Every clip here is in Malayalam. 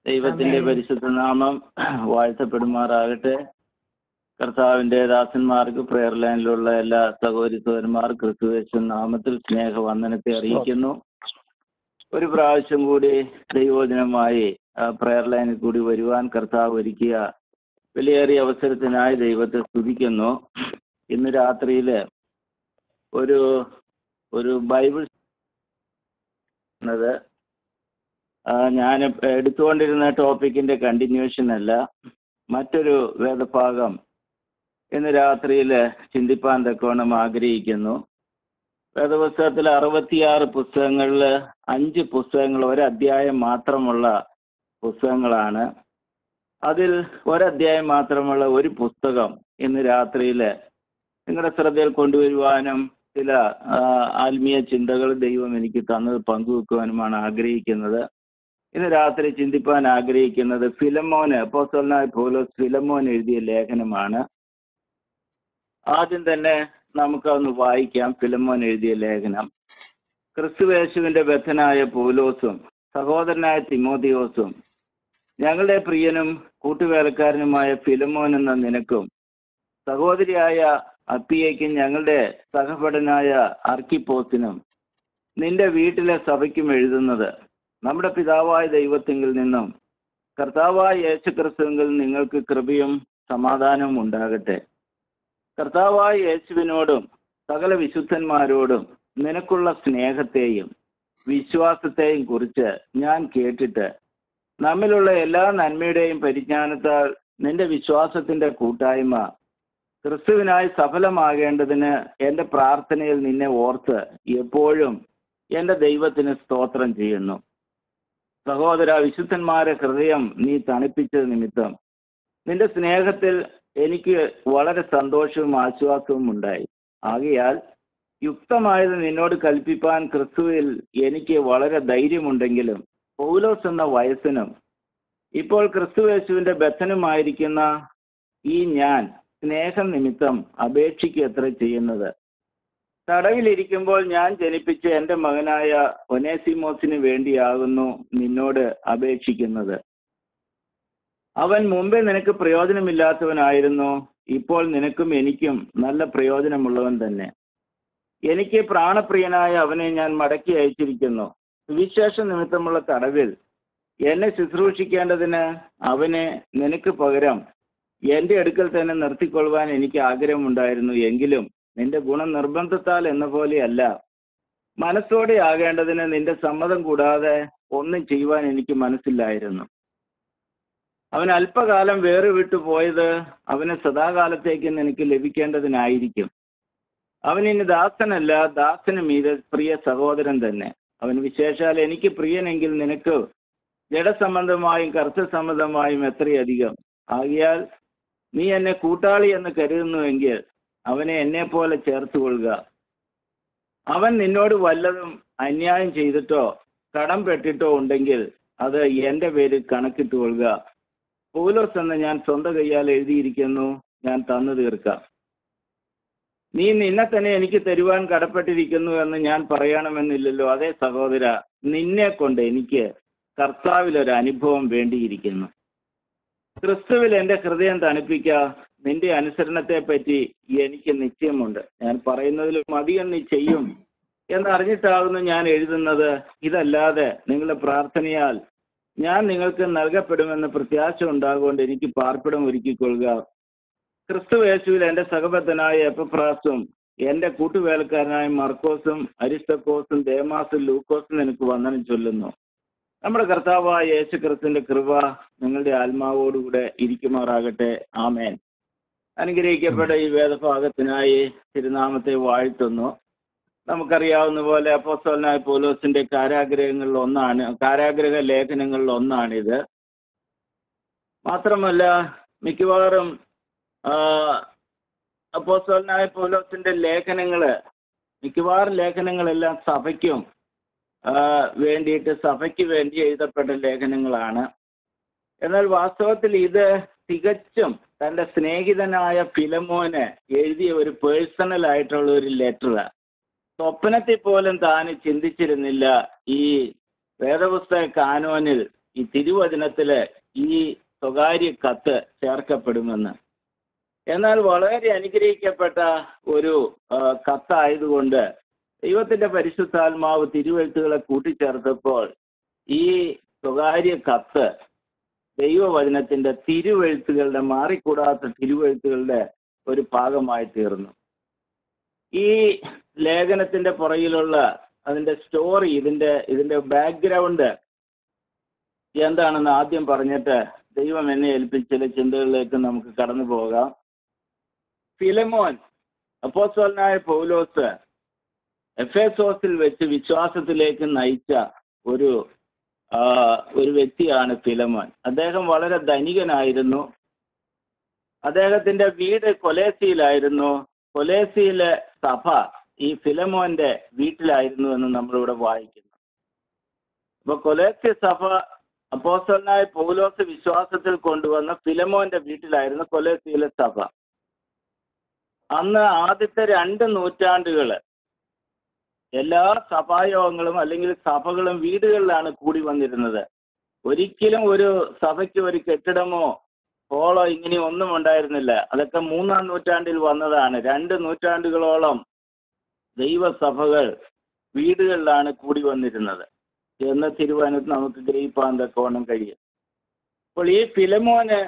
ദൈവത്തിന്റെ പരിശുദ്ധ നാമം വാഴ്ത്തപ്പെടുമാറാകട്ടെ കർത്താവിന്റെ ദാസന്മാർക്ക് പ്രെയർ ലൈനിലുള്ള എല്ലാ സഹോദരി സഹോദരന്മാർ ക്രിസ്തുവേശൻ നാമത്തിൽ സ്നേഹവന്ദനത്തെ അറിയിക്കുന്നു ഒരു പ്രാവശ്യം കൂടി ദൈവോചനമായി പ്രെയർ ലൈനിൽ കൂടി വരുവാൻ കർത്താവ് ഒരുക്കിയ വിലയേറിയ അവസരത്തിനായി ദൈവത്തെ സ്തുതിക്കുന്നു ഇന്ന് രാത്രിയിൽ ഒരു ഒരു ബൈബിൾ എന്നത് ഞാൻ എടുത്തുകൊണ്ടിരുന്ന ടോപ്പിക്കിന്റെ കണ്ടിന്യൂഷൻ അല്ല മറ്റൊരു വേദഭാഗം ഇന്ന് രാത്രിയിൽ ചിന്തിപ്പാൻ തക്കോണം ആഗ്രഹിക്കുന്നു വേദപുസ്തകത്തിൽ അറുപത്തിയാറ് പുസ്തകങ്ങളിൽ അഞ്ച് പുസ്തകങ്ങൾ ഒരധ്യായം മാത്രമുള്ള പുസ്തകങ്ങളാണ് അതിൽ ഒരധ്യായം മാത്രമുള്ള ഒരു പുസ്തകം ഇന്ന് രാത്രിയിൽ നിങ്ങളുടെ ശ്രദ്ധയിൽ കൊണ്ടുവരുവാനും ചില ആത്മീയ ചിന്തകൾ ദൈവം എനിക്ക് തന്നത് പങ്കുവെക്കുവാനുമാണ് ആഗ്രഹിക്കുന്നത് ഇന്ന് രാത്രി ചിന്തിപ്പാൻ ആഗ്രഹിക്കുന്നത് ഫിലമോന് അപ്പോസ്തലനായ പോലോസ് ഫിലമോൻ എഴുതിയ ലേഖനമാണ് ആദ്യം തന്നെ നമുക്കൊന്ന് വായിക്കാം ഫിലമോൻ എഴുതിയ ലേഖനം ക്രിസ്തുവേശുവിന്റെ ബദ്ധനായ പൗലോസും സഹോദരനായ തിമോതിയോസും ഞങ്ങളുടെ പ്രിയനും കൂട്ടുവേലക്കാരനുമായ ഫിലമോൻ എന്ന നിനക്കും സഹോദരിയായ അപ്പിയയ്ക്കും ഞങ്ങളുടെ സഹപടനായ അർക്കിപ്പോസിനും നിന്റെ വീട്ടിലെ സഭയ്ക്കും എഴുതുന്നത് നമ്മുടെ പിതാവായ ദൈവത്തിങ്കിൽ നിന്നും കർത്താവായ യേശുക്രിസ്തുവിൽ നിങ്ങൾക്ക് കൃപയും സമാധാനവും ഉണ്ടാകട്ടെ കർത്താവായ യേശുവിനോടും സകല വിശുദ്ധന്മാരോടും നിനക്കുള്ള സ്നേഹത്തെയും വിശ്വാസത്തെയും കുറിച്ച് ഞാൻ കേട്ടിട്ട് നമ്മിലുള്ള എല്ലാ നന്മയുടെയും പരിജ്ഞാനത്താൽ നിന്റെ വിശ്വാസത്തിന്റെ കൂട്ടായ്മ ക്രിസ്തുവിനായി സഫലമാകേണ്ടതിന് എൻ്റെ പ്രാർത്ഥനയിൽ നിന്നെ ഓർത്ത് എപ്പോഴും എൻ്റെ ദൈവത്തിന് സ്തോത്രം ചെയ്യുന്നു സഹോദര വിശുദ്ധന്മാരെ ഹൃദയം നീ തണുപ്പിച്ചത് നിമിത്തം നിന്റെ സ്നേഹത്തിൽ എനിക്ക് വളരെ സന്തോഷവും ആശ്വാസവും ഉണ്ടായി ആകയാൽ യുക്തമായത് നിന്നോട് കൽപ്പിപ്പാൻ ക്രിസ്തുവിൽ എനിക്ക് വളരെ ധൈര്യമുണ്ടെങ്കിലും പൗലോസ് എന്ന വയസ്സിനും ഇപ്പോൾ ക്രിസ്തുവേശുവിന്റെ ബദ്ധനുമായിരിക്കുന്ന ഈ ഞാൻ സ്നേഹം നിമിത്തം അപേക്ഷിക്കുക എത്ര ചെയ്യുന്നത് തടവിലിരിക്കുമ്പോൾ ഞാൻ ജനിപ്പിച്ച എൻ്റെ മകനായ ഒനേസിമോസിന് വേണ്ടിയാകുന്നു നിന്നോട് അപേക്ഷിക്കുന്നത് അവൻ മുമ്പേ നിനക്ക് പ്രയോജനമില്ലാത്തവനായിരുന്നു ഇപ്പോൾ നിനക്കും എനിക്കും നല്ല പ്രയോജനമുള്ളവൻ തന്നെ എനിക്ക് പ്രാണപ്രിയനായ അവനെ ഞാൻ മടക്കി അയച്ചിരിക്കുന്നു സുവിശേഷ നിമിത്തമുള്ള തടവിൽ എന്നെ ശുശ്രൂഷിക്കേണ്ടതിന് അവനെ നിനക്ക് പകരം എന്റെ അടുക്കൽ തന്നെ നിർത്തിക്കൊള്ളുവാൻ എനിക്ക് ആഗ്രഹമുണ്ടായിരുന്നു എങ്കിലും നിന്റെ ഗുണം നിർബന്ധത്താൽ എന്ന പോലെയല്ല മനസ്സോടെ ആകേണ്ടതിന് നിന്റെ സമ്മതം കൂടാതെ ഒന്നും ചെയ്യുവാൻ എനിക്ക് മനസ്സില്ലായിരുന്നു അവൻ അല്പകാലം വേറെ വിട്ടു പോയത് അവന് സദാകാലത്തേക്ക് നിനക്ക് ലഭിക്കേണ്ടതിനായിരിക്കും അവൻ ഇനി ദാസനല്ല ദാസന് മീതെ പ്രിയ സഹോദരൻ തന്നെ അവൻ വിശേഷാൽ എനിക്ക് പ്രിയനെങ്കിൽ നിനക്ക് ജഡസംബന്ധമായും കർത്തസംബന്ധമായും എത്രയധികം ആകിയാൽ നീ എന്നെ കൂട്ടാളി എന്ന് കരുതുന്നുവെങ്കിൽ അവനെ എന്നെ പോലെ ചേർത്ത് കൊള്ളുക അവൻ നിന്നോട് വല്ലതും അന്യായം ചെയ്തിട്ടോ കടം പെട്ടിട്ടോ ഉണ്ടെങ്കിൽ അത് എൻ്റെ പേരിൽ കണക്കിട്ട് കൊള്ളുക പൗലോസ് എന്ന് ഞാൻ സ്വന്തം കൈയാൽ എഴുതിയിരിക്കുന്നു ഞാൻ തന്നു തീർക്കാം നീ നിന്നെ തന്നെ എനിക്ക് തരുവാൻ കടപ്പെട്ടിരിക്കുന്നു എന്ന് ഞാൻ പറയണമെന്നില്ലല്ലോ അതേ സഹോദര നിന്നെ കൊണ്ട് എനിക്ക് കർത്താവിൽ ഒരു അനുഭവം വേണ്ടിയിരിക്കുന്നു ക്രിസ്തുവിൽ എൻ്റെ ഹൃദയം തണുപ്പിക്ക നിന്റെ അനുസരണത്തെ പറ്റി എനിക്ക് നിശ്ചയമുണ്ട് ഞാൻ പറയുന്നതിലും അധികം നീ ചെയ്യും എന്നറിഞ്ഞിട്ടാകുന്നു ഞാൻ എഴുതുന്നത് ഇതല്ലാതെ നിങ്ങളുടെ പ്രാർത്ഥനയാൽ ഞാൻ നിങ്ങൾക്ക് നൽകപ്പെടുമെന്ന് പ്രത്യാശ ഉണ്ടാകൊണ്ട് എനിക്ക് പാർപ്പിടം ഒരുക്കിക്കൊള്ളുക ക്രിസ്തു യേശുവിൽ എൻ്റെ സഹബദ്ധനായ എപ്പഫ്രാസും എൻ്റെ കൂട്ടുവേലക്കാരനായ മർക്കോസും അരിസ്റ്റക്കോസും ദേമാസും ലൂക്കോസും എനിക്ക് വന്ദനം ചൊല്ലുന്നു നമ്മുടെ കർത്താവായ യേശു ക്രിസ്തുവിന്റെ കൃപ നിങ്ങളുടെ ആത്മാവോടുകൂടെ ഇരിക്കുമാറാകട്ടെ ആമേൻ അനുഗ്രഹിക്കപ്പെട്ട ഈ വേദഭാഗത്തിനായി തിരുനാമത്തെ വാഴ്ത്തുന്നു നമുക്കറിയാവുന്ന പോലെ അപ്പോസ്തലനായ പോലോസിന്റെ കാരാഗ്രഹങ്ങളിൽ ഒന്നാണ് കാരാഗ്രഹ ലേഖനങ്ങളിൽ ഒന്നാണിത് മാത്രമല്ല മിക്കവാറും അപ്പോസ്തലനായ പോലോസിന്റെ ലേഖനങ്ങള് മിക്കവാറും ലേഖനങ്ങളെല്ലാം സഭയ്ക്കും വേണ്ടിയിട്ട് സഭയ്ക്ക് വേണ്ടി എഴുതപ്പെട്ട ലേഖനങ്ങളാണ് എന്നാൽ വാസ്തവത്തിൽ ഇത് തികച്ചും തന്റെ സ്നേഹിതനായ ഫിലമോന് എഴുതിയ ഒരു പേഴ്സണൽ ആയിട്ടുള്ള ഒരു ലെറ്റർ സ്വപ്നത്തിൽ പോലും താൻ ചിന്തിച്ചിരുന്നില്ല ഈ വേദപുസ്തക കാനോനിൽ ഈ തിരുവചനത്തില് ഈ സ്വകാര്യ കത്ത് ചേർക്കപ്പെടുമെന്ന് എന്നാൽ വളരെ അനുഗ്രഹിക്കപ്പെട്ട ഒരു ആ, കത്തായതുകൊണ്ട് ദൈവത്തിന്റെ പരിശുദ്ധാത്മാവ് തിരുവെഴുത്തുകളെ കൂട്ടിച്ചേർത്തപ്പോൾ ഈ സ്വകാര്യ കത്ത് ദൈവവചനത്തിന്റെ തിരുവെഴുത്തുകളുടെ മാറിക്കൂടാത്ത തിരുവെഴുത്തുകളുടെ ഒരു ഭാഗമായി തീർന്നു ഈ ലേഖനത്തിന്റെ പുറകിലുള്ള അതിന്റെ സ്റ്റോറി ഇതിന്റെ ഇതിന്റെ ബാക്ക്ഗ്രൗണ്ട് എന്താണെന്ന് ആദ്യം പറഞ്ഞിട്ട് ദൈവം എന്നെ ഏൽപ്പിച്ച ചില ചിന്തകളിലേക്ക് നമുക്ക് കടന്നു പോകാം ഫിലമോൻ അപ്പോസ്തലനായ പൗലോസ് എഫേസോസിൽ വെച്ച് വിശ്വാസത്തിലേക്ക് നയിച്ച ഒരു ആ, ഒരു വ്യക്തിയാണ് ഫിലമോൻ അദ്ദേഹം വളരെ ധനികനായിരുന്നു അദ്ദേഹത്തിന്റെ വീട് കൊലേസിയിലായിരുന്നു കൊലേസിയിലെ സഭ ഈ ഫിലമോന്റെ വീട്ടിലായിരുന്നു എന്ന് നമ്മളിവിടെ വായിക്കുന്നു അപ്പൊ കൊലേസ്യ സഭ അപ്പോസ്തലനായ പൗലോസ് വിശ്വാസത്തിൽ കൊണ്ടുവന്ന ഫിലമോന്റെ വീട്ടിലായിരുന്നു കൊലേസിയിലെ സഭ അന്ന് ആദ്യത്തെ രണ്ട് നൂറ്റാണ്ടുകള് എല്ലാ സഭായോഗങ്ങളും അല്ലെങ്കിൽ സഭകളും വീടുകളിലാണ് കൂടി വന്നിരുന്നത് ഒരിക്കലും ഒരു സഭയ്ക്ക് ഒരു കെട്ടിടമോ ഹോളോ ഇങ്ങനെ ഒന്നും ഉണ്ടായിരുന്നില്ല അതൊക്കെ മൂന്നാം നൂറ്റാണ്ടിൽ വന്നതാണ് രണ്ട് നൂറ്റാണ്ടുകളോളം ദൈവസഭകൾ വീടുകളിലാണ് കൂടി വന്നിരുന്നത് എന്ന് തിരുവനന്തപുരത്ത് നമുക്ക് ഗ്രഹിപ്പാൻ തക്കോണം കഴിയും അപ്പോൾ ഈ ഫിലമോന്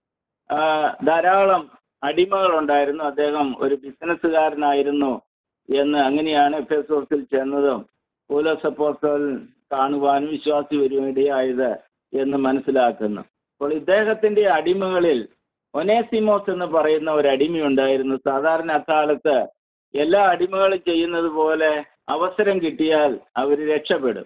ആ, ധാരാളം അടിമകളുണ്ടായിരുന്നു അദ്ദേഹം ഒരു ബിസിനസ്സുകാരനായിരുന്നു എന്ന് അങ്ങനെയാണ് എഫേസോസിൽ ചെന്നതും പൗലോസപ്പോസ്തലൻ കാണുവാനും വിശ്വാസി വരുവാൻ ഇടയായത് എന്ന് മനസ്സിലാക്കുന്നു അപ്പോൾ ഇദ്ദേഹത്തിന്റെ അടിമകളിൽ ഒനേസിമോസ് എന്ന് പറയുന്ന ഒരു അടിമയുണ്ടായിരുന്നു സാധാരണ അക്കാലത്ത് എല്ലാ അടിമകളും ചെയ്യുന്നത് പോലെ അവസരം കിട്ടിയാൽ അവർ രക്ഷപ്പെടും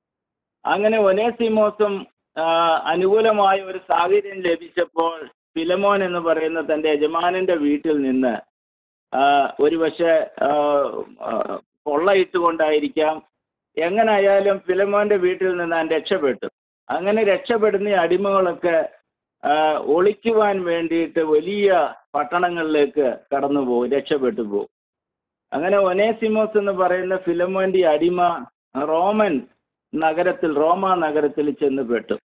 അങ്ങനെ ഒനേസിമോസും ആ, അനുകൂലമായ ഒരു സാഹചര്യം ലഭിച്ചപ്പോൾ ഫിലമോൻ എന്ന് പറയുന്ന തന്റെ യജമാനന്റെ വീട്ടിൽ നിന്ന് ആ, ഒരു പക്ഷേ ആ, ആ, കൊള്ളയിട്ടുകൊണ്ടായിരിക്കാം എങ്ങനായാലും ഫിലമോന്റെ വീട്ടിൽ നിന്ന് ഞാൻ രക്ഷപ്പെട്ടു അങ്ങനെ രക്ഷപ്പെടുന്ന ഈ അടിമകളൊക്കെ ആ, ഒളിക്കുവാൻ വേണ്ടിയിട്ട് വലിയ പട്ടണങ്ങളിലേക്ക് കടന്നു പോകും രക്ഷപ്പെട്ടു പോകും അങ്ങനെ ഒനേസിമോസ് എന്ന് പറയുന്ന ഫിലമോന്റെ ഈ അടിമ റോമൻ നഗരത്തിൽ റോമ നഗരത്തിൽ ചെന്ന് പെട്ടു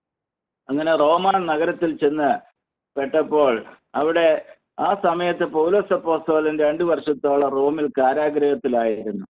അങ്ങനെ റോമ നഗരത്തിൽ ചെന്ന് പെട്ടപ്പോൾ അവിടെ ആ സമയത്ത് പൗലോസ് അപ്പോസ്തലൻ രണ്ടു വർഷത്തോളം റോമിൽ കാരാഗ്രഹത്തിലായിരുന്നു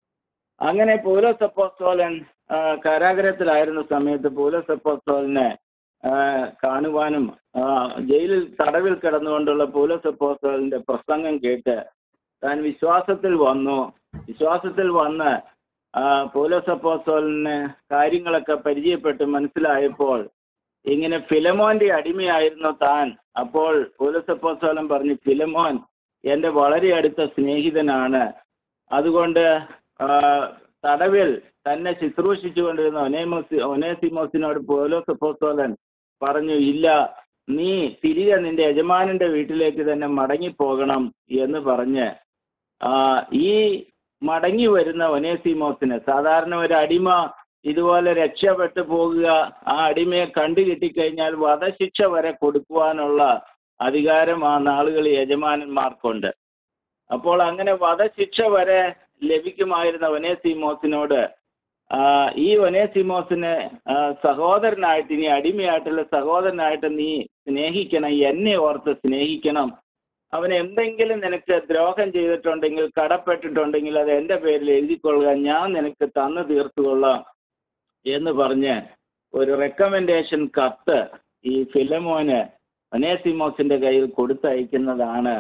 അങ്ങനെ പൗലോസ് അപ്പോസ്തോലൻ ആ, കാരാഗ്രഹത്തിലായിരുന്ന സമയത്ത് പൗലോസ് അപ്പോസ്തോലിനെ ആ, കാണുവാനും ആ, ജയിലിൽ തടവിൽ കിടന്നുകൊണ്ടുള്ള പൗലോസ് അപ്പോസ്തോലിന്റെ പ്രസംഗം കേട്ട് താൻ വിശ്വാസത്തിൽ വന്നു വിശ്വാസത്തിൽ വന്ന് ആ, പൗലോസ് അപ്പോസ്തോലിന് കാര്യങ്ങളൊക്കെ പരിചയപ്പെട്ട് മനസ്സിലായപ്പോൾ ഇങ്ങനെ ഫിലമോന്റെ അടിമയായിരുന്നു താൻ അപ്പോൾ പൗലോസ് അപ്പോസ്തോലൻ പറഞ്ഞു ഫിലമോൻ എന്റെ വളരെ അടുത്ത സ്നേഹിതനാണ് അതുകൊണ്ട് ആ, തടവിൽ തന്നെ ശുശ്രൂഷിച്ചുകൊണ്ടിരുന്ന ഒനേമോസി ഒനേസിമോസിനോട് പൗലോസ് അപ്പോസ്തോലൻ പറഞ്ഞു ഇല്ല നീ തിരികെ നിന്റെ യജമാനന്റെ വീട്ടിലേക്ക് തന്നെ മടങ്ങിപ്പോകണം എന്ന് പറഞ്ഞ് ആ, ഈ മടങ്ങി വരുന്ന ഒനേസിമോസിന് സാധാരണ ഒരു അടിമ ഇതുപോലെ രക്ഷപ്പെട്ടു പോകുക ആ അടിമയെ കണ്ടു കിട്ടിക്കഴിഞ്ഞാൽ വധശിക്ഷ വരെ കൊടുക്കുവാനുള്ള അധികാരം ആ നാളുകളിൽ യജമാനന്മാർക്കുണ്ട് അപ്പോൾ അങ്ങനെ വധശിക്ഷ വരെ ലഭിക്കുമായിരുന്ന ഒനേസിമോസിനോട് ആ, ഈ ഒനേസിമോസിനെ ആ, സഹോദരനായിട്ട് ഇനി അടിമയായിട്ടുള്ള സഹോദരനായിട്ട് നീ സ്നേഹിക്കണം എന്നെ ഓർത്ത് സ്നേഹിക്കണം അവൻ എന്തെങ്കിലും നിനക്ക് ദ്രോഹം ചെയ്തിട്ടുണ്ടെങ്കിൽ കടപ്പെട്ടിട്ടുണ്ടെങ്കിൽ അത് എൻ്റെ പേരിൽ എഴുതിക്കൊള്ളുക ഞാൻ നിനക്ക് തന്നു തീർത്തുകൊള്ളാം എന്ന് പറഞ്ഞ് ഒരു റെക്കമെൻഡേഷൻ കത്ത് ഈ ഫിലമോന് ഒനേസിമോസിന്റെ കയ്യിൽ കൊടുത്തയക്കുന്നതാണ്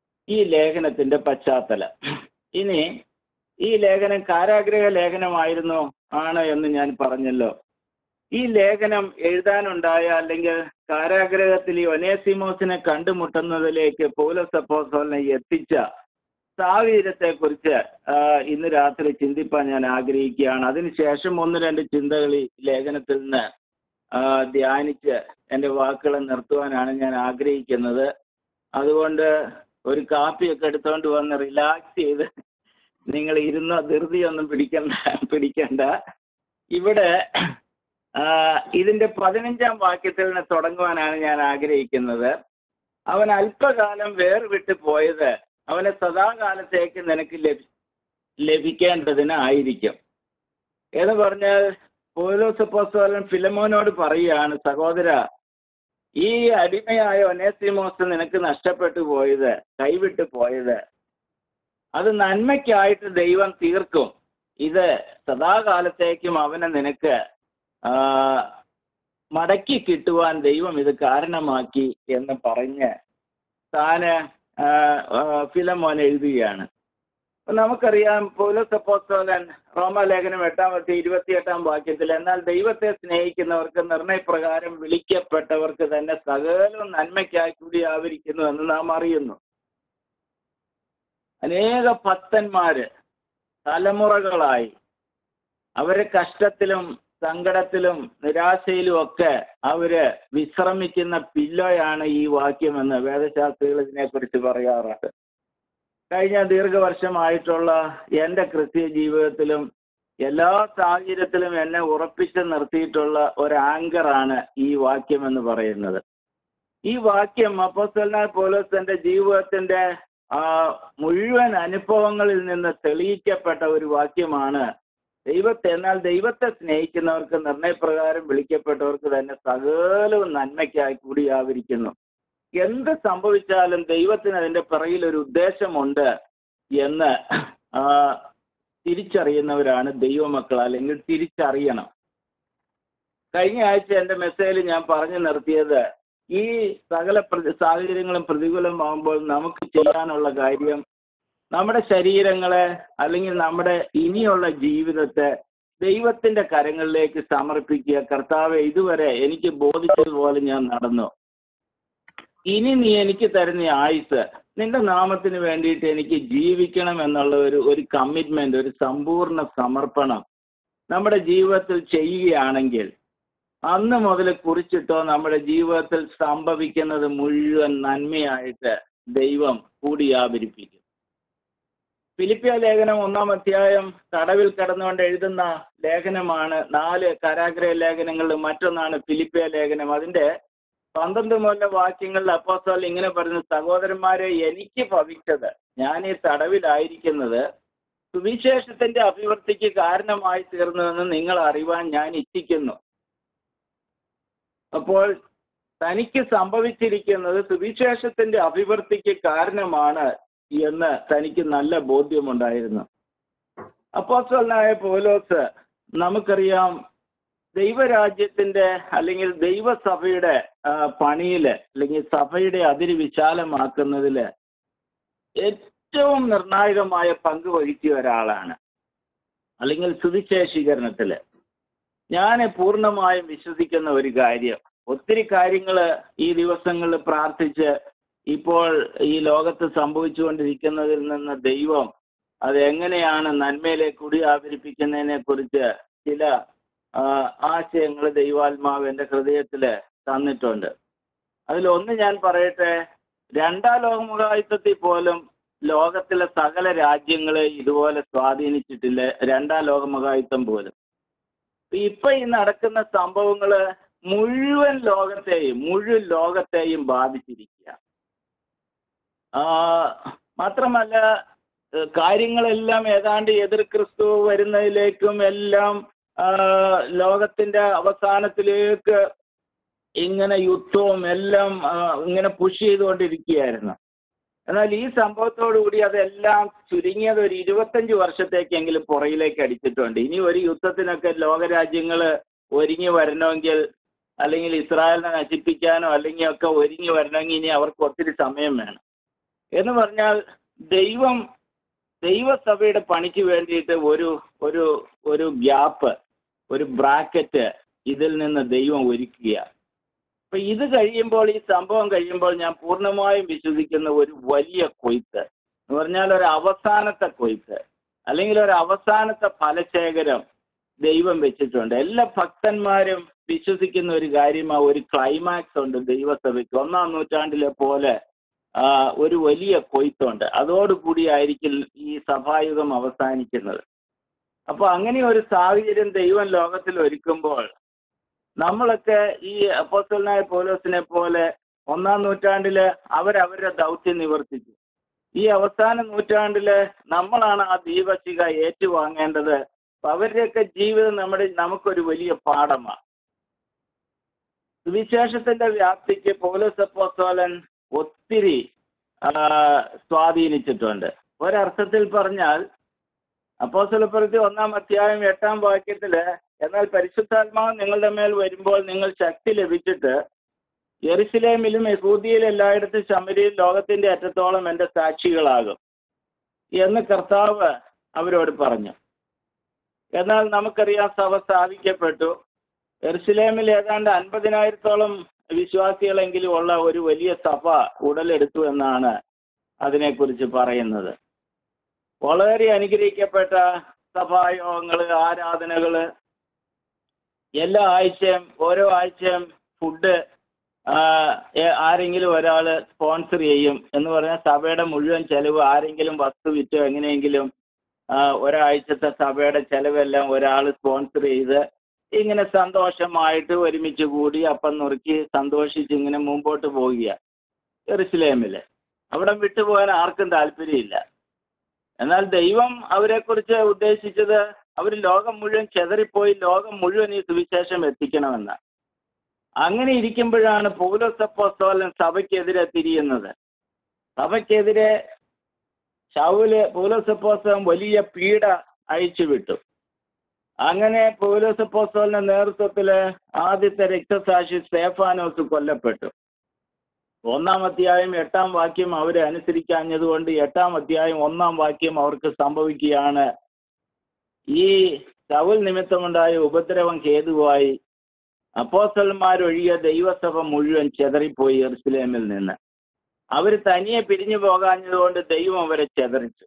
ഈ ലേഖനത്തിന്റെ പശ്ചാത്തലം ഇനി ഈ ലേഖനം കാരാഗ്രഹ ലേഖനമായിരുന്നു ആണ് എന്ന് ഞാൻ പറഞ്ഞല്ലോ ഈ ലേഖനം എഴുതാനുണ്ടായ അല്ലെങ്കിൽ കാരാഗ്രഹത്തിൽ ഈ ഒനേസിമോസിനെ കണ്ടുമുട്ടുന്നതിലേക്ക് പൗലോസ് അപ്പോസ്തലനെ എത്തിച്ച സാഹചര്യത്തെ കുറിച്ച് ഇന്ന് രാത്രി ചിന്തിപ്പാൻ ഞാൻ ആഗ്രഹിക്കുകയാണ് അതിനുശേഷം ഒന്ന് രണ്ട് ചിന്തകൾ ഈ ലേഖനത്തിൽ നിന്ന് ആ, ധ്യാനിച്ച് എൻ്റെ വാക്കുകൾ നിർത്തുവാനാണ് ഞാൻ ആഗ്രഹിക്കുന്നത് അതുകൊണ്ട് ഒരു കാപ്പിയൊക്കെ എടുത്തുകൊണ്ട് വന്ന് റിലാക്സ് ചെയ്ത് നിങ്ങൾ ഇരുന്ന ധൃതിയൊന്നും പിടിക്കണ്ട പിടിക്കണ്ട ഇവിടെ ആ, ഇതിന്റെ പതിനഞ്ചാം വാക്യത്തിൽ നിന്ന് തുടങ്ങുവാനാണ് ഞാൻ ആഗ്രഹിക്കുന്നത് അവൻ അല്പകാലം വേർവിട്ട് പോയത് അവനെ സദാകാലത്തേക്ക് നിനക്ക് ലഭി ലഭിക്കേണ്ടതിന് ആയിരിക്കും എന്ന് പറഞ്ഞാൽ പൗലോസ് അപ്പോസ്തലൻ ഫിലമോനോട് പറയുകയാണ് സഹോദര ഈ അടിമയായ ഒനേസിമോസ് നിനക്ക് നഷ്ടപ്പെട്ടു പോയത് കൈവിട്ടു പോയത് അത് നന്മയ്ക്കായിട്ട് ദൈവം തീർക്കും ഇത് സദാകാലത്തേക്കും അവനെ നിനക്ക് ആ, മടക്കി കിട്ടുവാൻ ദൈവം ഇത് കാരണമാക്കി എന്ന് പറഞ്ഞ് താന് ആ, ആ, ഫിലമോൻ എഴുതുകയാണ് അപ്പൊ നമുക്കറിയാം പൗലോസ് അപ്പോസ്തലൻ റോമാലേഖനം എട്ടാമത്തെ ഇരുപത്തിയെട്ടാം വാക്യത്തിൽ എന്നാൽ ദൈവത്തെ സ്നേഹിക്കുന്നവർക്ക് നിർണയപ്രകാരം വിളിക്കപ്പെട്ടവർക്ക് തന്നെ സകലവും നന്മയ്ക്കായി കൂടി ആവരിക്കുന്നു എന്ന് നാം അറിയുന്നു അനേക ഭക്തന്മാര് തലമുറകളായി അവര് കഷ്ടത്തിലും സങ്കടത്തിലും നിരാശയിലും ഒക്കെ അവര് വിശ്രമിക്കുന്ന പില്ലോയാണ് ഈ വാക്യമെന്ന് വേദശാസ്ത്രികൾ ഇതിനെക്കുറിച്ച് പറയാറുണ്ട് കഴിഞ്ഞ ദീർഘവർഷമായിട്ടുള്ള എൻ്റെ ക്രിസ്തീയ ജീവിതത്തിലും എല്ലാ സാഹചര്യത്തിലും എന്നെ ഉറപ്പിച്ച് നിർത്തിയിട്ടുള്ള ഒരു ആങ്കറാണ് ഈ വാക്യം എന്ന് പറയുന്നത് ഈ വാക്യം അപ്പോസ്തലനായ പൗലോസ് തന്റെ ജീവിതത്തിന്റെ ആ മുഴുവൻ അനുഭവങ്ങളിൽ നിന്ന് തെളിയിക്കപ്പെട്ട ഒരു വാക്യമാണ് ദൈവത്തെ എന്നാൽ ദൈവത്തെ സ്നേഹിക്കുന്നവർക്ക് നിർണയപ്രകാരം വിളിക്കപ്പെട്ടവർക്ക് തന്നെ സകലവും നന്മയ്ക്കായി കൂടി ആവരിക്കുന്നു എന്ത് സംഭവിച്ചാലും ദൈവത്തിന് അതിന്റെ പിറകിൽ ഒരു ഉദ്ദേശമുണ്ട് എന്ന് ആ, തിരിച്ചറിയുന്നവരാണ് ദൈവമക്കൾ അല്ലെങ്കിൽ തിരിച്ചറിയണം കഴിഞ്ഞ ആഴ്ച എൻ്റെ മെസ്സേജിൽ ഞാൻ പറഞ്ഞു നിർത്തിയത് ഈ സകല പ്രതി സാഹചര്യങ്ങളും പ്രതികൂലമാകുമ്പോൾ നമുക്ക് ചെയ്യാനുള്ള കാര്യം നമ്മുടെ ശരീരങ്ങളെ അല്ലെങ്കിൽ നമ്മുടെ ഇനിയുള്ള ജീവിതത്തെ ദൈവത്തിന്റെ കരങ്ങളിലേക്ക് സമർപ്പിക്കുക കർത്താവെ ഇതുവരെ എനിക്ക് ബോധിച്ചതുപോലെ ഞാൻ നടന്നു ഇനി നീ എനിക്ക് തരുന്ന ഈ ആയുസ് നിന്റെ നാമത്തിന് വേണ്ടിയിട്ട് എനിക്ക് ജീവിക്കണം എന്നുള്ള ഒരു ഒരു കമ്മിറ്റ്മെന്റ് ഒരു സമ്പൂർണ്ണ സമർപ്പണം നമ്മുടെ ജീവിതത്തിൽ ചെയ്യുകയാണെങ്കിൽ അന്ന് മുതൽ കുറിച്ചിട്ടോ നമ്മുടെ ജീവിതത്തിൽ സംഭവിക്കുന്നത് മുഴുവൻ നന്മയായിട്ട് ദൈവം കൂടിയാവരിപ്പിക്കും ഫിലിപ്പിയ ലേഖനം ഒന്നാം അധ്യായം തടവിൽ കിടന്നുകൊണ്ട് എഴുതുന്ന ലേഖനമാണ് നാല് കാരാഗ്രഹ ലേഖനങ്ങളിൽ മറ്റൊന്നാണ് ഫിലിപ്പിയ ലേഖനം അതിന്റെ പന്ത്രണ്ട് മുതലുള്ള വാക്യങ്ങളിൽ അപ്പോസ്തലൻ ഇങ്ങനെ പറഞ്ഞു സഹോദരന്മാരെ എനിക്ക് ഭവിച്ചത് ഞാൻ ഈ തടവിലായിരിക്കുന്നത് സുവിശേഷത്തിന്റെ അഭിവൃദ്ധിക്ക് കാരണമായി തീർന്നതെന്ന് നിങ്ങൾ അറിവാൻ ഞാൻ ഇച്ഛിക്കുന്നു അപ്പോൾ തനിക്ക് സംഭവിച്ചിരിക്കുന്നത് സുവിശേഷത്തിന്റെ അഭിവൃദ്ധിക്ക് കാരണമാണ് എന്ന് തനിക്ക് നല്ല ബോധ്യമുണ്ടായിരുന്നു അപ്പോസ്തലനായ പൗലോസ് നമുക്കറിയാം ദൈവരാജ്യത്തിന്റെ അല്ലെങ്കിൽ ദൈവസഭയുടെ ആ, പണിയില് അല്ലെങ്കിൽ സഭയുടെ അതിര് വിശാലമാക്കുന്നതില് ഏറ്റവും നിർണായകമായ പങ്ക് വഹിച്ച ഒരാളാണ് അല്ലെങ്കിൽ സുവിശേഷീകരണത്തില് ഞാൻ പൂർണ്ണമായും വിശ്വസിക്കുന്ന ഒരു കാര്യം ഒത്തിരി കാര്യങ്ങൾ ഈ ദിവസങ്ങളിൽ പ്രാർത്ഥിച്ച് ഇപ്പോൾ ഈ ലോകത്ത് സംഭവിച്ചുകൊണ്ടിരിക്കുന്നതിൽ നിന്ന് ദൈവം അത് എങ്ങനെയാണ് നന്മയിലേക്ക് കുടി ആവരിപ്പിക്കുന്നതിനെ കുറിച്ച് ചില ആശയങ്ങൾ ദൈവാത്മാവ് എൻ്റെ ഹൃദയത്തിൽ തന്നിട്ടുണ്ട് അതിലൊന്ന് ഞാൻ പറയട്ടെ രണ്ടാം ലോകമുഖായുദ്ധത്തിൽ പോലും ലോകത്തിലെ സകല രാജ്യങ്ങളെ ഇതുപോലെ സ്വാധീനിച്ചിട്ടില്ല രണ്ടാം ലോകമുഖായുദ്ധം പോലും ഇപ്പൊ ഈ നടക്കുന്ന സംഭവങ്ങള് മുഴുവൻ ലോകത്തെയും മുഴുവൻ ലോകത്തെയും ബാധിച്ചിരിക്കുക ആ, മാത്രമല്ല ഏഹ് കാര്യങ്ങളെല്ലാം ഏതാണ്ട് എതിർ ക്രിസ്തു വരുന്നതിലേക്കും എല്ലാം ആ, ലോകത്തിന്റെ അവസാനത്തിലേക്ക് ഇങ്ങനെ യുദ്ധവും എല്ലാം ആ, ഇങ്ങനെ പുഷ് ചെയ്തുകൊണ്ടിരിക്കുകയായിരുന്നു എന്നാൽ ഈ സംഭവത്തോടുകൂടി അതെല്ലാം ചുരുങ്ങിയത് ഒരു ഇരുപത്തഞ്ച് വർഷത്തേക്കെങ്കിലും പുറകിലേക്ക് അടിച്ചിട്ടുണ്ട് ഇനി ഒരു യുദ്ധത്തിനൊക്കെ ലോകരാജ്യങ്ങൾ ഒരുങ്ങി വരണമെങ്കിൽ അല്ലെങ്കിൽ ഇസ്രായേലിനെ നശിപ്പിക്കാനോ അല്ലെങ്കിൽ ഒക്കെ ഒരുങ്ങി വരണമെങ്കിൽ ഇനി അവർക്ക് ഒത്തിരി സമയം വേണം എന്ന് പറഞ്ഞാൽ ദൈവം ദൈവസഭയുടെ പണിക്ക് വേണ്ടിയിട്ട് ഒരു ഒരു ഒരു ഗ്യാപ്പ് ഒരു ബ്രാക്കറ്റ് ഇതിൽ നിന്ന് ദൈവം ഒരുക്കുക അപ്പൊ ഇത് കഴിയുമ്പോൾ ഈ സംഭവം കഴിയുമ്പോൾ ഞാൻ പൂർണ്ണമായും വിശ്വസിക്കുന്ന ഒരു വലിയ കൊയ്ത്ത് എന്ന് പറഞ്ഞാൽ ഒരു അവസാനത്തെ കൊയ്ത്ത് അല്ലെങ്കിൽ ഒരു അവസാനത്തെ ഫലശേഖരം ദൈവം വെച്ചിട്ടുണ്ട് എല്ലാ ഭക്തന്മാരും വിശ്വസിക്കുന്ന ഒരു കാര്യമാണ് ഒരു ക്ലൈമാക്സ് ഉണ്ട് ദൈവസഭയ്ക്ക് ഒന്നാം നൂറ്റാണ്ടിലെ പോലെ ആ, ഒരു വലിയ കൊയ്ത്തുണ്ട് അതോടുകൂടി ആയിരിക്കും ഈ സഭായുഗം അവസാനിക്കുന്നത് അപ്പൊ അങ്ങനെ ഒരു സാഹചര്യം ദൈവം ലോകത്തിൽ ഒരുക്കുമ്പോൾ നമ്മളൊക്കെ ഈ അപ്പോസ്റ്റലനായ പൗലോസിനെ പോലെ ഒന്നാം നൂറ്റാണ്ടില് അവരവരുടെ ദൗത്യം നിവർത്തിച്ചു ഈ അവസാന നൂറ്റാണ്ടില് നമ്മളാണ് ആ ദീപശിക ഏറ്റുവാങ്ങേണ്ടത് അപ്പൊ അവരുടെയൊക്കെ ജീവിതം നമ്മുടെ നമുക്കൊരു വലിയ പാഠമാണ് സുവിശേഷത്തിന്റെ വ്യാപ്തിക്ക് പൗലോസ് അപ്പോസ്തലൻ ഒത്തിരി ആ, സ്വാധീനിച്ചിട്ടുണ്ട് ഒരർത്ഥത്തിൽ പറഞ്ഞാൽ അപ്പോസ്തലപ്രവൃത്തി ഒന്നാം അധ്യായം എട്ടാം വാക്യത്തില് എന്നാൽ പരിശുദ്ധാത്മാവ് നിങ്ങളുടെ മേൽ വരുമ്പോൾ നിങ്ങൾ ശക്തി ലഭിച്ചിട്ട് യെറുസലേമിലും യഹൂദിയിൽ എല്ലായിടത്തും ശമരിയിൽ ലോകത്തിന്റെ അറ്റത്തോളം എൻ്റെ സാക്ഷികളാകും എന്ന് കർത്താവ് അവരോട് പറഞ്ഞു എന്നാൽ നമുക്കറിയാം സഭ സ്ഥാപിക്കപ്പെട്ടു എറുസലേമിൽ ഏതാണ്ട് അൻപതിനായിരത്തോളം വിശ്വാസികളെങ്കിലും ഉള്ള ഒരു വലിയ സഭ ഉടലെടുത്തു എന്നാണ് അതിനെക്കുറിച്ച് പറയുന്നത് വളരെ അനുഗ്രഹിക്കപ്പെട്ട സഭായോഗങ്ങൾ ആരാധനകള് എല്ലാ ആഴ്ചയും ഓരോ ആഴ്ചയും ഫുഡ് ആരെങ്കിലും ഒരാൾ സ്പോൺസർ ചെയ്യും എന്ന് പറഞ്ഞാൽ സഭയുടെ മുഴുവൻ ചെലവ് ആരെങ്കിലും വസ്തു വിറ്റോ എങ്ങനെയെങ്കിലും ആ, ഒരാഴ്ചത്തെ സഭയുടെ ചെലവെല്ലാം ഒരാൾ സ്പോൺസർ ചെയ്ത് ഇങ്ങനെ സന്തോഷമായിട്ട് ഒരുമിച്ച് കൂടി അപ്പം നുറുക്കി സന്തോഷിച്ച് ഇങ്ങനെ മുമ്പോട്ട് പോവുക എറുസലേമില് അവിടെ വിട്ടുപോകാൻ ആർക്കും താല്പര്യമില്ല എന്നാൽ ദൈവം അവരെക്കുറിച്ച് ഉദ്ദേശിച്ചത് അവർ ലോകം മുഴുവൻ ചെതറിപ്പോയി ലോകം മുഴുവൻ ഈ സുവിശേഷം എത്തിക്കണമെന്ന് അങ്ങനെ ഇരിക്കുമ്പോഴാണ് പൗലോസപ്പോസ്തോലൻ സഭയ്ക്കെതിരെ തിരിയുന്നത് സഭയ്ക്കെതിരെ ഷൗല് പൗലോസപ്പോസ്തലൻ വലിയ പീഡ അയച്ചു വിട്ടു അങ്ങനെ പൗലോസപ്പോസ്തോലിന്റെ നേതൃത്വത്തില് ആദ്യത്തെ രക്തസാക്ഷി സ്തേഫാനോസ് കൊല്ലപ്പെട്ടു ഒന്നാം അധ്യായം എട്ടാം വാക്യം അവരെ അനുസരിക്കാഞ്ഞതുകൊണ്ട് എട്ടാം അധ്യായം ഒന്നാം വാക്യം അവർക്ക് സംഭവിക്കുകയാണ് ഈ ശൗൽ നിമിത്തമുണ്ടായ ഉപദ്രവം ഹേതുവായി അപ്പോസ്റ്റലന്മാരൊഴികെ ദൈവസഭ മുഴുവൻ ചെതറിപ്പോയി എറുസലേമിൽ നിന്ന് അവർ തനിയെ പിരിഞ്ഞു പോകാഞ്ഞതുകൊണ്ട് ദൈവം അവരെ ചെതറിച്ചു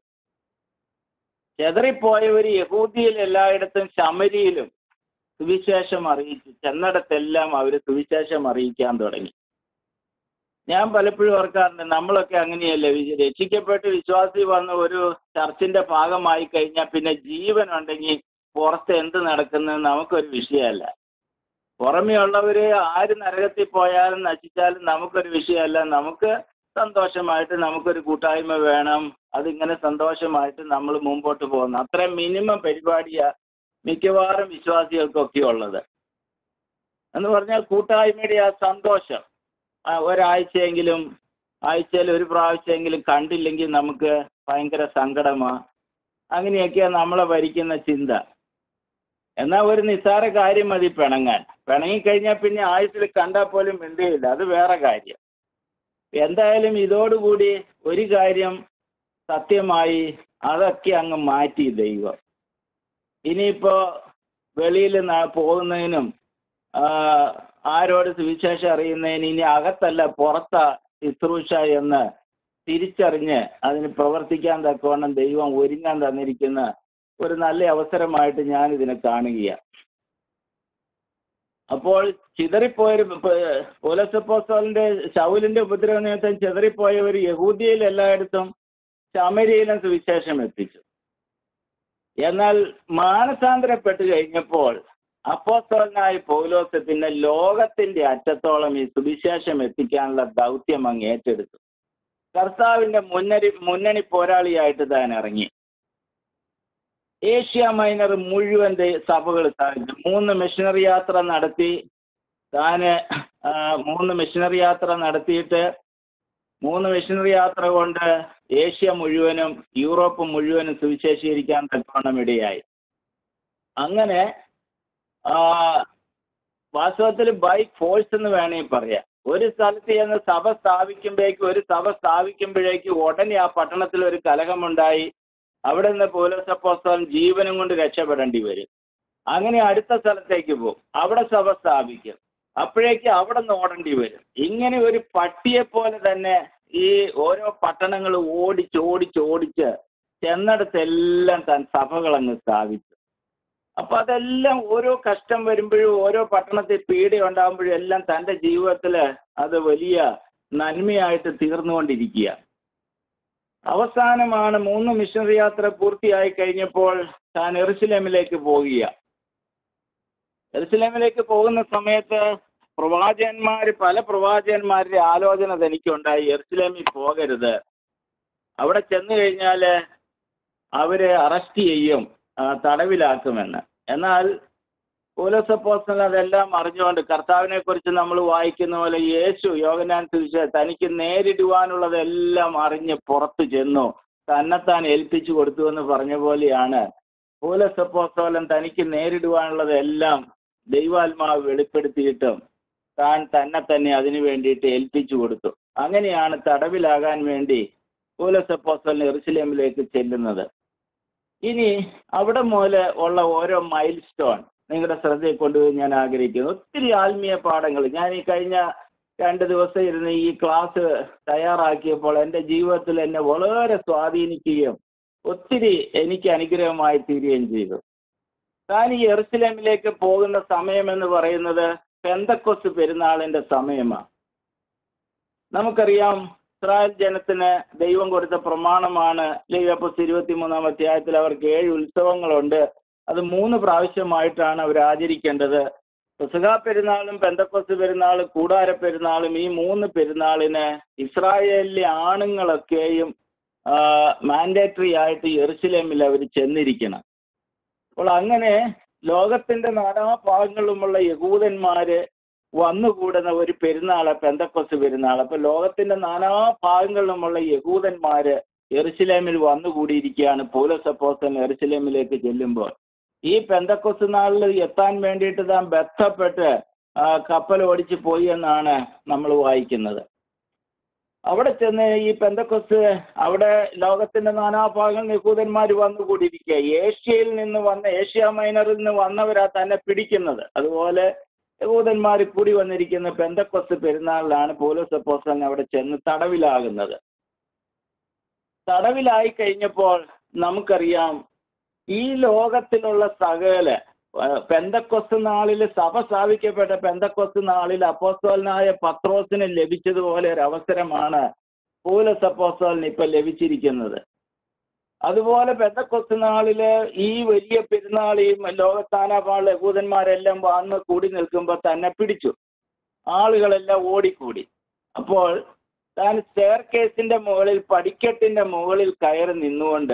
ചെതറിപ്പോയവർ യഹൂദിയിൽ എല്ലായിടത്തും ശമരിയിലും സുവിശേഷം അറിയിച്ചു ചെന്നിടത്തെല്ലാം അവർ സുവിശേഷം അറിയിക്കാൻ തുടങ്ങി ഞാൻ പലപ്പോഴും ഓർക്കാറുണ്ട് നമ്മളൊക്കെ അങ്ങനെയല്ലേ വി- രക്ഷിക്കപ്പെട്ട് വിശ്വാസി വന്ന് ഒരു ചർച്ചിന്റെ ഭാഗമായി കഴിഞ്ഞാൽ പിന്നെ ജീവൻ ഉണ്ടെങ്കിൽ പുറത്ത് എന്ത് നടക്കുന്നത് നമുക്കൊരു വിഷയമല്ല പുറമേ ഉള്ളവര് ആര് നരകത്തിൽ പോയാലും നശിച്ചാലും നമുക്കൊരു വിഷയമല്ല നമുക്ക് സന്തോഷമായിട്ട് നമുക്കൊരു കൂട്ടായ്മ വേണം അതിങ്ങനെ സന്തോഷമായിട്ട് നമ്മൾ മുമ്പോട്ട് പോകുന്നു അത്ര മിനിമം പരിപാടിയാ മിക്കവാറും വിശ്വാസികൾക്കൊക്കെ ഉള്ളത് എന്ന് പറഞ്ഞാൽ കൂട്ടായ്മയുടെ ആ സന്തോഷം ആ ഒരാഴ്ചയെങ്കിലും ആഴ്ചയിൽ ഒരു പ്രാവശ്യമെങ്കിലും കണ്ടില്ലെങ്കിൽ നമുക്ക് ഭയങ്കര സങ്കടമാ അങ്ങനെയൊക്കെയാണ് നമ്മളെ ഭരിക്കുന്ന ചിന്ത എന്നാൽ ഒരു നിസ്സാര കാര്യം മതി പിണങ്ങാൻ പിണങ്ങിക്കഴിഞ്ഞാൽ പിന്നെ ആയുസിൽ കണ്ടാൽ പോലും മിണ്ടുകയില്ല അത് വേറെ കാര്യം എന്തായാലും ഇതോടുകൂടി ഒരു കാര്യം സത്യമായി അതൊക്കെ അങ്ങ് മാറ്റി ദൈവം ഇനിയിപ്പോ വെളിയിൽ പോകുന്നതിനും ആ, ആരോട് സുവിശേഷം അറിയുന്നതിന് ഇനി അകത്തല്ല പുറത്താ ശുശ്രൂഷ എന്ന് തിരിച്ചറിഞ്ഞ് അതിന് പ്രവർത്തിക്കാൻ തക്കവണ്ണം ദൈവം ഒരുങ്ങാൻ തന്നിരിക്കുന്ന ഒരു നല്ല അവസരമായിട്ട് ഞാൻ ഇതിനെ കാണുകയാണ് അപ്പോൾ ചിതറിപ്പോയൊരു പോലസപ്പോസ്തോലിന്റെ ശൗലിന്റെ ഉപദ്രവ നിമിത്തം ചിതറിപ്പോയവർ യഹൂദിയയിൽ എല്ലായിടത്തും ശമരിയിലും സുവിശേഷം എത്തിച്ചു എന്നാൽ മാനസാന്തരപ്പെട്ട് കഴിഞ്ഞപ്പോൾ അപ്പോസ്തോലനായ പൗലോസ് പിന്നെ ലോകത്തിന്റെ അറ്റത്തോളം ഈ സുവിശേഷം എത്തിക്കാനുള്ള ദൗത്യം അങ്ങ് ഏറ്റെടുത്തു കർത്താവിന്റെ മുന്നണി മുന്നണി പോരാളിയായിട്ട് താൻ ഇറങ്ങി ഏഷ്യ മൈനർ മുഴുവൻ ദേ- സഭകൾ സ്ഥാപിച്ചു മൂന്ന് മിഷണറി യാത്ര നടത്തി താന് ആ, മൂന്ന് മിഷണറി യാത്ര നടത്തിയിട്ട് മൂന്ന് മിഷണറി യാത്ര കൊണ്ട് ഏഷ്യ മുഴുവനും യൂറോപ്പ് മുഴുവനും സുവിശേഷീകരിക്കാൻ തക്കവണ്ണം ഇടയായി അങ്ങനെ ആ, വാസ്തവത്തിൽ ബൈ ഫോഴ്സ് എന്ന് വേണമെങ്കിൽ പറയാം ഒരു സ്ഥലത്ത് ചെന്ന് സഭ സ്ഥാപിക്കുമ്പോഴേക്കും ഒരു സഭ സ്ഥാപിക്കുമ്പോഴേക്കും ഉടനെ ആ പട്ടണത്തിൽ ഒരു കലഹമുണ്ടായി അവിടെ നിന്ന് പോലീസപ്പോസ്തലൻ ജീവനും കൊണ്ട് രക്ഷപ്പെടേണ്ടി വരും അങ്ങനെ അടുത്ത സ്ഥലത്തേക്ക് പോകും അവിടെ സഭ സ്ഥാപിക്കും അപ്പോഴേക്ക് അവിടെ നിന്ന് ഓടേണ്ടി വരും ഇങ്ങനെ ഒരു പട്ടിയെ പോലെ തന്നെ ഈ ഓരോ പട്ടണങ്ങൾ ഓടിച്ച് ഓടിച്ച് ഓടിച്ച് ചെന്നിടത്തെല്ലാം താൻ സഭകളങ്ങ് സ്ഥാപിച്ചു അപ്പൊ അതെല്ലാം ഓരോ കഷ്ടം വരുമ്പോഴും ഓരോ പട്ടണത്തിൽ പീഡ ഉണ്ടാകുമ്പോഴും എല്ലാം തന്റെ ജീവിതത്തിൽ അത് വലിയ നന്മയായിട്ട് തീർന്നുകൊണ്ടിരിക്കുക അവസാനമാണ് മൂന്ന് മിഷണറി യാത്ര പൂർത്തിയായി കഴിഞ്ഞപ്പോൾ താൻ എറുസലേമിലേക്ക് പോകുക എറുസലേമിലേക്ക് പോകുന്ന സമയത്ത് പ്രവാചകന്മാർ പല പ്രവാചകന്മാരുടെ ആലോചന തനിക്കുണ്ടായി എറുസലേമിൽ പോകരുത് അവിടെ ചെന്ന് കഴിഞ്ഞാൽ അവരെ അറസ്റ്റ് ചെയ്യും ആ, തടവിലാക്കുമെന്ന് എന്നാൽ പൗലോസപ്പോസ്റ്റൽ അതെല്ലാം അറിഞ്ഞുകൊണ്ട് കർത്താവിനെ കുറിച്ച് നമ്മൾ വായിക്കുന്ന പോലെ യേശു യോഗനാൻ തിരിച്ച് തനിക്ക് നേരിടുവാനുള്ളതെല്ലാം അറിഞ്ഞ് പുറത്തു ചെന്നു തന്നെത്താൻ ഏൽപ്പിച്ചു കൊടുത്തു എന്ന് പറഞ്ഞ പോലെയാണ് പൗലോസപ്പോസ്തോലൻ തനിക്ക് നേരിടുവാനുള്ളതെല്ലാം ദൈവാത്മാവ് വെളിപ്പെടുത്തിയിട്ടും താൻ തന്നെ തന്നെ അതിനു വേണ്ടിയിട്ട് ഏൽപ്പിച്ചു കൊടുത്തു അങ്ങനെയാണ് തടവിലാകാൻ വേണ്ടി പൗലോസപ്പോസ്തോലൻ എറുസലേമിലേക്ക് ചെല്ലുന്നത് ഇനി അവിടെ മുതൽ ഉള്ള ഓരോ മൈൽ സ്റ്റോൺ നിങ്ങളുടെ ശ്രദ്ധയിൽ കൊണ്ടുപോയി ഞാൻ ആഗ്രഹിക്കുന്നു ഒത്തിരി ആത്മീയ പാഠങ്ങൾ ഞാൻ ഈ കഴിഞ്ഞ രണ്ട് ദിവസം ഇരുന്ന് ഈ ക്ലാസ് തയ്യാറാക്കിയപ്പോൾ എൻ്റെ ജീവിതത്തിൽ എന്നെ വളരെ സ്വാധീനിക്കുകയും ഒത്തിരി എനിക്ക് അനുഗ്രഹമായി തീരുകയും ചെയ്തു താൻ ഈ എറുസലേമിലേക്ക് പോകുന്ന സമയം എന്ന് പറയുന്നത് പെന്തക്കൊസ് പെരുന്നാളിന്റെ സമയമാണ് നമുക്കറിയാം ഇസ്രായേൽ ജനത്തിന് ദൈവം കൊടുത്ത പ്രമാണമാണ് ലേവ്യപ്പസ് ഇരുപത്തി മൂന്നാം അധ്യായത്തിൽ അവർക്ക് ഏഴ് ഉത്സവങ്ങളുണ്ട് അത് മൂന്ന് പ്രാവശ്യമായിട്ടാണ് അവർ ആചരിക്കേണ്ടത് പെസഹ പെരുന്നാളും പെന്തക്കൊസ് പെരുന്നാളും കൂടാര പെരുന്നാളും ഈ മൂന്ന് പെരുന്നാളിന് ഇസ്രായേലിലെ ആണുങ്ങളൊക്കെയും മാൻഡേറ്ററി ആയിട്ട് യെറുസലേമിൽ അവർ ചെന്നിരിക്കണം അപ്പോൾ അങ്ങനെ ലോകത്തിന്റെ നാനാഭാഗങ്ങളിലുമുള്ള യഹൂദന്മാര് വന്നുകൂടുന്ന ഒരു പെരുന്നാള് പെന്തക്കൊസ് പെരുന്നാൾ അപ്പൊ ലോകത്തിന്റെ നാനാ ഭാഗങ്ങളിലുമുള്ള യഹൂദന്മാര് എറുസലേമിൽ വന്നുകൂടിയിരിക്കുകയാണ് പൗലോസ് അപ്പോസ്തലൻ എറുസലേമിലേക്ക് ചെല്ലുമ്പോൾ ഈ പെന്തക്കൊസ് നാളിൽ എത്താൻ വേണ്ടിയിട്ട് താൻ ബന്ധപ്പെട്ട് ആ, കപ്പൽ ഓടിച്ച് പോയി എന്നാണ് നമ്മൾ വായിക്കുന്നത് അവിടെ ചെന്ന് ഈ പെന്തക്കൊസ് അവിടെ ലോകത്തിന്റെ നാനാഭാഗങ്ങളിൽ യഹൂദന്മാർ വന്നുകൂടിയിരിക്കുക ഏഷ്യയിൽ നിന്ന് വന്ന ഏഷ്യ മൈനറിൽ നിന്ന് വന്നവരാ തന്നെ പിടിക്കുന്നത് അതുപോലെ യഹൂദന്മാർ കൂടി വന്നിരിക്കുന്ന പെന്തക്കൊസ് പെരുന്നാളിലാണ് പോലീസ് അപ്പോസ്റ്റലൻ അവിടെ ചെന്ന് തടവിലാകുന്നത് തടവിലായി കഴിഞ്ഞപ്പോൾ നമുക്കറിയാം ഈ ലോകത്തിലുള്ള സകല പെന്തക്കൊസ് നാളിൽ സഭ സ്ഥാപിക്കപ്പെട്ട പെന്തക്കൊസ് നാളിൽ അപ്പോസ്തോലനായ പത്രോസിന് ലഭിച്ചതുപോലെ ഒരു അവസരമാണ് പൗലസ് അപ്പോസ്തോലിന് ഇപ്പൊ ലഭിച്ചിരിക്കുന്നത് അതുപോലെ പെന്തക്കൊസ് നാളില് ഈ വലിയ പെരുന്നാൾ ഈ ലോകത്താനാപാട് യഹൂദന്മാരെല്ലാം വന്ന് കൂടി നിൽക്കുമ്പോൾ തന്നെ പിടിച്ചു ആളുകളെല്ലാം ഓടിക്കൂടി അപ്പോൾ താൻ സ്റ്റെയർ കേസിന്റെ മുകളിൽ പടിക്കെട്ടിന്റെ മുകളിൽ കയറി നിന്നുകൊണ്ട്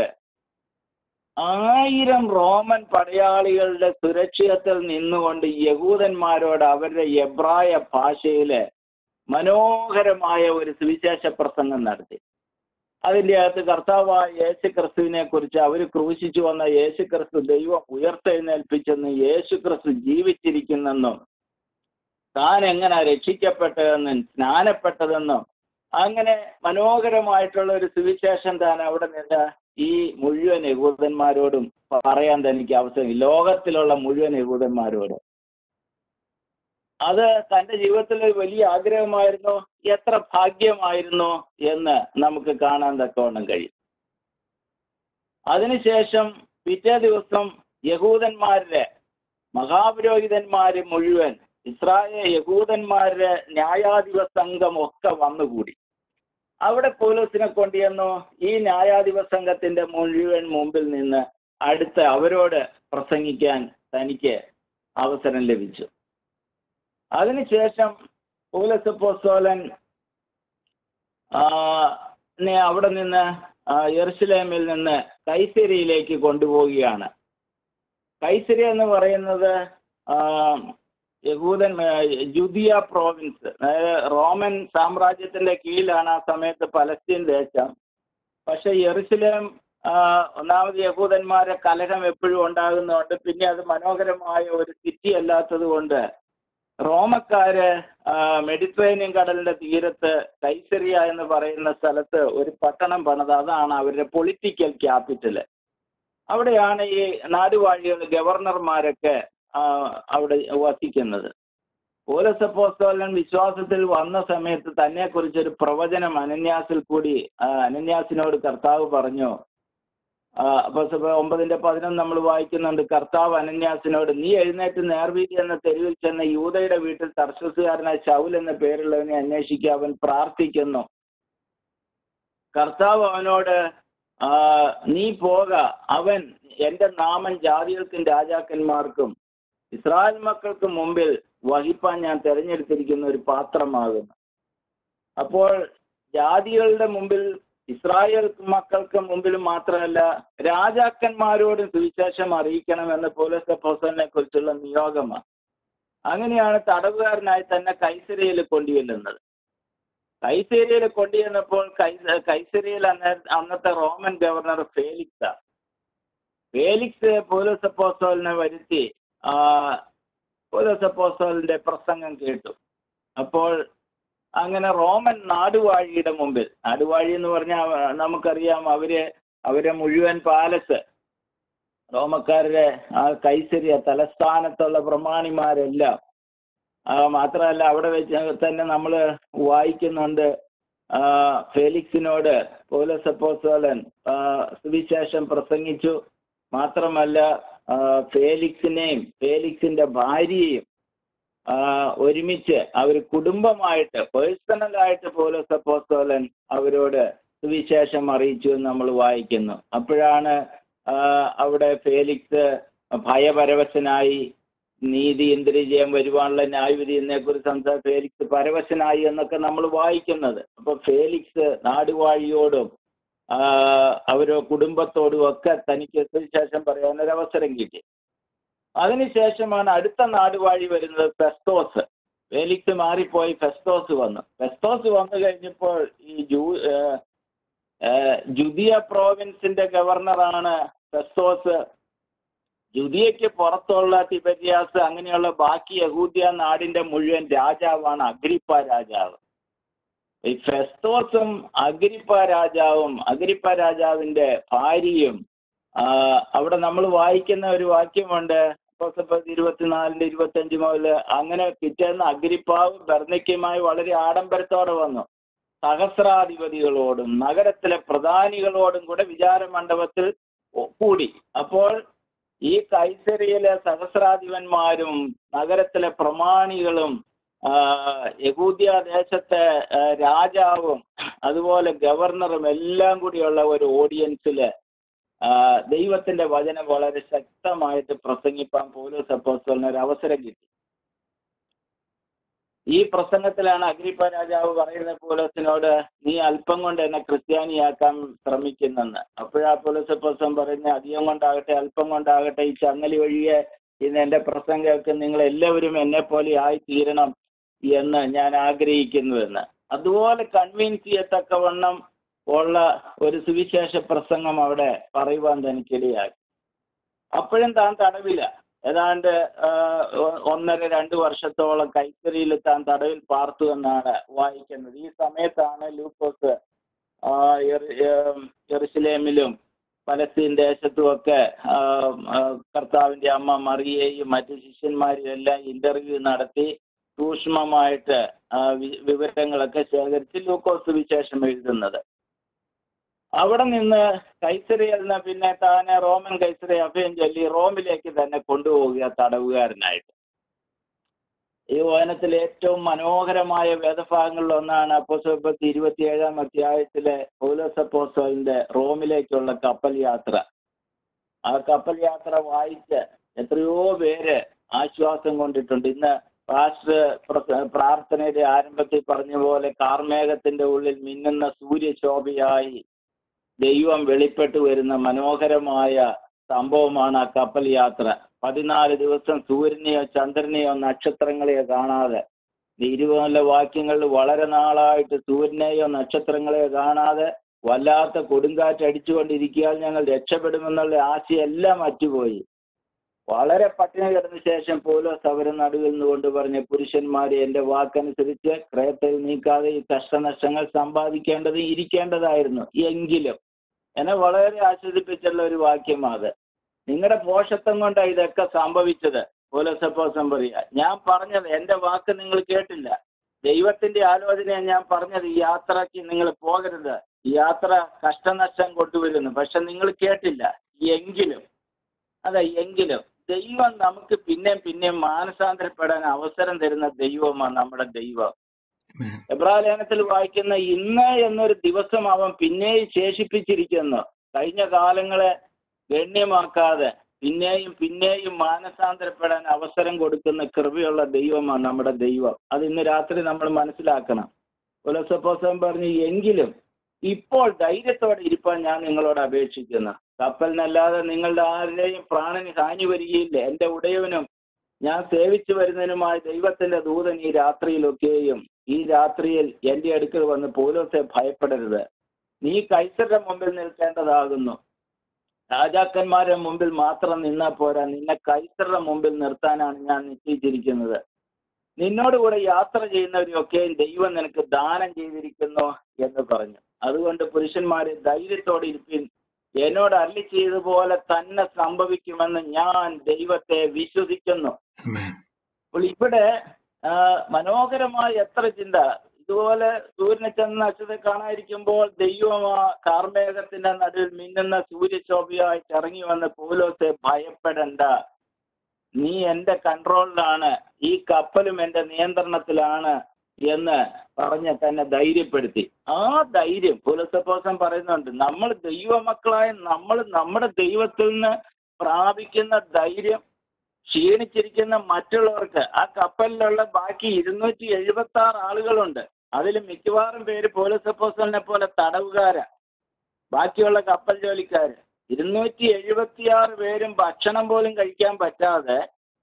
ആയിരം റോമൻ പടയാളികളുടെ സുരക്ഷിതത്തിൽ നിന്നുകൊണ്ട് യഹൂദന്മാരോട് അവരുടെ എബ്രായ ഭാഷയില് മനോഹരമായ ഒരു സുവിശേഷ പ്രസംഗം നടത്തി അതിൻ്റെ അകത്ത് കർത്താവായ യേശു ക്രിസ്തുവിനെ കുറിച്ച് അവർ ക്രൂശിച്ചു വന്ന യേശു ക്രിസ്തു ദൈവം ഉയർത്തെഴുന്നേൽപ്പിച്ചെന്നും യേശു ക്രിസ്തു ജീവിച്ചിരിക്കുന്നെന്നും താൻ എങ്ങനെ രക്ഷിക്കപ്പെട്ടതെന്നും സ്നാനപ്പെട്ടതെന്നും അങ്ങനെ മനോഹരമായിട്ടുള്ള ഒരു സുവിശേഷം താൻ അവിടെ നിന്ന് ഈ മുഴുവൻ യഹൂദന്മാരോടും പറയാൻ തനിക്ക് അവസരം ലോകത്തിലുള്ള മുഴുവൻ യഹൂദന്മാരോടും അത് തന്റെ ജീവിതത്തിൽ ഒരു വലിയ ആഗ്രഹമായിരുന്നു എത്ര ഭാഗ്യമായിരുന്നു എന്ന് നമുക്ക് കാണാൻ തക്കവണ്ണം കഴിയും അതിനുശേഷം പിറ്റേ ദിവസം യഹൂദന്മാരുടെ മഹാപുരോഹിതന്മാര് മുഴുവൻ ഇസ്രായേൽ യഹൂദന്മാരുടെ ന്യായാധിപ സംഘം ഒക്കെ വന്നുകൂടി അവിടെ പോലീസിനെ കൊണ്ടുവന്നു ഈ ന്യായാധിപ സംഘത്തിന്റെ മുഴുവൻ മുമ്പിൽ നിന്ന് അടുത്ത് അവരോട് പ്രസംഗിക്കാൻ തനിക്ക് അവസരം ലഭിച്ചു അതിനുശേഷം പൗലസ് പോസ്തോലൻ അവിടെ നിന്ന് യെറുസലേമിൽ നിന്ന് കൈസരിയിലേക്ക് കൊണ്ടുപോവുകയാണ് കൈസരി എന്ന് പറയുന്നത് യഹൂദൻ ജുദിയ പ്രോവിൻസ് അതായത് റോമൻ സാമ്രാജ്യത്തിന്റെ കീഴിലാണ് ആ സമയത്ത് പലസ്തീൻ ദേശം പക്ഷെ യെറുസലേം ഒന്നാമത് യഹൂദന്മാരെ കലഹം എപ്പോഴും ഉണ്ടാകുന്നതുകൊണ്ട് പിന്നെ അത് മനോഹരമായ ഒരു സിറ്റി അല്ലാത്തത് കൊണ്ട് റോമക്കാര് മെഡിറ്ററേനിയൻ കടലിന്റെ തീരത്ത് കൈസറിയ എന്ന് പറയുന്ന സ്ഥലത്ത് ഒരു പട്ടണം പണിത് അതാണ് അവരുടെ പൊളിറ്റിക്കൽ ക്യാപിറ്റല് അവിടെയാണ് ഈ നാടുവാഴികൾ ഗവർണർമാരൊക്കെ അവിടെ വസിക്കുന്നത് പോലസപ്പോസ്തോലൻ വിശ്വാസത്തിൽ വന്ന സമയത്ത് തന്നെ കുറിച്ചൊരു പ്രവചനം അനന്യാസിൽ കൂടി അനന്യാസിനോട് കർത്താവ് പറഞ്ഞു അപ്പൊ ഒമ്പതിന്റെ പതിനൊന്ന് നമ്മൾ വായിക്കുന്നുണ്ട് കർത്താവ് അനന്യാസിനോട് നീ എഴുന്നേറ്റ് നേർവീതി എന്ന തെരുവിൽ ചെന്ന യൂതയുടെ വീട്ടിൽ തർശസുകാരനായ ശൗൽ എന്ന പേരുള്ളവനെ അന്വേഷിക്കുക അവൻ പ്രാർത്ഥിക്കുന്നു കർത്താവ് അവനോട് നീ പോക അവൻ എന്റെ നാമം ജാതികൾക്കും രാജാക്കന്മാർക്കും ഇസ്രായേൽ മക്കൾക്ക് മുമ്പിൽ വഹിപ്പാൻ ഞാൻ തെരഞ്ഞെടുത്തിരിക്കുന്ന ഒരു പാത്രമാകുന്നു അപ്പോൾ ജാതികളുടെ മുമ്പിൽ ഇസ്രായേൽ മക്കൾക്ക് മുമ്പിൽ മാത്രമല്ല രാജാക്കന്മാരോടും സുവിശേഷം അറിയിക്കണമെന്ന് പോലീസ് അപ്പോസലിനെ കുറിച്ചുള്ള നിയോഗമാണ് അങ്ങനെയാണ് തടവുകാരനായി തന്നെ കൈസരയിൽ കൊണ്ടുചെല്ലുന്നത് കൈസേരിയിൽ കൊണ്ടുചെന്നപ്പോൾ കൈ- കൈസരിയിൽ അന്ന അന്നത്തെ റോമൻ ഗവർണർ ഫേലിക്സ് ഫേലിക്സ് പോലീസ് അപ്പോസ്തോലിനെ വരുത്തി ആ, പോലീസ് അപ്പോസ്തോലിന്റെ പ്രസംഗം കേട്ടു അപ്പോൾ അങ്ങനെ റോമൻ നാടുവാഴിയുടെ മുമ്പിൽ നാടുവാഴി എന്ന് പറഞ്ഞാൽ നമുക്കറിയാം അവര് അവരെ മുഴുവൻ പാലസ് റോമക്കാരുടെ ആ കൈസരിയ തലസ്ഥാനത്തുള്ള പ്രമാണിമാരെല്ലാം ആ, മാത്രമല്ല അവിടെ വെച്ച് തന്നെ നമ്മൾ വായിക്കുന്നുണ്ട് ആ, ഫേലിക്സിനോട് പൗലോസ് അപ്പോസ്തലൻ ആ, സുവിശേഷം പ്രസംഗിച്ചു മാത്രമല്ല ആ, ഫേലിക്സിനെയും ഫേലിക്സിന്റെ ഭാര്യയെയും ആ, ഒരുമിച്ച് അവർ കുടുംബമായിട്ട് പേഴ്സണലായിട്ട് പൗലോസ് അപ്പോസ്തലൻ അവരോട് സുവിശേഷം അറിയിച്ചു എന്ന് നമ്മൾ വായിക്കുന്നു അപ്പോഴാണ് ആ, അവിടെ ഫേലിക്സ് ഭയപരവശനായി നീതി ഇന്ദ്രിജയം വരുവാനുള്ള ന്യായവിധിയെ കുറിച്ച് സംസാരിച്ച് ഫേലിക്സ് പരവശനായി എന്നൊക്കെ നമ്മൾ വായിക്കുന്നത് അപ്പൊ ഫേലിക്സ് നാടുവാഴിയോടും ആ, അവരോ കുടുംബത്തോടും ഒക്കെ തനിക്ക് സുവിശേഷം പറയാൻ ഒരു അവസരം കിട്ടി അതിനുശേഷമാണ് അടുത്ത നാടുവാഴി വരുന്നത് ഫെസ്തോസ് ഫേലിക്സ് മാറിപ്പോയി ഫെസ്തോസ് വന്നു ഫെസ്തോസ് വന്നു കഴിഞ്ഞപ്പോൾ ഈ ജൂ ഏഹ്, ഏഹ്, ജുദിയ പ്രോവിൻസിന്റെ ഗവർണറാണ് ഫെസ്തോസ് ജുദിയയ്ക്ക് പുറത്തുള്ള തിബരിയാസ് അങ്ങനെയുള്ള ബാക്കി യഹൂദിയ നാടിന്റെ മുഴുവൻ രാജാവാണ് അഗ്രിപ്പ രാജാവ് ഈ ഫെസ്തോസും അഗ്രിപ്പ രാജാവും അഗ്രിപ്പ രാജാവിന്റെ ഭാര്യയും ആ, അവിടെ നമ്മൾ വായിക്കുന്ന ഒരു വാക്യമുണ്ട് അപ്പോസ്തലപ്രവൃത്തി ഇരുപത്തിനാലിന്റെ ഇരുപത്തഞ്ച് മുതൽ അങ്ങനെ പിറ്റേന്ന് അഗ്രിപ്പാവും ബർണിക്കയുമായി വളരെ ആഡംബരത്തോടെ വന്നു സഹസ്രാധിപതികളോടും നഗരത്തിലെ പ്രധാനികളോടും കൂടെ വിചാര മണ്ഡപത്തിൽ ഒ- കൂടി അപ്പോൾ ഈ കൈസരിയിലെ സഹസ്രാധിപന്മാരും നഗരത്തിലെ പ്രമാണികളും ആ, യഹൂദ്യ ദേശത്തെ ആ, രാജാവും അതുപോലെ ഗവർണറും എല്ലാം കൂടിയുള്ള ഒരു ഓഡിയൻസില് ആ, ദൈവത്തിന്റെ വചനം വളരെ ശക്തമായിട്ട് പ്രസംഗിപ്പാൻ പോലീസ് അപ്പോസ്തലന് ഒരു അവസരം കിട്ടി ഈ പ്രസംഗത്തിലാണ് അഗ്രിപ്പ രാജാവ് പറയുന്ന പോലീസിനോട് നീ അല്പം കൊണ്ട് എന്നെ ക്രിസ്ത്യാനിയാക്കാൻ ശ്രമിക്കുന്നെന്ന് അപ്പോഴാ പോലീസ് അപ്പോസ്തലൻ പറയുന്ന അധികം കൊണ്ടാകട്ടെ അല്പം കൊണ്ടാകട്ടെ ഈ ചങ്ങലി ഒഴികെ ഇന്ന് എന്റെ പ്രസംഗമൊക്കെ നിങ്ങൾ എല്ലാവരും എന്നെ പോലെ ആയി തീരണം എന്ന് ഞാൻ ആഗ്രഹിക്കുന്നുവെന്ന് അതുപോലെ കൺവിൻസ് ചെയ്യത്തക്കവണ്ണം ഉള്ള ഒരു സുവിശേഷ പ്രസംഗം അവിടെ പറയുവാൻ തനിക്കിടയായി അപ്പോഴും താൻ തടവില്ല ഏതാണ്ട് ആ, ഒ- ഒന്നര രണ്ട് വർഷത്തോളം കൈത്തറിയിൽ താൻ തടവിൽ പാർത്തു എന്നാണ് വായിക്കുന്നത് ഈ സമയത്താണ് ലൂക്കോസ് ആ, യെറു- ഏം, യെറുശലേമിലും പലസ്തീൻ ദേശത്തുമൊക്കെ ആ, ആ, കർത്താവിന്റെ അമ്മ മറിയെയും മറ്റു ശിഷ്യന്മാരെയും എല്ലാം ഇന്റർവ്യൂ നടത്തി സൂക്ഷ്മമായിട്ട് ആ, വി- വിവരങ്ങളൊക്കെ ശേഖരിച്ച് ലൂക്കോസ് വിശേഷം എഴുതുന്നത് അവിടെ നിന്ന് കൈസരയിൽ നിന്ന് പിന്നെ താനെ റോമൻ കൈസരെ അഭയം ചൊല്ലി റോമിലേക്ക് തന്നെ കൊണ്ടുപോവുക തടവുകാരനായിട്ട് ഈ വചനത്തിൽ ഏറ്റവും മനോഹരമായ വേദഭാഗങ്ങളിൽ ഒന്നാണ് അപ്പോസോപ്പത്തി ഇരുപത്തിയേഴാം അധ്യായത്തിലെ പൗലോസ് അപ്പോസോലിന്റെ റോമിലേക്കുള്ള കപ്പൽ യാത്ര ആ കപ്പൽ യാത്ര വായിച്ച് എത്രയോ പേര് ആശ്വാസം കൊണ്ടിട്ടുണ്ട് ഇന്ന് പാസ്റ്റർ പ്ര- പ്രാർത്ഥനയുടെ ആരംഭത്തിൽ പറഞ്ഞ പോലെ കാർമേഘത്തിന്റെ ഉള്ളിൽ മിന്നുന്ന സൂര്യശോഭയായി ദൈവം വെളിപ്പെട്ടു വരുന്ന മനോഹരമായ സംഭവമാണ് ആ കപ്പൽ യാത്ര പതിനാല് ദിവസം സൂര്യനെയോ ചന്ദ്രനെയോ നക്ഷത്രങ്ങളെയോ കാണാതെ ഈ ഇരുപതിലെ വാക്യങ്ങളിൽ വളരെ നാളായിട്ട് സൂര്യനെയോ നക്ഷത്രങ്ങളെയോ കാണാതെ വല്ലാത്ത കൊടുങ്കാറ്റ് അടിച്ചുകൊണ്ടിരിക്കാൻ ഞങ്ങൾ രക്ഷപ്പെടുമെന്നുള്ള ആശയെല്ലാം അറ്റുപോയി വളരെ പട്ടിണി കിടന്ന ശേഷം പോലീസ് അവരെ നടുവിൽ നിന്നുകൊണ്ട് പറഞ്ഞ പുരുഷന്മാരെ എന്റെ വാക്കനുസരിച്ച് ക്രയത്തിൽ നീക്കാതെ ഈ കഷ്ടനഷ്ടങ്ങൾ സമ്പാദിക്കേണ്ടത് ഇരിക്കേണ്ടതായിരുന്നു എങ്കിലും എന്നെ വളരെ ആശ്വസിപ്പിച്ചുള്ള ഒരു വാക്യമാണ് നിങ്ങളുടെ പോഷത്വം കൊണ്ടാണ് ഇതൊക്കെ സംഭവിച്ചത് പോലീസപ്പോസം പറയുക ഞാൻ പറഞ്ഞത് എന്റെ വാക്ക് നിങ്ങൾ കേട്ടില്ല ദൈവത്തിന്റെ ആലോചനയെ ഞാൻ പറഞ്ഞത് ഈ യാത്രക്ക് നിങ്ങൾ പോകരുത് ഈ യാത്ര കഷ്ടനഷ്ടം കൊണ്ടുവരുന്നു പക്ഷെ നിങ്ങൾ കേട്ടില്ല എങ്കിലും അതെ എങ്കിലും ദൈവം നമുക്ക് പിന്നെയും പിന്നെയും മാനസാന്തരപ്പെടാൻ അവസരം തരുന്ന ദൈവമാണ് നമ്മുടെ ദൈവം എബ്രാലേഖനത്തിൽ വായിക്കുന്ന ഇന്ന് എന്നൊരു ദിവസം അവൻ പിന്നെയും ശേഷിപ്പിച്ചിരിക്കുന്നു കഴിഞ്ഞ കാലങ്ങളെ ഗണ്യമാക്കാതെ പിന്നെയും പിന്നെയും മാനസാന്തരപ്പെടാൻ അവസരം കൊടുക്കുന്ന കൃപയുള്ള ദൈവമാണ് നമ്മുടെ ദൈവം അത് ഇന്ന് രാത്രി നമ്മൾ മനസ്സിലാക്കണം പുലസപ്പോസം പറഞ്ഞു എങ്കിലും ഇപ്പോൾ ധൈര്യത്തോടെ ഇരിപ്പാൻ ഞാൻ നിങ്ങളോട് അപേക്ഷിക്കുന്നു കപ്പലിനല്ലാതെ നിങ്ങളുടെ ആരുടെയും പ്രാണന് ഹാനി വരികയില്ല എന്റെ ഉടയവനും ഞാൻ സേവിച്ചു വരുന്നതിനുമായി ദൈവത്തിന്റെ ദൂതൻ ഈ രാത്രിയിലൊക്കെയും ഈ രാത്രിയിൽ എന്റെ അടുക്കൽ വന്ന് പോലോസെ ഭയപ്പെടരുത് നീ കൈസരുടെ മുമ്പിൽ നിൽക്കേണ്ടതാകുന്നു രാജാക്കന്മാരുടെ മുമ്പിൽ മാത്രം നിന്നാ പോരാ നിന്നെ കൈസരുടെ മുമ്പിൽ നിർത്താനാണ് ഞാൻ നിശ്ചയിച്ചിരിക്കുന്നത് നിന്നോട് കൂടെ യാത്ര ചെയ്യുന്നവരെയൊക്കെയും ദൈവം നിനക്ക് ദാനം ചെയ്തിരിക്കുന്നു എന്ന് പറഞ്ഞു അതുകൊണ്ട് പുരുഷന്മാരെ ധൈര്യത്തോടെ ഇരിപ്പിൻ എന്നോട് അല്ലി ചെയ്തതുപോലെ തന്നെ സംഭവിക്കുമെന്ന് ഞാൻ ദൈവത്തെ വിശ്വസിക്കുന്നു Amen. അപ്പോൾ ഇവിടെ ആ, മനോഹരമായ എത്ര ചിന്ത ഇതുപോലെ സൂര്യനെ ചെന്ന് നക്ഷത്രം കാണാതിരിക്കുമ്പോൾ ദൈവം ആ കാർമേഘത്തിന്റെ നടുവിൽ മിന്നുന്ന സൂര്യശോഭയായിട്ട് ഇറങ്ങി വന്ന് പോലോസെ ഭയപ്പെടണ്ട നീ എന്റെ കൺട്രോളിലാണ് ഈ കപ്പലും എന്റെ നിയന്ത്രണത്തിലാണ് എന്ന് പറഞ്ഞ് തന്നെ ധൈര്യപ്പെടുത്തി ആ ധൈര്യം പുലസപ്പോസം പറയുന്നുണ്ട് നമ്മൾ ദൈവമക്കളായ നമ്മൾ നമ്മുടെ ദൈവത്തിൽ നിന്ന് പ്രാപിക്കുന്ന ധൈര്യം ക്ഷീണിച്ചിരിക്കുന്ന മറ്റുള്ളവർക്ക് ആ കപ്പലിലുള്ള ബാക്കി ഇരുന്നൂറ്റി എഴുപത്തി ആറ് ആളുകളുണ്ട് അതിൽ മിക്കവാറും പേര് പോലീസപ്പോസലിനെ പോലെ തടവുകാരാ ബാക്കിയുള്ള കപ്പൽ ജോലിക്കാര് ഇരുന്നൂറ്റി എഴുപത്തിയാറ് പേരും ഭക്ഷണം പോലും കഴിക്കാൻ പറ്റാതെ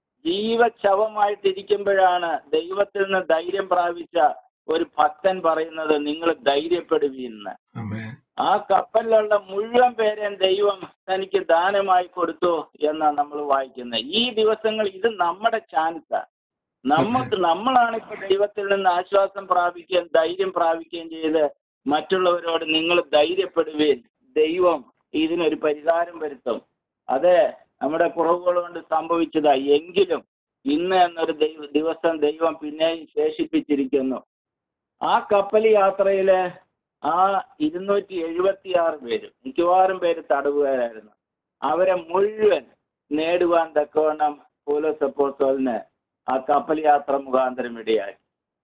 ജീവശവമായിട്ടിരിക്കുമ്പോഴാണ് ദൈവത്തിൽ നിന്ന് ധൈര്യം പ്രാപിച്ച ഒരു ഭക്തൻ പറയുന്നത് നിങ്ങൾ ധൈര്യപ്പെടുവീന്ന് Amen. ആ കപ്പലിലുള്ള മുഴുവൻ പേരെയും ദൈവം തനിക്ക് ദാനമായി കൊടുത്തു എന്നാണ് നമ്മൾ വായിക്കുന്നത് ഈ ദിവസങ്ങൾ ഇത് നമ്മുടെ ചാൻസാ നമുക്ക് നമ്മളാണ് ഇപ്പൊ ദൈവത്തിൽ നിന്ന് ആശ്വാസം പ്രാപിക്കുകയും ധൈര്യം പ്രാപിക്കുകയും ചെയ്ത് മറ്റുള്ളവരോട് നിങ്ങൾ ധൈര്യപ്പെടുകയും ദൈവം ഇതിനൊരു പരിഹാരം വരുത്തും അത് നമ്മുടെ കുറവുകൾ കൊണ്ട് സംഭവിച്ചതാ എങ്കിലും ഇന്ന് എന്നൊരു ദൈവ ദിവസം ദൈവം പിന്നെയും ശേഷിപ്പിച്ചിരിക്കുന്നു ആ കപ്പൽ യാത്രയില് ആ ഇരുന്നൂറ്റി എഴുപത്തി ആറ് പേര് മിക്കവാറും പേര് തടവുകാരായിരുന്നു അവരെ മുഴുവൻ നേടുവാൻ തക്കവണ്ണം പോലീസ് അപ്പോസ്തലന് ആ കപ്പൽ യാത്ര മുഖാന്തരം ഇടയായി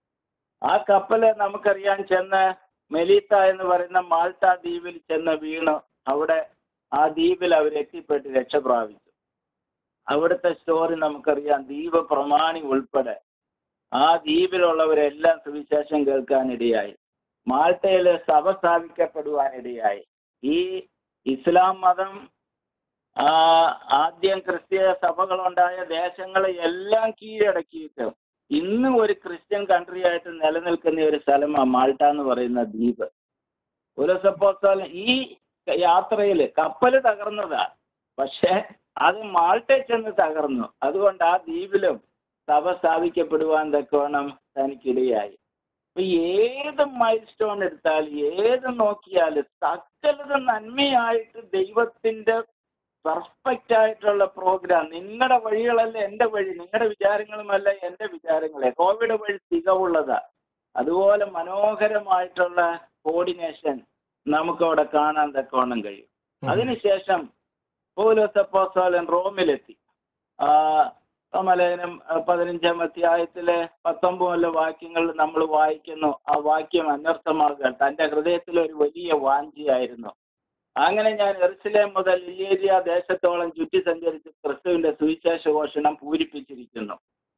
ആ കപ്പല് നമുക്കറിയാൻ ചെന്ന് മെലീത്ത എന്ന് പറയുന്ന മാൾട്ട ദ്വീപിൽ ചെന്ന് വീണു അവിടെ ആ ദ്വീപിൽ അവർ എത്തിപ്പെട്ട് രക്ഷ പ്രാപിച്ചു അവിടുത്തെ സ്റ്റോറി നമുക്കറിയാം ദ്വീപ് പ്രമാണി ഉൾപ്പെടെ ആ ദ്വീപിലുള്ളവരെല്ലാം സുവിശേഷം കേൾക്കാനിടയായി മാൾട്ടയിൽ സഭ സ്ഥാപിക്കപ്പെടുവാനിടയായി ഈ ഇസ്ലാം മതം ആ, ആദ്യം ക്രിസ്തീയ സഭകളുണ്ടായ ദേശങ്ങളെ എല്ലാം കീഴടക്കിയിട്ട് ഇന്ന് ഒരു ക്രിസ്ത്യൻ കൺട്രി ആയിട്ട് നിലനിൽക്കുന്ന ഒരു സ്ഥലമാണ് മാൾട്ട എന്ന് പറയുന്ന ദ്വീപ് ഒരു സപ്പോസ് ഈ യാത്രയിൽ കപ്പൽ തകർന്നതാ പക്ഷെ അത് മാൾട്ടയിൽ ചെന്ന് തകർന്നു അതുകൊണ്ട് ആ ദ്വീപിലും സഭ സ്ഥാപിക്കപ്പെടുവാൻ തക്കവണ്ണം തനിക്കിടയായി അപ്പൊ ഏത് മൈൽ സ്റ്റോൺ എടുത്താൽ ഏത് നോക്കിയാലും സകലത് നന്മയായിട്ട് ദൈവത്തിന്റെ പെർഫെക്റ്റ് ആയിട്ടുള്ള പ്രോഗ്രാം നിങ്ങളുടെ വഴികളല്ല എൻ്റെ വഴി നിങ്ങളുടെ വിചാരങ്ങളുമല്ല എൻ്റെ വിചാരങ്ങളെ കോവിഡ് വഴി തികവുള്ളതാ അതുപോലെ മനോഹരമായിട്ടുള്ള കോർഡിനേഷൻ നമുക്കവിടെ കാണാൻ തക്കവണ്ണം കഴിയും അതിനുശേഷം പൗലോസ് അപ്പോസ്തലൻ റോമിലെത്തി ആ, റോമലേഖനം ആ, പതിനഞ്ചാം അധ്യായത്തിലെ പത്തൊമ്പതിലെ വാക്യങ്ങൾ നമ്മൾ വായിക്കുന്നു ആ വാക്യം അനർത്ഥമാകുക തന്റെ ഹൃദയത്തിൽ ഒരു വലിയ വാഞ്ചിയായിരുന്നു അങ്ങനെ ഞാൻ എറുസലേം മുതൽ ഇല്ലേരിയ ദേശത്തോളം ചുറ്റി സഞ്ചരിച്ച് ക്രിസ്തുവിന്റെ സുവിശേഷ ഘോഷണം പൂരിപ്പിച്ചിരിക്കുന്നു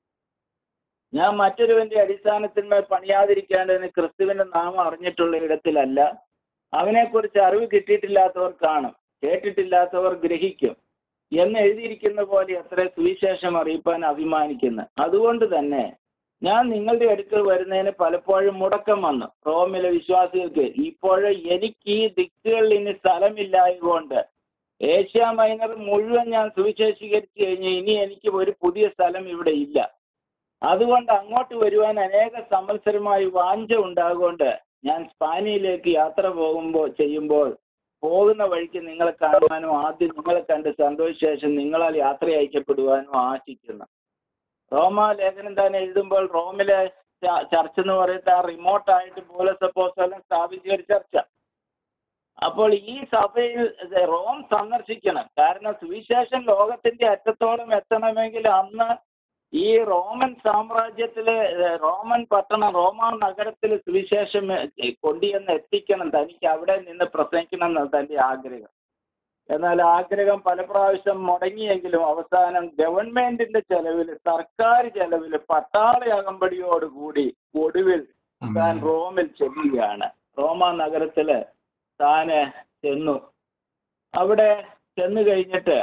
ഞാൻ മറ്റൊരുവന്റെ അടിസ്ഥാനത്തിന്മേൽ പണിയാതിരിക്കേണ്ടതിന് ക്രിസ്തുവിന്റെ നാമം അറിഞ്ഞിട്ടുള്ള ഇടത്തിലല്ല അവനെക്കുറിച്ച് അറിവ് കിട്ടിയിട്ടില്ലാത്തവർ കാണും കേട്ടിട്ടില്ലാത്തവർ ഗ്രഹിക്കും എന്ന് എഴുതിയിരിക്കുന്ന പോലെ എത്ര സുവിശേഷം അറിയിപ്പാൻ അഭിമാനിക്കുന്നു അതുകൊണ്ട് തന്നെ ഞാൻ നിങ്ങളുടെ അടുക്കൽ വരുന്നതിന് പലപ്പോഴും മുടക്കം വന്നു റോമിലെ വിശ്വാസികൾക്ക് ഇപ്പോഴും എനിക്ക് ഈ ദിക്കുകളിൽ ഇനി സ്ഥലമില്ലായതുകൊണ്ട് ഏഷ്യ മൈനർ മുഴുവൻ ഞാൻ സുവിശേഷീകരിച്ചു കഴിഞ്ഞ് ഇനി എനിക്ക് ഒരു പുതിയ സ്ഥലം ഇവിടെ ഇല്ല അതുകൊണ്ട് അങ്ങോട്ട് വരുവാൻ അനേക സംവത്സരമായി വാഞ്ച ഉണ്ടാകൊണ്ട് ഞാൻ സ്പാനിയിലേക്ക് യാത്ര പോകുമ്പോൾ ചെയ്യുമ്പോൾ പോകുന്ന വഴിക്ക് നിങ്ങളെ കാണുവാനും ആദ്യം നിങ്ങളെ കണ്ട് സന്തോഷിച്ച ശേഷം നിങ്ങളാൽ യാത്ര അയക്കപ്പെടുവാനും ആശിക്കുന്നു റോമ ലേഖനം തന്നെ എഴുതുമ്പോൾ റോമിലെ ച- ചർച്ച് എന്ന് പറയുന്നത് ആ റിമോട്ടായിട്ട് പോലെ സപ്പോസ് സ്ഥാപിച്ച ഒരു ചർച്ച അപ്പോൾ ഈ സഭയിൽ ഇത് റോം സന്ദർശിക്കണം കാരണം സുവിശേഷം ലോകത്തിന്റെ അറ്റത്തോളം എത്തണമെങ്കിൽ അന്ന് ഈ റോമൻ സാമ്രാജ്യത്തിലെ ഏഹ്, റോമൻ പട്ടണം റോമ നഗരത്തിൽ സുവിശേഷം ഏഹ്, കൊണ്ടുചെന്ന് എത്തിക്കണം തനിക്ക് അവിടെ നിന്ന് പ്രസംഗിക്കണം എന്ന് തന്റെ ആഗ്രഹം എന്നാൽ ആഗ്രഹം പല പ്രാവശ്യം മുടങ്ങിയെങ്കിലും അവസാനം ഗവൺമെന്റിന്റെ ചെലവിൽ സർക്കാർ ചെലവിൽ പട്ടാള അകമ്പടിയോടുകൂടി ഒടുവിൽ താൻ Amen. റോമിൽ ചെല്ലുകയാണ് റോമ നഗരത്തില് താന് ചെന്നു അവിടെ ചെന്നു കഴിഞ്ഞിട്ട്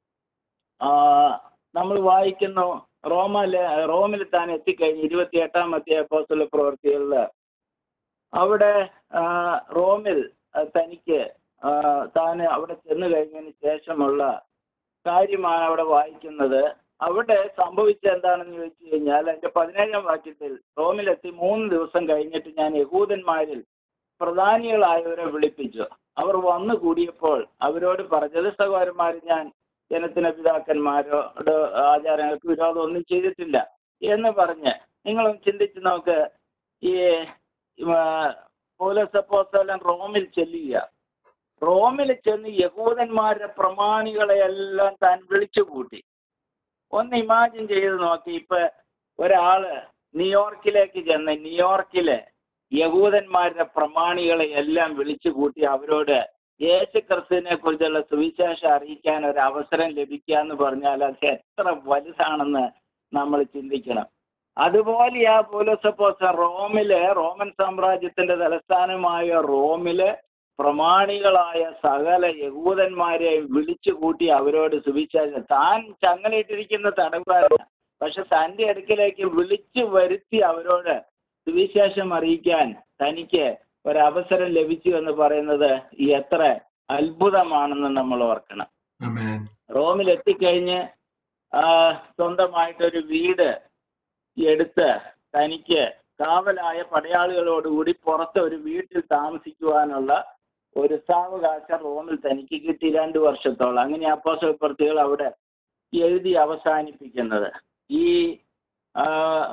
നമ്മൾ വായിക്കുന്നു റോമയില് റോമിൽ താൻ എത്തിക്കഴിഞ്ഞ് ഇരുപത്തി എട്ടാം അധ്യായ അപ്പോസ്തല പ്രവർത്തികളിൽ അവിടെ ആ, റോമിൽ ആ, തനിക്ക് ആ, താൻ അവിടെ ചെന്നു കഴിഞ്ഞതിന് ശേഷമുള്ള കാര്യമാണ് അവിടെ വായിക്കുന്നത് അവിടെ സംഭവിച്ച എന്താണെന്ന് ചോദിച്ചു കഴിഞ്ഞാൽ അതിന്റെ പതിനേഴാം വാക്യത്തിൽ റോമിലെത്തി മൂന്ന് ദിവസം കഴിഞ്ഞിട്ട് ഞാൻ യഹൂദന്മാരിൽ പ്രധാനികളായവരെ വിളിപ്പിച്ചു അവർ വന്നു കൂടിയപ്പോൾ അവരോട് പറഞ്ഞത് സഹോദരന്മാർ ഞാൻ ജനത്തിന് പിതാക്കന്മാരോട് ആചാരങ്ങൾക്ക് വിരോധം ഒന്നും ചെയ്തിട്ടില്ല എന്ന് പറഞ്ഞ് നിങ്ങൾ ചിന്തിച്ച് നോക്ക് ഈ പോലസപ്പോസ്തലൻ റോമിൽ ചെല്ലുക റോമിൽ ചെന്ന് യഹൂദന്മാരുടെ പ്രമാണികളെയെല്ലാം താൻ വിളിച്ചു കൂട്ടി ഒന്ന് ഇമാജിൻ ചെയ്ത് നോക്കി ഇപ്പൊ ഒരാള് ന്യൂയോർക്കിലേക്ക് ചെന്ന് ന്യൂയോർക്കിലെ യഹൂദന്മാരുടെ പ്രമാണികളെ എല്ലാം വിളിച്ചു കൂട്ടി അവരോട് യേശു ക്രിസ്തുവിനെ കുറിച്ചുള്ള സുവിശേഷം അറിയിക്കാൻ ഒരു അവസരം ലഭിക്കുക എന്ന് പറഞ്ഞാൽ അത് എത്ര വലുതാണെന്ന് നമ്മൾ ചിന്തിക്കണം അതുപോലെ ആ പോലോസപ്പോസ റോമില് റോമൻ സാമ്രാജ്യത്തിന്റെ തലസ്ഥാനമായ റോമില് പ്രമാണികളായ സകല യഹൂദന്മാരെ വിളിച്ചു കൂട്ടി അവരോട് സുവിശേഷം താൻ ചങ്ങലയിട്ടിരിക്കുന്ന തടവുകാരനാണ് പക്ഷെ തന്റെ അടുക്കിലേക്ക് വിളിച്ചു വരുത്തി അവരോട് സുവിശേഷം അറിയിക്കാൻ തനിക്ക് ഒരവസരം ലഭിച്ചു എന്ന് പറയുന്നത് എത്ര അത്ഭുതമാണെന്ന് നമ്മൾ ഓർക്കണം Amen. റോമിൽ എത്തിക്കഴിഞ്ഞ് ആ, സ്വന്തമായിട്ടൊരു വീട് എടുത്ത് തനിക്ക് കാവലായ പടയാളികളോടുകൂടി പുറത്ത് ഒരു വീട്ടിൽ താമസിക്കുവാനുള്ള ഒരു സാവകാശം റോമിൽ തനിക്ക് കിട്ടി രണ്ടു വർഷത്തോളം അങ്ങനെ അപ്പോസൽ പ്രവൃത്തികൾ അവിടെ എഴുതി അവസാനിപ്പിക്കുന്നത് ഈ ആ,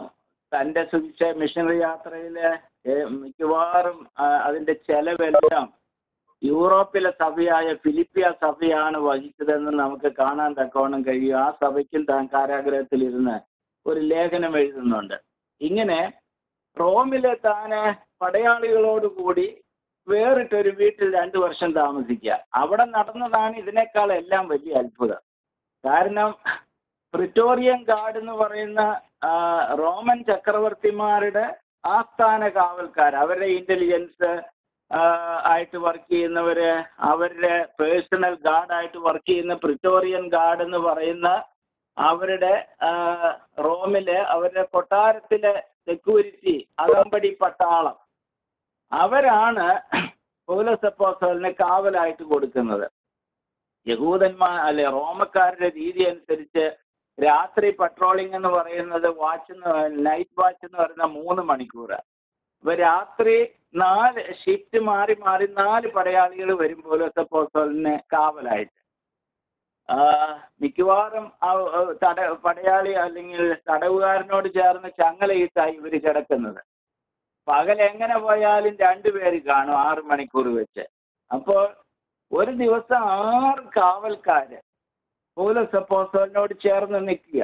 തന്റെ സുവിശ മിഷണറി യാത്രയിലെ ഏ, മിക്കവാറും ആ, അതിന്റെ ചെലവെല്ലാം യൂറോപ്പിലെ സഭയായ ഫിലിപ്പിയ സഭയാണ് വഹിച്ചതെന്ന് നമുക്ക് കാണാൻ തക്കവണ്ണം കഴിയും ആ സഭയ്ക്കും താൻ കാരാഗ്രഹത്തിൽ ഇരുന്ന് ഒരു ലേഖനം എഴുതുന്നുണ്ട് ഇങ്ങനെ റോമിലെ താന് പടയാളികളോട് കൂടി വേറിട്ടൊരു വീട്ടിൽ രണ്ടു വർഷം താമസിക്കുക അവിടെ നടന്നതാണ് ഇതിനേക്കാൾ എല്ലാം വലിയ അത്ഭുതം കാരണം പ്രിറ്റോറിയൻ ഗാർഡ് എന്ന് പറയുന്ന ആ, റോമൻ ചക്രവർത്തിമാരുടെ ആസ്ഥാന കാവൽക്കാർ അവരുടെ ഇന്റലിജൻസ് ആയിട്ട് വർക്ക് ചെയ്യുന്നവര് അവരുടെ പേഴ്സണൽ ഗാർഡായിട്ട് വർക്ക് ചെയ്യുന്ന പ്രിറ്റോറിയൻ ഗാർഡ് എന്ന് പറയുന്ന അവരുടെ ആ, റോമിലെ അവരുടെ കൊട്ടാരത്തിലെ സെക്യൂരിറ്റി അകമ്പടി പട്ടാളം അവരാണ് പൗലസപ്പോസലിന് കാവലായിട്ട് കൊടുക്കുന്നത് യഹൂദന്മാർ അല്ലെ റോമക്കാരുടെ രീതി അനുസരിച്ച് രാത്രി പട്രോളിംഗ് എന്ന് പറയുന്നത് വാച്ച് നൈറ്റ് വാച്ച് എന്ന് പറയുന്ന മൂന്ന് മണിക്കൂർ അപ്പൊ രാത്രി നാല് ഷിഫ്റ്റ് മാറി മാറി നാല് പടയാളികൾ വരും പൗലസപ്പോസലിന് കാവലായിട്ട് ആ, മിക്കവാറും ആ ആ, തട പടയാളി അല്ലെങ്കിൽ തടവുകാരനോട് ചേർന്ന് ചങ്ങലയിട്ടായി ഇവർ കിടക്കുന്നത് പകൽ എങ്ങനെ പോയാലും രണ്ടുപേര് കാണും ആറ് മണിക്കൂർ വെച്ച് അപ്പോൾ ഒരു ദിവസം ആറ് കാവൽക്കാര് പൗലസപ്പോസലിനോട് ചേർന്ന് നിൽക്കുക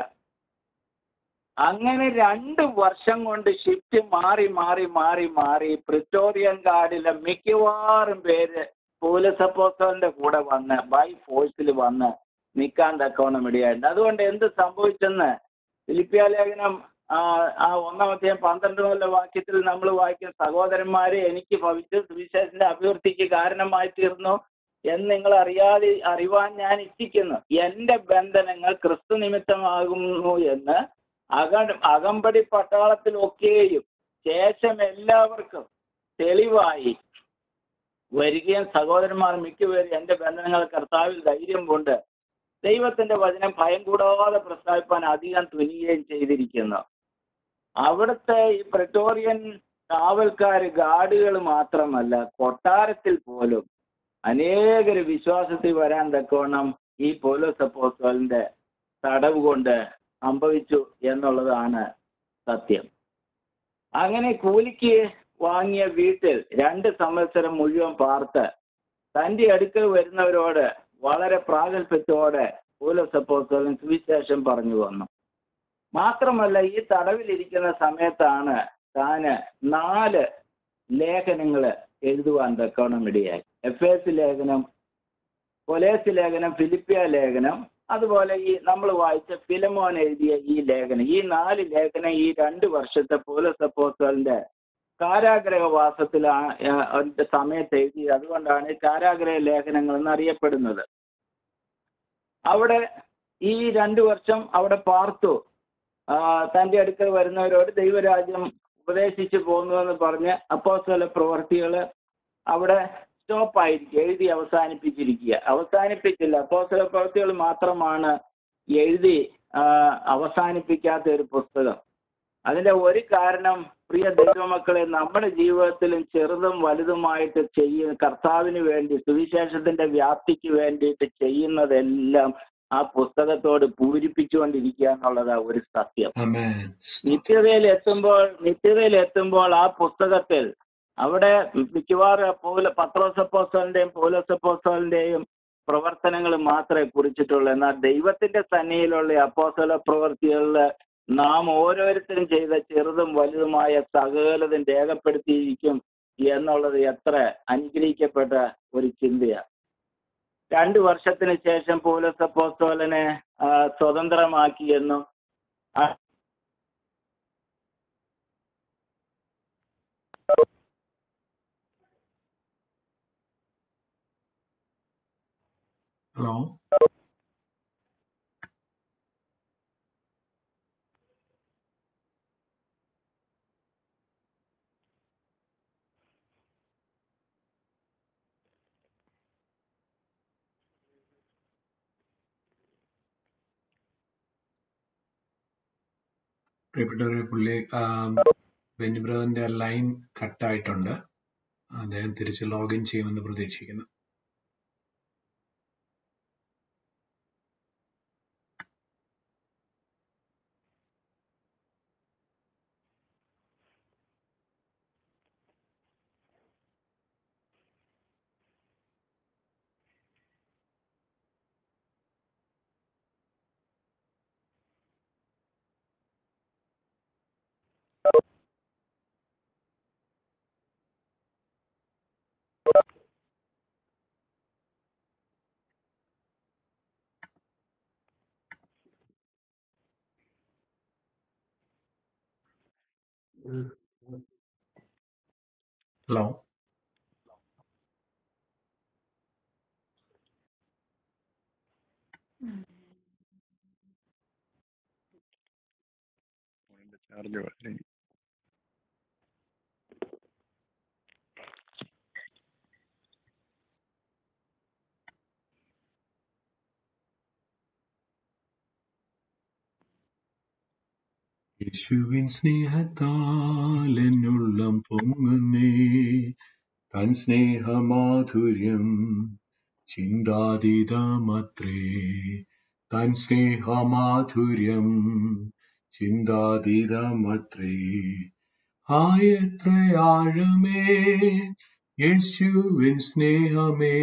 അങ്ങനെ രണ്ട് വർഷം കൊണ്ട് ഷിഫ്റ്റ് മാറി മാറി മാറി മാറി പ്രിറ്റോറിയൻ ഗാർഡിലെ മിക്കവാറും പേര് പൗലസപ്പോസലിന്റെ കൂടെ വന്ന് ബൈ ഫോഴ്സിൽ വന്ന് നിൽക്കാൻ തക്കവണ്ണം ഇടയായിട്ടുണ്ട് അതുകൊണ്ട് എന്ത് സംഭവിച്ചെന്ന് ഫിലിപ്പിയ ലേഖനം ആ ആ ഒന്നാമത്തെ പന്ത്രണ്ട് മുതലുള്ള വാക്യത്തിൽ നമ്മൾ വായിക്കുന്ന സഹോദരന്മാരെ എനിക്ക് ഭവിച്ച സുവിശേഷന്റെ അഭിവൃദ്ധിക്ക് കാരണമായി തീർന്നു എന്ന് നിങ്ങൾ അറിയാതെ അറിവാൻ ഞാൻ ഇച്ഛിക്കുന്നു എന്റെ ബന്ധനങ്ങൾ ക്രിസ്തു നിമിത്തമാകുന്നു എന്ന് അക അകമ്പടി പട്ടാളത്തിലൊക്കെയും ശേഷം എല്ലാവർക്കും തെളിവായി വരികയും സഹോദരന്മാർ മിക്കപേരും എന്റെ ബന്ധനങ്ങൾ കർത്താവിൽ ധൈര്യം കൊണ്ട് ദൈവത്തിന്റെ വചനം ഭയം കൂടാതെ പ്രസ്താവിപ്പാൻ അധികം തുനിയുകയും ചെയ്തിരിക്കുന്നു അവിടുത്തെ ഈ പ്രറ്റോറിയൻ കാവൽക്കാര് ഗാർഡുകൾ മാത്രമല്ല കൊട്ടാരത്തിൽ പോലും അനേകര് വിശ്വാസത്തിൽ വരാൻ തക്കവണ്ണം ഈ പോലോസ് അപ്പോസ്തലന്റെ തടവ് കൊണ്ട് സംഭവിച്ചു എന്നുള്ളതാണ് സത്യം അങ്ങനെ കൂലിക്ക് വാങ്ങിയ വീട്ടിൽ രണ്ട് സംവത്സരം മുഴുവൻ പാർത്ത് തന്റെ അടുക്കൽ വരുന്നവരോട് വളരെ പ്രാഗൽഭ്യത്തോടെ പോലോസ് അപ്പോസ്തലൻ സുവിശേഷം പറഞ്ഞു വന്നു മാത്രമല്ല ഈ തടവിലിരിക്കുന്ന സമയത്താണ് താന് നാല് ലേഖനങ്ങൾ എഴുതുവാൻ തക്കവണ്ണം ഇടയായി എഫ് എസ് ലേഖനം കൊലേസ് ലേഖനം ഫിലിപ്പിയ ലേഖനം അതുപോലെ ഈ നമ്മൾ വായിച്ച ഫിലമോൻ എഴുതിയ ഈ ലേഖനം ഈ നാല് ലേഖനം ഈ രണ്ട് വർഷത്തെ പോലീസ് അപ്പോസ്റ്റലിന്റെ കാരാഗ്രഹവാസത്തിലാണ് അതിന്റെ സമയത്ത് എഴുതി അതുകൊണ്ടാണ് ഈ കാരാഗ്രഹ ലേഖനങ്ങൾ എന്നറിയപ്പെടുന്നത് അവിടെ ഈ രണ്ടു വർഷം അവിടെ പാർത്തു ആ, തന്റെ അടുക്കൽ വരുന്നവരോട് ദൈവരാജ്യം ഉപദേശിച്ചു പോകുന്നുവെന്ന് പറഞ്ഞ് അപ്പോസ്തല പ്രവർത്തികൾ അവിടെ സ്റ്റോപ്പ് ആയിരിക്കും എഴുതി അവസാനിപ്പിച്ചിരിക്കുക അവസാനിപ്പിച്ചില്ല അപ്പോസ്തല പ്രവർത്തികൾ മാത്രമാണ് എഴുതി ആ, അവസാനിപ്പിക്കാത്ത ഒരു പുസ്തകം അതിന്റെ ഒരു കാരണം പ്രിയ ദൈവമക്കളെ നമ്മുടെ ജീവിതത്തിലും ചെറുതും വലുതുമായിട്ട് ചെയ്യുന്ന കർത്താവിന് വേണ്ടി സുവിശേഷത്തിന്റെ വ്യാപ്തിക്ക് വേണ്ടിയിട്ട് ചെയ്യുന്നതെല്ലാം ആ പുസ്തകത്തോട് പൂരിപ്പിച്ചുകൊണ്ടിരിക്കുക എന്നുള്ളതാ ഒരു സത്യം Amen. നിത്യതയിൽ എത്തുമ്പോൾ നിത്യതയിൽ എത്തുമ്പോൾ ആ പുസ്തകത്തിൽ അവിടെ മിക്കവാറും പൗല പത്രോസപ്പോസ്റ്റലിന്റെയും പൗലോസപ്പോസ്റ്റലിന്റെയും പ്രവർത്തനങ്ങൾ മാത്രമേ കുറിച്ചിട്ടുള്ളൂ എന്നാൽ ദൈവത്തിന്റെ സന്നിധിയിലുള്ള അപ്പോസ്തല പ്രവർത്തികളിൽ നാം ഓരോരുത്തരും ചെയ്ത ചെറുതും വലുതുമായ സകലതും രേഖപ്പെടുത്തിയിരിക്കും എന്നുള്ളത് എത്ര അനുഗ്രഹിക്കപ്പെട്ട ഒരു ചിന്തയാണ് രണ്ടു വർഷത്തിന് ശേഷം പൗലോസപ്പോസ്തോലനെ ആ, സ്വതന്ത്രമാക്കിയെന്നും ആ, Hello. പ്രിയപ്പെട്ടവരെ പുള്ളി ബെന്നി ബ്രദറിന്റെ ലൈൻ കട്ടായിട്ടുണ്ട് അദ്ദേഹം തിരിച്ച് ലോഗിൻ ചെയ്യുമെന്ന് പ്രതീക്ഷിക്കുന്നു ഹലോ ഫോണിന്റെ ചാർജ് വളരെ യേശുവിൻ സ്നേഹത്താൽ എന്നുള്ളം പൊങ്ങുന്നേ തൻ സ്നേഹമാധുര്യം ചിന്താതീതമത്രേ തൻ സ്നേഹമാധുര്യം ചിന്താതീതമത്രേ ആയത്രയാഴമേ യേശുവിൻ സ്നേഹമേ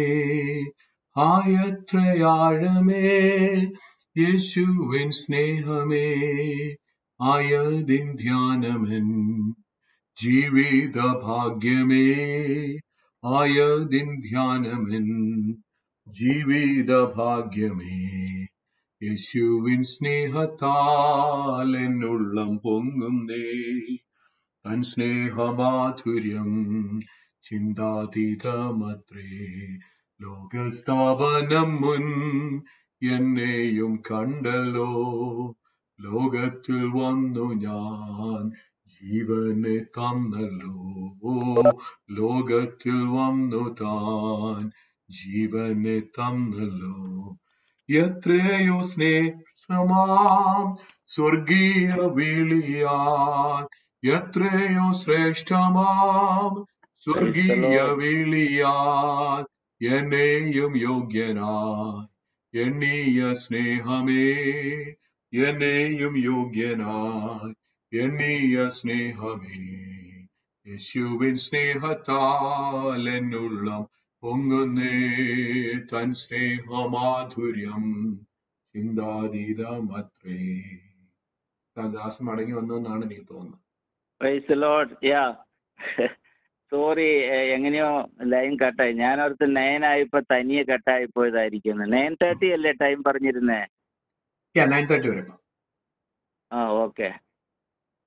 ആയത്രയാഴമേ യേശുവിൻ സ്നേഹമേ ആയതിൻ ധ്യാനമൻ ജീവിത ഭാഗ്യമേ ആയതിൻ ധ്യാനമൻ ജീവിത ഭാഗ്യമേ യേശുവിൻ സ്നേഹത്താൽ എന്നുള്ളം പൊങ്ങുന്നേ തൻ സ്നേഹമാധുര്യം ചിന്താതീതമത്രേ ലോകസ്ഥാപനം മുൻ എന്നെയും കണ്ടല്ലോ ലോകത്തിൽ വന്നു ഞാൻ ജീവനെ തന്നല്ലോ ലോകത്തിൽ വന്നു താൻ ജീവനെ തന്നല്ലോ എത്രയോ സ്നേഹമാം സ്വർഗീയ വിളിയാൻ എത്രയോ ശ്രേഷ്ഠമാം സ്വർഗീയ വിളിയാൻ എന്നെയും യോഗ്യനായി എണ്ണീയ സ്നേഹമേ എന്നെയും യോഗ്യനായി എണ്ണീയ സ്നേഹമേ യേശുവിൻ സ്നേഹത്താൽ എന്നുള്ളം പൊങ്ങുന്നേ തൻ സ്നേഹമാധുര്യം ചിന്താതീതമത്രേ ദാസ് മടങ്ങി വന്നു എന്നാണ് എനിക്ക് തോന്നുന്നത് പ്രൈസ് ലോഡ് യാ സോറി എങ്ങനെയോ ലൈൻ കട്ടായി ഞാൻ ഓർത്ത് നയൻ ആയപ്പോ തനിയെ കട്ടായി പോയതായിരിക്കുന്നു നയൻ തേർട്ടി അല്ലേ ടൈം പറഞ്ഞിരുന്നേ നയൻ തേർട്ടി വരെ ഇപ്പം. ആ ഓക്കെ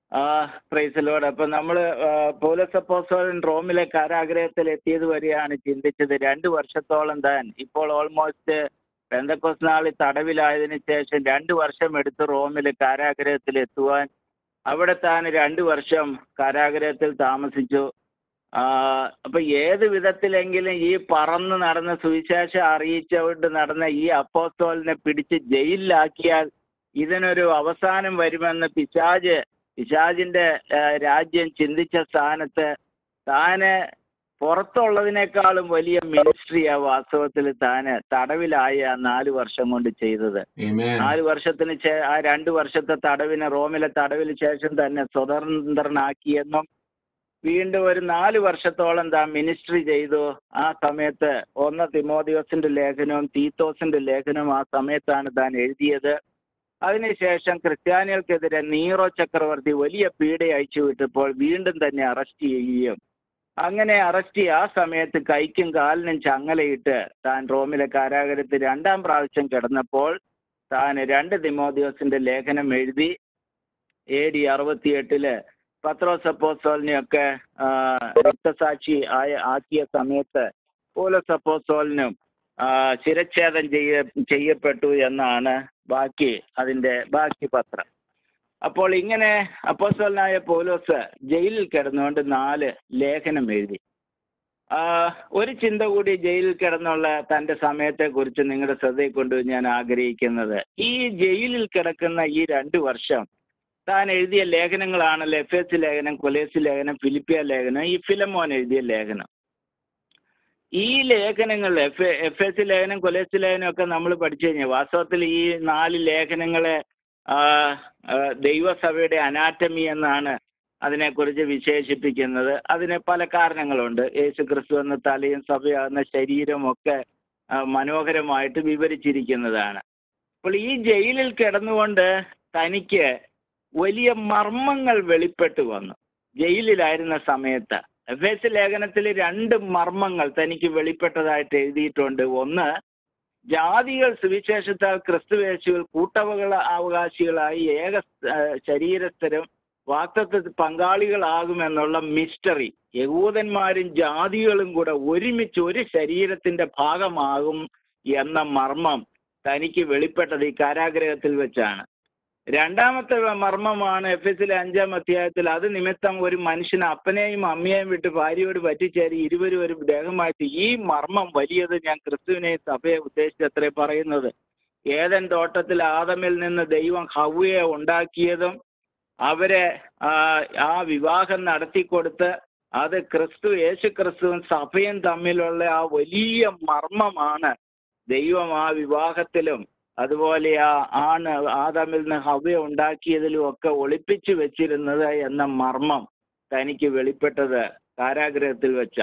ആ പ്രൈസലോട് അപ്പൊ നമ്മള് പൗലോസ് അപ്പോസ്തലൻ റോമിലെ കാരാഗ്രഹത്തിൽ എത്തിയത് വരെയാണ് ചിന്തിച്ചത് രണ്ട് വർഷത്തോളം താൻ ഇപ്പോൾ ഓൾമോസ്റ്റ് പെന്തക്കോസ് നാളിൽ തടവിലായതിനു ശേഷം രണ്ട് വർഷം എടുത്ത് റോമിൽ കാരാഗ്രഹത്തിൽ എത്തുവാൻ അവിടെ താൻ രണ്ട് വർഷം കാരാഗ്രഹത്തിൽ താമസിച്ചു ആ, അപ്പൊ ഏത് വിധത്തിലെങ്കിലും ഈ പറന്ന് നടന്ന സുവിശേഷം അറിയിച്ചുകൊണ്ട് നടന്ന ഈ അപ്പോസ്തോലിനെ പിടിച്ച് ജയിലിലാക്കിയാൽ ഇതിനൊരു അവസാനം വരുമെന്ന് പിശാജ് പിശാജിന്റെ ആ, രാജ്യം ചിന്തിച്ച സ്ഥാനത്ത് താന് പുറത്തുള്ളതിനേക്കാളും വലിയ മിനിസ്ട്രിയാ വാസ്തവത്തിൽ താന് തടവിലായ ആ നാല് വർഷം കൊണ്ട് ചെയ്തത് Amen. നാല് വർഷത്തിന് ശേ- ആ രണ്ട് വർഷത്തെ തടവിന് റോമിലെ തടവിന് ശേഷം തന്നെ സ്വതന്ത്രനാക്കിയെന്നും വീണ്ടും ഒരു നാല് വർഷത്തോളം താൻ മിനിസ്ട്രി ചെയ്തു ആ സമയത്ത് ഒന്ന് തിമോദിയോസിന്റെ ലേഖനവും തീത്തോസിന്റെ ലേഖനവും ആ സമയത്താണ് താൻ എഴുതിയത് അതിനുശേഷം ക്രിസ്ത്യാനികൾക്കെതിരെ നീറോ ചക്രവർത്തി വലിയ പീഡ അയച്ചു വിട്ടപ്പോൾ വീണ്ടും തന്നെ അറസ്റ്റ് ചെയ്യുകയും അങ്ങനെ അറസ്റ്റ് ചെയ്യ ആ സമയത്ത് കൈക്കും കാലിനും ചങ്ങലയിട്ട് താൻ റോമിലെ കാരാഗ്രഹത്തിൽ രണ്ടാം പ്രാവശ്യം കിടന്നപ്പോൾ താൻ രണ്ട് തിമോദിയോസിന്റെ ലേഖനം എഴുതി എ ഡി അറുപത്തിയെട്ടില് പത്രോസ് അപ്പോസ്തോലിനെയൊക്കെ ആ, രക്തസാക്ഷി ആയ ആക്കിയ സമയത്ത് പോലസ് അപ്പോസ്തോലിനും ആ, ശിരച്ഛേദം ചെയ്യ ചെയ്യപ്പെട്ടു എന്നാണ് ബാക്കി അതിന്റെ ബാക്കി പത്രം അപ്പോൾ ഇങ്ങനെ അപ്പോസ്തലനായ പൗലോസ് ജയിലിൽ കിടന്നുകൊണ്ട് നാല് ലേഖനം എഴുതി ആ, ഒരു ചിന്ത കൂടി ജയിലിൽ കിടന്നുള്ള തന്റെ സമയത്തെ കുറിച്ച് നിങ്ങളുടെ ശ്രദ്ധയിൽ കൊണ്ടുവരാൻ ഞാൻ ആഗ്രഹിക്കുന്നത് ഈ ജയിലിൽ കിടക്കുന്ന ഈ രണ്ട് വർഷം താൻ എഴുതിയ ലേഖനങ്ങളാണല്ലോ എഫ് എസ് ലേഖനം കൊലേസ് ലേഖനം ഫിലിപ്പിയ ലേഖനം ഈ ഫിലമോൻ എഴുതിയ ലേഖനം ഈ ലേഖനങ്ങൾ എഫ് എഫ് എസ് ലേഖനം കൊലേസ് ലേഖനം ഒക്കെ നമ്മൾ പഠിച്ചു കഴിഞ്ഞാൽ വാസ്തവത്തിൽ ഈ നാല് ലേഖനങ്ങളെ ആ, ആ, ദൈവസഭയുടെ അനാറ്റമി എന്നാണ് അതിനെക്കുറിച്ച് വിശേഷിപ്പിക്കുന്നത് അതിന് പല കാരണങ്ങളുണ്ട് യേശു ക്രിസ്തു എന്ന തലയും സഭയാകുന്ന ശരീരവും ഒക്കെ ആ, മനോഹരമായിട്ട് വിവരിച്ചിരിക്കുന്നതാണ് അപ്പോൾ ഈ ജയിലിൽ കിടന്നുകൊണ്ട് തനിക്ക് വലിയ മർമ്മങ്ങൾ വെളിപ്പെട്ടു വന്നു ജയിലിലായിരുന്ന സമയത്ത് എഫ് എസ് ലേഖനത്തിൽ രണ്ട് മർമ്മങ്ങൾ തനിക്ക് വെളിപ്പെട്ടതായിട്ട് എഴുതിയിട്ടുണ്ട് ഒന്ന് ജാതികൾ സുവിശേഷത്താൽ ക്രിസ്തുവേശുകൾ കൂട്ടവകള അവകാശികളായി ഏക ആ, ശരീരസ്ഥരും വാക്തത്വത്തിൽ പങ്കാളികളാകുമെന്നുള്ള മിസ്റ്ററി യഹൂദന്മാരും ജാതികളും കൂടെ ഒരുമിച്ച് ഒരു ശരീരത്തിന്റെ ഭാഗമാകും എന്ന മർമ്മം തനിക്ക് വെളിപ്പെട്ടത് ഈ കാരാഗ്രഹത്തിൽ വെച്ചാണ് രണ്ടാമത്തെ മർമ്മമാണ് എഫ് എസിലെ അഞ്ചാം അധ്യായത്തിൽ അത് നിമിത്തം ഒരു മനുഷ്യന് അപ്പനെയും അമ്മയെയും വിട്ട് ഭാര്യയോട് പറ്റിച്ചേരി ഇരുവരും ഒരു ദേഹമായിട്ട് ഈ മർമ്മം വലിയത് ഞാൻ ക്രിസ്തുവിനെയും സഭയെ ഉദ്ദേശിച്ച് അത്രേ പറയുന്നത് ഏതൻ തോട്ടത്തിൽ ആദമിൽ നിന്ന് ദൈവം ഹവ്വയെ ഉണ്ടാക്കിയതും അവരെ ആ, ആ വിവാഹം നടത്തിക്കൊടുത്ത് അത് ക്രിസ്തു യേശു ക്രിസ്തുവും സഭയും തമ്മിലുള്ള ആ വലിയ മർമ്മമാണ് ദൈവം ആ വിവാഹത്തിലും അതുപോലെ ആ ആണ് ആദാമിൽ നിന്ന് ഹവ്യ ഉണ്ടാക്കിയതിലും ഒക്കെ ഒളിപ്പിച്ചു വെച്ചിരുന്നത് എന്ന മർമ്മം തനിക്ക് വെളിപ്പെട്ടത് കാരാഗ്രഹത്തിൽ വെച്ച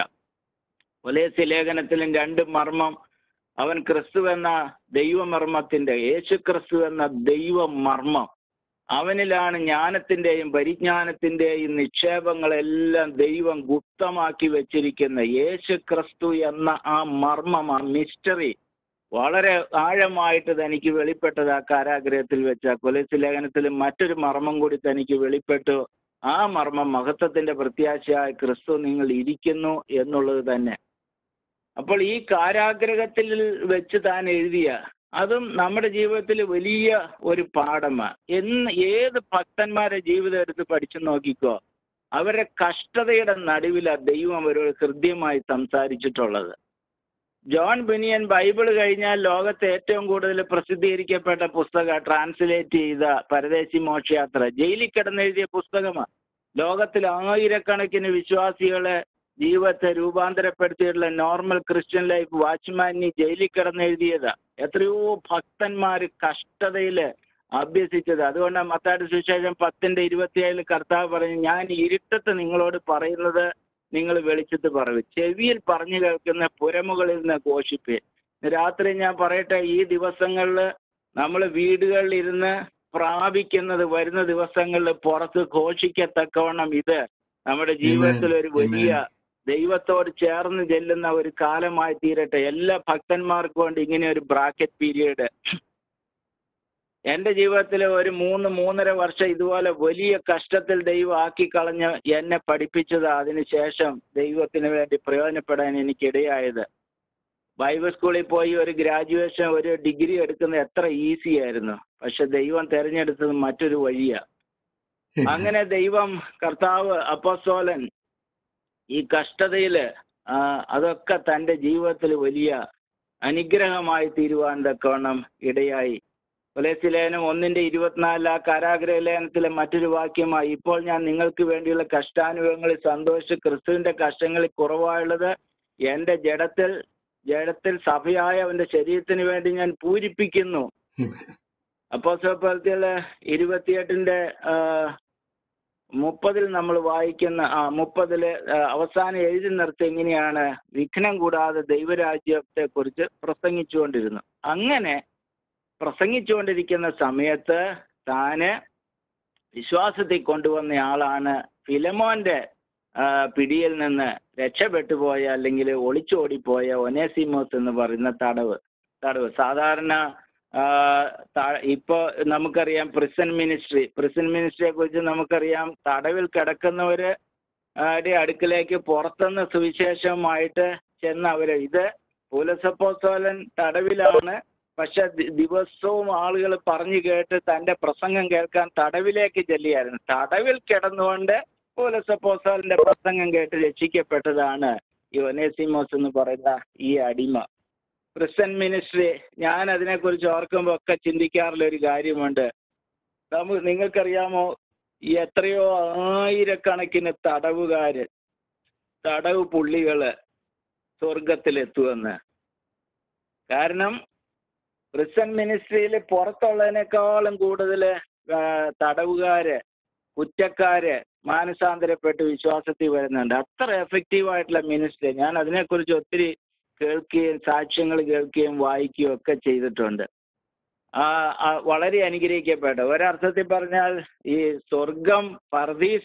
ഒലേസ് ലേഖനത്തിലും രണ്ട് മർമ്മം അവൻ ക്രിസ്തു എന്ന ദൈവമർമ്മത്തിന്റെ യേശു ക്രിസ്തു എന്ന ദൈവമർമ്മം അവനിലാണ് ജ്ഞാനത്തിന്റെയും പരിജ്ഞാനത്തിന്റെയും നിക്ഷേപങ്ങളെല്ലാം ദൈവം ഗുപ്തമാക്കി വെച്ചിരിക്കുന്ന യേശു ക്രിസ്തു എന്ന ആ മർമ്മം ആ മിസ്റ്ററി വളരെ ആഴമായിട്ട് തനിക്ക് വെളിപ്പെട്ടത് ആ കാരാഗ്രഹത്തിൽ വെച്ച കൊലസ് ലേഖനത്തിൽ മറ്റൊരു മർമ്മം കൂടി തനിക്ക് വെളിപ്പെട്ടു ആ മർമ്മം മഹത്വത്തിന്റെ പ്രത്യാശയായ ക്രിസ്തു നിങ്ങൾ ഇരിക്കുന്നു എന്നുള്ളത് തന്നെ അപ്പോൾ ഈ കാരാഗ്രഹത്തിൽ വെച്ച് താൻ എഴുതിയ അതും നമ്മുടെ ജീവിതത്തിൽ വലിയ ഒരു പാഠമാണ് എന്ന് ഏത് ഭക്തന്മാരെ ജീവിതം എടുത്ത് പഠിച്ചു നോക്കിക്കോ അവരുടെ കഷ്ടതയുടെ നടുവിലാണ് ദൈവം അവരോട് ഹൃദ്യമായി സംസാരിച്ചിട്ടുള്ളത് ജോൺ ബിനിയൻ ബൈബിൾ കഴിഞ്ഞാൽ ലോകത്തെ ഏറ്റവും കൂടുതൽ പ്രസിദ്ധീകരിക്കപ്പെട്ട പുസ്തകം ട്രാൻസ്ലേറ്റ് ചെയ്ത പരദേശി മോക്ഷയാത്ര ജയിലിൽ കിടന്നെഴുതിയ പുസ്തകമാണ് ലോകത്തിൽ ആയിരക്കണക്കിന് വിശ്വാസികളെ ജീവിതത്തെ രൂപാന്തരപ്പെടുത്തിയിട്ടുള്ള നോർമൽ ക്രിസ്ത്യൻ ലൈഫ് വാച്ച്മാനി ജയിലിൽ കിടന്നെഴുതിയതാ എത്രയോ ഭക്തന്മാർ കഷ്ടതയില് അഭ്യസിച്ചത് അതുകൊണ്ടാണ് മത്താട് സുവിശേഷം പത്തിന്റെ ഇരുപത്തിയേഴിൽ കർത്താവ് പറഞ്ഞു ഞാൻ ഇരുട്ടത്ത് നിങ്ങളോട് പറയുന്നത് നിങ്ങൾ വെളിച്ചത്ത് പറയും ചെവിയിൽ പറഞ്ഞു കേൾക്കുന്ന പുരമുകളിൽ നിന്ന് ഘോഷിപ്പേ രാത്രി ഞാൻ പറയട്ടെ ഈ ദിവസങ്ങളിൽ നമ്മൾ വീടുകളിൽ ഇരുന്ന് പ്രാപിക്കുന്നത് വരുന്ന ദിവസങ്ങളിൽ പുറത്ത് ഘോഷിക്കത്തക്കവണ്ണം ഇത് നമ്മുടെ ജീവിതത്തിൽ ഒരു വലിയ ദൈവത്തോട് ചേർന്ന് ചെല്ലുന്ന ഒരു കാലമായി തീരട്ടെ എല്ലാ ഭക്തന്മാർക്കും കൊണ്ട് ഇങ്ങനെ ഒരു ബ്രാക്കറ്റ് പീരീഡ് എൻ്റെ ജീവിതത്തിൽ ഒരു മൂന്ന് മൂന്നര വർഷം ഇതുപോലെ വലിയ കഷ്ടത്തിൽ ദൈവം ആക്കി കളഞ്ഞ് എന്നെ പഠിപ്പിച്ചത് അതിനുശേഷം ദൈവത്തിന് വേണ്ടി പ്രയോജനപ്പെടാൻ എനിക്കിടയായത് ബൈബിൾ സ്കൂളിൽ പോയി ഒരു ഗ്രാജുവേഷൻ ഒരു ഡിഗ്രി എടുക്കുന്നത് എത്ര ഈസി ആയിരുന്നു പക്ഷെ ദൈവം തെരഞ്ഞെടുത്തത് മറ്റൊരു വഴിയാ അങ്ങനെ ദൈവം കർത്താവ് അപ്പോസ്തോലൻ ഈ കഷ്ടതയില് ആ, അതൊക്കെ തൻ്റെ ജീവിതത്തിൽ വലിയ അനുഗ്രഹമായി തീരുവാൻ തക്കവണ്ണം ഇടയായി കൊലേസി ലേഖനം ഒന്നിന്റെ ഇരുപത്തിനാലിൽ ആ കാരാഗ്രഹ ലേഖനത്തിലെ മറ്റൊരു വാക്യമായി ഇപ്പോൾ ഞാൻ നിങ്ങൾക്ക് വേണ്ടിയുള്ള കഷ്ടാനുഭവങ്ങളിൽ സന്തോഷിച്ച് ക്രിസ്തുവിന്റെ കഷ്ടങ്ങളിൽ കുറവായുള്ളത് എന്റെ ജഡത്തിൽ ജഡത്തിൽ സഭയായ അവന്റെ ശരീരത്തിന് വേണ്ടി ഞാൻ പൂരിപ്പിക്കുന്നു അപ്പോ സ്വപ്രത്തില് ഇരുപത്തിയെട്ടിന്റെ ആ, മുപ്പതിൽ നമ്മൾ വായിക്കുന്ന ആ മുപ്പതില് ആ, അവസാനം എഴുതി നിർത്തി എങ്ങനെയാണ് വിഘ്നം കൂടാതെ ദൈവരാജ്യത്തെ കുറിച്ച് പ്രസംഗിച്ചുകൊണ്ടിരുന്നു അങ്ങനെ പ്രസംഗിച്ചുകൊണ്ടിരിക്കുന്ന സമയത്ത് താന് വിശ്വാസത്തിൽ കൊണ്ടുവന്ന ആളാണ് ഫിലമോന്റെ ആ, പിടിയിൽ നിന്ന് രക്ഷപ്പെട്ടു പോയ അല്ലെങ്കിൽ ഒളിച്ചോടിപ്പോയ ഒനേസിമോസ് എന്ന് പറയുന്ന തടവ് തടവ് സാധാരണ ആ, ത- ഇപ്പൊ നമുക്കറിയാം പ്രിസൺ മിനിസ്ട്രി പ്രിസൺ മിനിസ്ട്രിയെ കുറിച്ച് നമുക്കറിയാം തടവിൽ കിടക്കുന്നവര് ടെ അടുക്കിലേക്ക് പുറത്തുനിന്ന് സുവിശേഷമായിട്ട് ചെന്ന് അവര് ഇത് പൂലസപ്പോസോലൻ തടവിലാണ് പക്ഷെ ദി- ദിവസവും ആളുകൾ പറഞ്ഞു കേട്ട് തന്റെ പ്രസംഗം കേൾക്കാൻ തടവിലേക്ക് ചെല്ലിയായിരുന്നു തടവിൽ കിടന്നുകൊണ്ട് പൂലസപ്പോസോലിന്റെ പ്രസംഗം കേട്ട് രക്ഷിക്കപ്പെട്ടതാണ് ഈ ഒനേസിമോസ് എന്ന് പറയുന്ന ഈ അടിമ ക്രിസ്ത്യൻ മിനിസ്ട്രി ഞാൻ അതിനെക്കുറിച്ച് ഓർക്കുമ്പോൾ ഒക്കെ ചിന്തിക്കാറുള്ള ഒരു കാര്യമുണ്ട് നമുക്ക് നിങ്ങൾക്കറിയാമോ ഈ എത്രയോ ആയിരക്കണക്കിന് തടവുകാര് തടവ് പുള്ളികള് സ്വർഗത്തിലെത്തുമെന്ന് കാരണം ക്രിസ്ത്യൻ മിനിസ്ട്രിയിൽ പുറത്തുള്ളതിനേക്കാളും കൂടുതൽ തടവുകാര് കുറ്റക്കാര് മാനസാന്തരപ്പെട്ട് വിശ്വാസത്തിൽ വരുന്നുണ്ട് അത്ര എഫക്റ്റീവ് ആയിട്ടുള്ള മിനിസ്ട്രി ഞാൻ അതിനെക്കുറിച്ച് ഒത്തിരി കേൾക്കുകയും സാക്ഷ്യങ്ങൾ കേൾക്കുകയും വായിക്കുകയും ഒക്കെ ചെയ്തിട്ടുണ്ട് ആ ആ, വളരെ അനുഗ്രഹിക്കപ്പെട്ട ഒരർത്ഥത്തിൽ പറഞ്ഞാൽ ഈ സ്വർഗം പർദീസ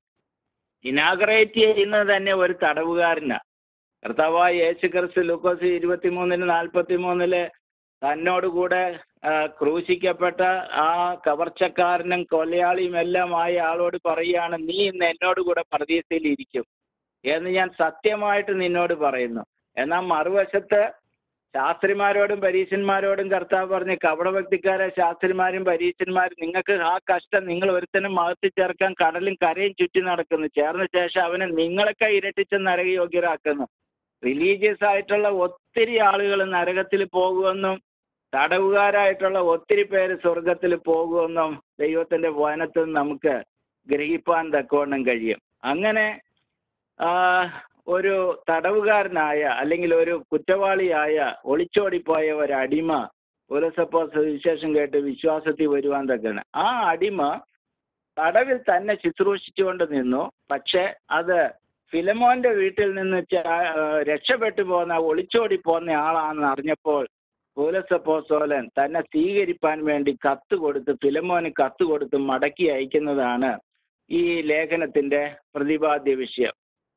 ഇനാഗ്രേറ്റ് ചെയ്യുന്നത് തന്നെ ഒരു തടവുകാരനാ കർത്താവായ യേശു ക്രിസ്തു ലൂക്കോസ് ഇരുപത്തിമൂന്നിന് നാൽപ്പത്തി മൂന്നില് തന്നോടുകൂടെ ആ, ക്രൂശിക്കപ്പെട്ട ആ കവർച്ചക്കാരനും കൊലയാളിയും എല്ലാം ആയ ആളോട് പറയുകയാണ് നീ ഇന്ന് എന്നോട് കൂടെ പർദീസയിൽ ഇരിക്കും എന്ന് ഞാൻ സത്യമായിട്ട് നിന്നോട് പറയുന്നു എന്നാൽ മറുവശത്ത് ശാസ്ത്രിമാരോടും പരീശന്മാരോടും കർത്താവ് പറഞ്ഞ് കപടഭക്തിക്കാരെ ശാസ്ത്രിമാരും പരീശന്മാരും നിങ്ങൾക്ക് ആ കഷ്ടം നിങ്ങൾ ഒരുത്തനും മകത്തി ചേർക്കാൻ കടലും കരയും ചുറ്റി നടക്കുന്നു ചേർന്ന ശേഷം അവനെ നിങ്ങളൊക്കെ ഇരട്ടിച്ച് നരകയോഗ്യരാക്കുന്നു റിലീജിയസ് ആയിട്ടുള്ള ഒത്തിരി ആളുകൾ നരകത്തിൽ പോകുമെന്നും തടവുകാരായിട്ടുള്ള ഒത്തിരി പേര് സ്വർഗത്തിൽ പോകുമെന്നും ദൈവത്തിന്റെ വചനത്തിൽ നിന്ന് നമുക്ക് ഗ്രഹിപ്പാൻ തക്കവണ്ണം കഴിയും അങ്ങനെ ആ, ഒരു തടവുകാരനായ അല്ലെങ്കിൽ ഒരു കുറ്റവാളിയായ ഒളിച്ചോടിപ്പോയ ഒരു അടിമ ഒരു സപ്പോസ് വിശേഷം കേട്ട് വിശ്വാസത്തിൽ വരുവാൻ തക്കാണ് ആ അടിമ തടവിൽ തന്നെ ശുശ്രൂഷിച്ചുകൊണ്ട് നിന്നു പക്ഷെ അത് ഫിലമോന്റെ വീട്ടിൽ നിന്ന് ച- ആ, രക്ഷപ്പെട്ടു പോന്ന ഒളിച്ചോടി പോന്ന ആളാണെന്ന് അറിഞ്ഞപ്പോൾ പൂലസപ്പോസോലൻ തന്നെ സ്വീകരിപ്പാൻ വേണ്ടി കത്ത് കൊടുത്ത് ഫിലമോന് കത്ത് കൊടുത്ത് മടക്കി അയക്കുന്നതാണ് ഈ ലേഖനത്തിന്റെ പ്രതിപാദ്യ വിഷയം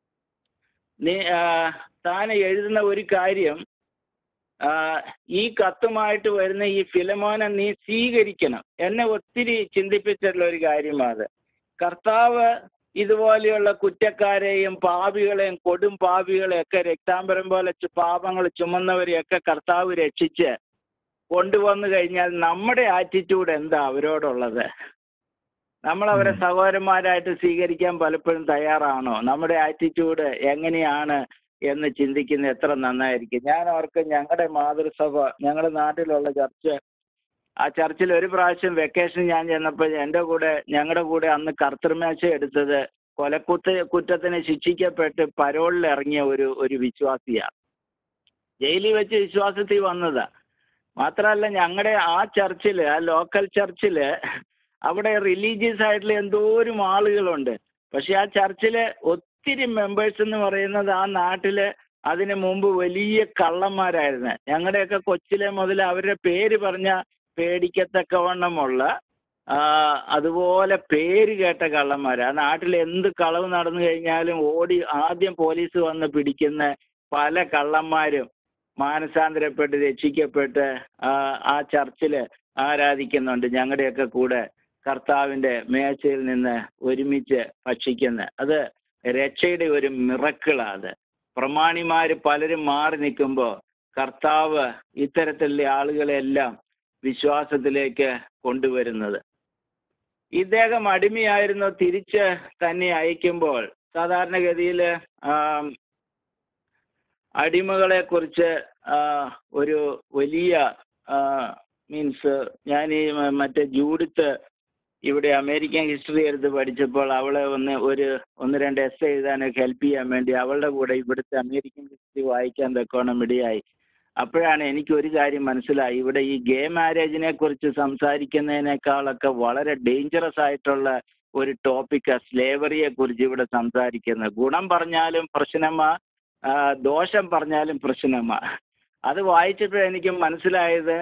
നീ ആ, താൻ എഴുതുന്ന ഒരു കാര്യം ആ, ഈ കത്തുമായിട്ട് വരുന്ന ഈ ഫിലമോനെ നീ സ്വീകരിക്കണം എന്നെ ഒത്തിരി ചിന്തിപ്പിച്ചിട്ടുള്ള ഒരു കാര്യമാണ് കർത്താവ് ഇതുപോലെയുള്ള കുറ്റക്കാരെയും പാപികളെയും കൊടും പാപികളെയൊക്കെ രക്താംബരം പോലെ ചു- പാപങ്ങൾ ചുമന്നവരെയൊക്കെ കർത്താവ് രക്ഷിച്ച് കൊണ്ടുവന്നു കഴിഞ്ഞാൽ നമ്മുടെ ആറ്റിറ്റ്യൂഡ് എന്താ അവരോടുള്ളത് നമ്മൾ അവരെ ഉം. സഹോദരന്മാരായിട്ട് സ്വീകരിക്കാൻ പലപ്പോഴും തയ്യാറാണോ നമ്മുടെ ആറ്റിറ്റ്യൂഡ് എങ്ങനെയാണ് എന്ന് ചിന്തിക്കുന്നത് എത്ര നന്നായിരിക്കും ഞാൻ ഓർക്കും ഞങ്ങളുടെ മാതൃസഭ ഞങ്ങളുടെ നാട്ടിലുള്ള ചർച്ച് ആ ചർച്ചിൽ ഒരു പ്രാവശ്യം വെക്കേഷൻ ഞാൻ ചെന്നപ്പോൾ എൻ്റെ കൂടെ ഞങ്ങളുടെ കൂടെ അന്ന് കർത്തൃമേശ എടുത്തത് കൊലക്കുത്ത് കുറ്റത്തിന് ശിക്ഷിക്കപ്പെട്ട് പരോളിൽ ഇറങ്ങിയ ഒരു ഒരു വിശ്വാസിയാണ് ജയിലിൽ വെച്ച് വിശ്വാസത്തിൽ വന്നതാ മാത്രമല്ല ഞങ്ങളുടെ ആ ചർച്ചിൽ ആ ലോക്കൽ ചർച്ചിൽ അവിടെ റിലീജിയസ് ആയിട്ടുള്ള എന്തോരം ആളുകളുണ്ട് പക്ഷെ ആ ചർച്ചില് ഒത്തിരി മെമ്പേഴ്സ് എന്ന് പറയുന്നത് ആ നാട്ടില് അതിനു മുമ്പ് വലിയ കള്ളന്മാരായിരുന്നു ഞങ്ങളുടെയൊക്കെ കൊച്ചിലെ മുതൽ അവരുടെ പേര് പറഞ്ഞ പേടിക്കത്തക്കവണ്ണമുള്ള ആ, അതുപോലെ പേര് കേട്ട കള്ളന്മാർ ആ നാട്ടിൽ എന്ത് കളവ് നടന്നു കഴിഞ്ഞാലും ഓടി ആദ്യം പോലീസ് വന്ന് പിടിക്കുന്ന പല കള്ളന്മാരും മാനസാന്തരപ്പെട്ട് രക്ഷിക്കപ്പെട്ട് ആ, ആ ചർച്ചില് ആരാധിക്കുന്നുണ്ട് ഞങ്ങളുടെയൊക്കെ കൂടെ കർത്താവിന്റെ മേശയിൽ നിന്ന് ഒരുമിച്ച് ഭക്ഷിക്കുന്ന അത് രക്ഷയുടെ ഒരു മിറക്കിളാണ് അത് പ്രമാണിമാര് പലരും മാറി നിൽക്കുമ്പോൾ കർത്താവ് ഇത്തരത്തിലുള്ള ആളുകളെല്ലാം വിശ്വാസത്തിലേക്ക് കൊണ്ടുവരുന്നത് ഇദ്ദേഹം അടിമയായിരുന്നു തിരിച്ച് തന്നെ അയക്കുമ്പോൾ സാധാരണഗതിയിൽ അടിമകളെ കുറിച്ച് ഒരു വലിയ മീൻസ് ഞാൻ ഈ മ- മറ്റേ ജൂഡിത്ത് ഇവിടെ അമേരിക്കൻ ഹിസ്റ്ററി എടുത്ത് പഠിച്ചപ്പോൾ അവളെ ഒന്ന് ഒരു ഒന്ന് രണ്ട് എസ് എഴുതാനൊക്കെ ഹെൽപ്പ് ചെയ്യാൻ വേണ്ടി അവളുടെ കൂടെ ഇവിടുത്തെ അമേരിക്കൻ ഹിസ്റ്ററി വായിക്കാൻ തക്കോണം ഇടയായി അപ്പോഴാണ് എനിക്ക് ഒരു കാര്യം മനസ്സിലായി ഇവിടെ ഈ ഗേ മാരേജിനെ കുറിച്ച് സംസാരിക്കുന്നതിനേക്കാളൊക്കെ വളരെ ഡേഞ്ചറസ് ആയിട്ടുള്ള ഒരു ടോപ്പിക്കാ സ്ലേവറിയെ കുറിച്ച് ഇവിടെ സംസാരിക്കുന്നത് ഗുണം പറഞ്ഞാലും പ്രശ്നമാ ആ, ദോഷം പറഞ്ഞാലും പ്രശ്നമാ അത് വായിച്ചപ്പോൾ എനിക്ക് മനസ്സിലായത്